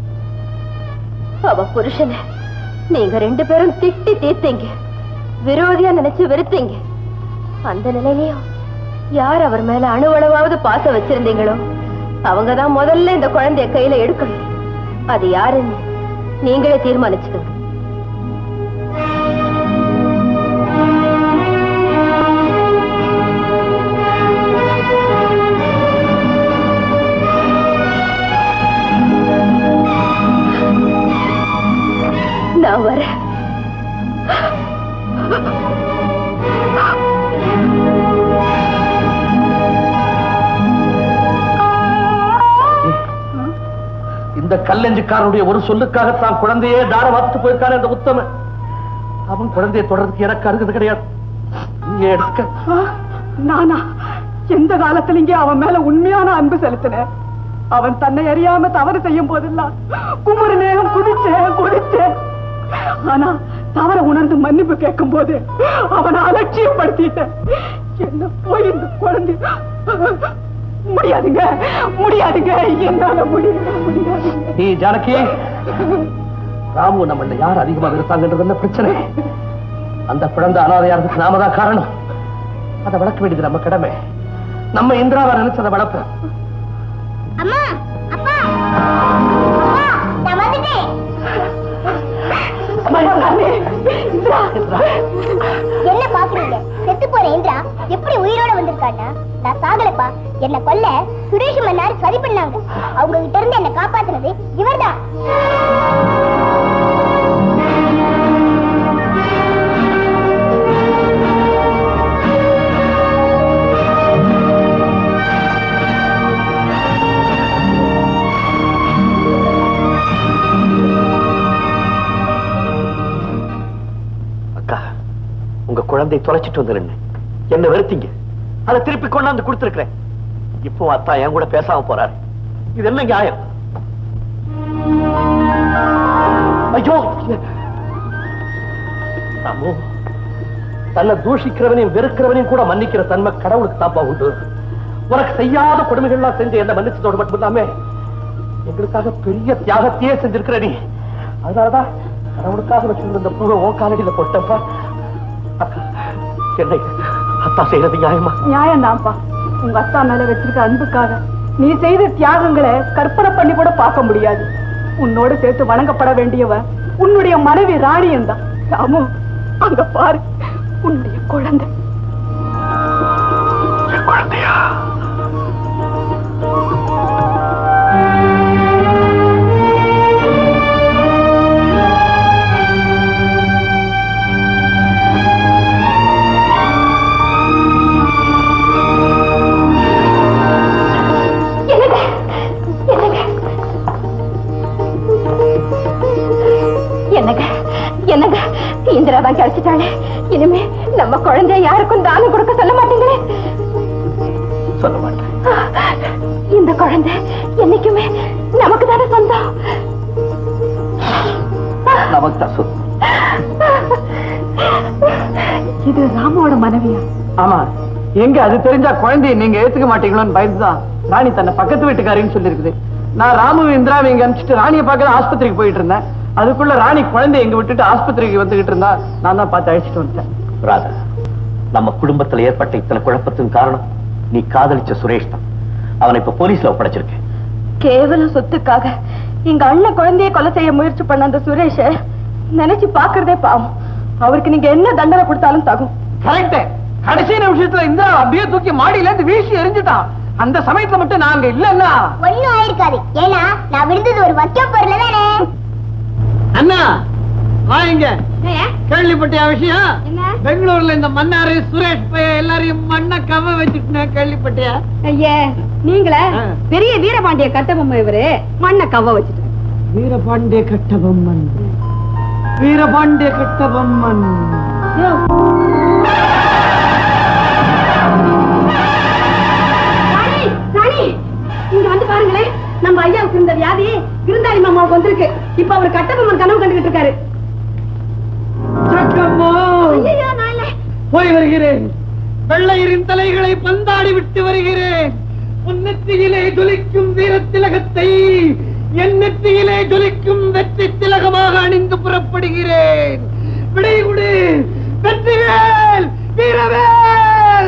Speaker 8: அவ புருஷனை நீங்க ரெண்டு பேரும் திட்டி தீர்த்தீங்க விரோதியா நினைச்சு வெறுத்தீங்க அந்த நிலையிலயும் யார் அவர் மேல அணுவளவாவது பாசம் வச்சிருந்தீங்களோ அவங்கதான் முதல்ல இந்த குழந்தைய கையில எடுக்கணும் அது யாருன்னு நீங்களே தீர்மானிச்சுக்கோங்க நான் வரேன்
Speaker 4: இந்த கல்லெஞ்சுக்காரனுடைய ஒரு சொல்லுக்காகத்தான் குழந்தையே தார வாத்து போயிருக்கான இந்த உத்தமன் அவன் குழந்தையை தொடர்றதுக்கு எனக்கு அருகது கிடையாது நீ எடுத்துக்க
Speaker 5: நானா எந்த காலத்துல இங்கே அவன் மேல உண்மையான அன்பு செலுத்தினேன் அவன் தன்னை அறியாம தவறு செய்யும் போதெல்லாம் குமரி நேரம் குதிச்சேன் குதிச்சேன் ஆனா தவற உணர்ந்து மன்னிப்பு கேட்கும் போது அவனை அலட்சியப்படுத்திட்டேன் என்ன போய் இந்த குழந்தை முடியாதுங்க முடியாதுங்க என்னால முடியல முடியாதுங்க
Speaker 4: நீ ஜானகி ராமு நம்மள யார் அதிகமா வெறுத்தாங்கன்றது என்ன பிரச்சனை அந்த குழந்தை அனாதையாரதுக்கு நாம தான் காரணம் அதை வளர்க்க வேண்டியது நம்ம கடமை நம்ம இந்திராவை நினைச்சதை வளர்ப்போம்
Speaker 2: அம்மா அப்பா அப்பா நான் வந்துட்டேன் என்ன பாக்குறீங்க செத்து போற இந்திரா எப்படி உயிரோட வந்திருக்கான்னா நான் சாகலப்பா என்ன கொல்ல சுரேஷ் மன்னார் சரி பண்ணாங்க அவங்க கிட்ட இருந்து என்ன காப்பாத்துனது இவர்தான்
Speaker 11: அக்கா உங்க குழந்தை தொலைச்சிட்டு வந்துருங்க என்ன வெறுத்தீங்க அதை திருப்பி கொண்டாந்து கொடுத்துருக்கிறேன் இப்போ அத்தா என் கூட பேசாம போறாரு இது என்ன நியாயம் ஐயோ
Speaker 4: ராமு தன்னை தூஷிக்கிறவனையும் வெறுக்கிறவனையும் கூட மன்னிக்கிற தன்மை கடவுளுக்கு தாப்பா உண்டு உனக்கு செய்யாத கொடுமைகள்லாம் செஞ்சு என்ன மன்னிச்சதோடு மட்டும் இல்லாம எங்களுக்காக பெரிய தியாகத்தையே செஞ்சிருக்கிற நீ அதனாலதான் கடவுளுக்காக வச்சிருந்த இந்த பூவை ஓ காலடியில போட்டப்பா அக்கா, என்னை அத்தா செய்யறது நியாயமா
Speaker 5: நியாயம் தான்ப்பா உங்க அத்தா மேல வச்சிருக்க அன்புக்காக நீ செய்த தியாகங்களை கற்பனை பண்ணி கூட பார்க்க முடியாது உன்னோட சேர்த்து வணங்கப்பட வேண்டியவ உன்னுடைய மனைவி ராணியன் தான் ராமு அங்க பாரு உன்னுடைய குழந்தை
Speaker 11: குழந்தையா
Speaker 8: என்னங்க என்னங்க இந்திரா தான் கிடைச்சிட்டாளே இனிமே நம்ம குழந்தைய யாருக்கும் தானம் கொடுக்க சொல்ல மாட்டீங்களே
Speaker 11: சொல்ல மாட்டேன்
Speaker 8: இந்த குழந்தை என்னைக்குமே நமக்கு தானே சொந்தம்
Speaker 11: நமக்கு தான் சொத்து
Speaker 9: இது ராமோட மனைவியா
Speaker 1: ஆமா எங்க அது தெரிஞ்சா குழந்தைய நீங்க ஏத்துக்க மாட்டீங்களோன்னு பயந்துதான் ராணி தன்னை பக்கத்து வீட்டுக்காரின்னு சொல்லிருக்குது நான் ராமு இந்திராவை இங்க அனுப்பிச்சிட்டு ராணியை பார்க்க ஆஸ்பத்திரிக்கு போயிட்டு இருந்தேன் அதுக்குள்ள ராணி குழந்தைய இங்க விட்டுட்டு ஆஸ்பத்திரிக்கு வந்துகிட்டு இருந்தா நான் தான் பார்த்து அழைச்சிட்டு வந்துட்டேன்
Speaker 11: ராதா நம்ம குடும்பத்துல ஏற்பட்ட இத்தனை குழப்பத்துக்கு காரணம் நீ காதலிச்ச சுரேஷ் தான் அவனை இப்ப போலீஸ்ல ஒப்படைச்சிருக்கேன்
Speaker 8: கேவலம் சொத்துக்காக எங்க அண்ணன் குழந்தைய கொலை செய்ய முயற்சி பண்ண அந்த சுரேஷ நினைச்சு பாக்குறதே பாவம் அவருக்கு நீங்க என்ன தண்டனை கொடுத்தாலும் தகும்
Speaker 1: கரெக்ட் கடைசி நிமிஷத்துல இந்த அப்படியே தூக்கி மாடியில இருந்து வீசி எரிஞ்சுட்டான் அந்த சமயத்துல மட்டும் நாங்க இல்லன்னா
Speaker 2: ஒண்ணும் ஆயிருக்காது ஏன்னா நான் விழுந்தது ஒரு வக்க பொருள் தானே
Speaker 1: அண்ணா வாங்க கேள்விப்பட்டிய விஷயம் பெங்களூர்ல இந்த மன்னாரு சுரேஷ் பைய எல்லாரையும் மண்ண கவ வச்சுட்டு கேள்விப்பட்டியா
Speaker 9: ஐயே நீங்களே பெரிய வீரபாண்டிய கட்டபொம்மை இவரு மண்ணை கவ்வ வச்சுட்டு
Speaker 1: வீரபாண்டிய கட்டபொம்மன் வீரபாண்டிய கட்டபொம்மன்
Speaker 9: ராணி ராணி இங்க வந்து பாருங்களேன் நம்ம ஐயாவுக்கு இருந்த வியாதி விருந்தாளி மாமாவுக்கு வந்திருக்கு இப்ப அவர் கட்டபொம்மன் கனவு கண்டுகிட்டு இருக்காரு
Speaker 1: சக்கம்மா
Speaker 9: ஐயையோ, நான் இல்ல.
Speaker 1: போய் வருகிறேன் வெள்ளையரின் தலைகளை பந்தாடி விட்டு வருகிறேன் உன் நெற்றியிலே ஜொலிக்கும் வீரத்திலகத்தை என் நெற்றியிலே ஜொலிக்கும் வெற்றி திலகமாக அணிந்து புறப்படுகிறேன் விடை கொடு வெற்றிவேல் வீரவேல்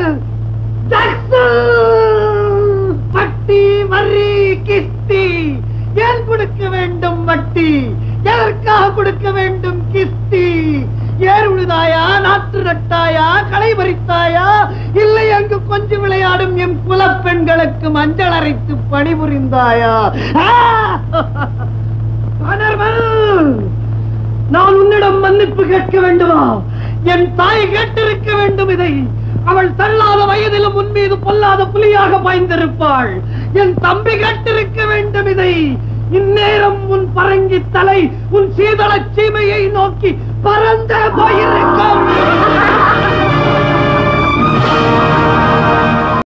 Speaker 1: ஜாக்சன்! வட்டி வரி கிஸ்தி ஏன் கொடுக்க வேண்டும் வட்டி எதற்காக கொடுக்க வேண்டும் கிஸ்தி ஏர் உழுதாயா நாற்று நட்டாயா களை பறித்தாயா இல்லை அங்கு கொஞ்சம் விளையாடும் எம் குலப்பெண்களுக்கு மஞ்சள் அரைத்து பணிபுரிந்தாயா ஆ! அனர்வல்! நான் உன்னிடம் மன்னிப்பு கேட்க வேண்டுமா என் தாய் கேட்டிருக்க வேண்டும் இதை அவள் தள்ளாத வயதிலும் உன் மீது பொல்லாத புலியாக பாய்ந்திருப்பாள் என் தம்பி கேட்டிருக்க வேண்டும் இதை இந்நேரம் உன் பரங்கி தலை உன் சீதள சீமை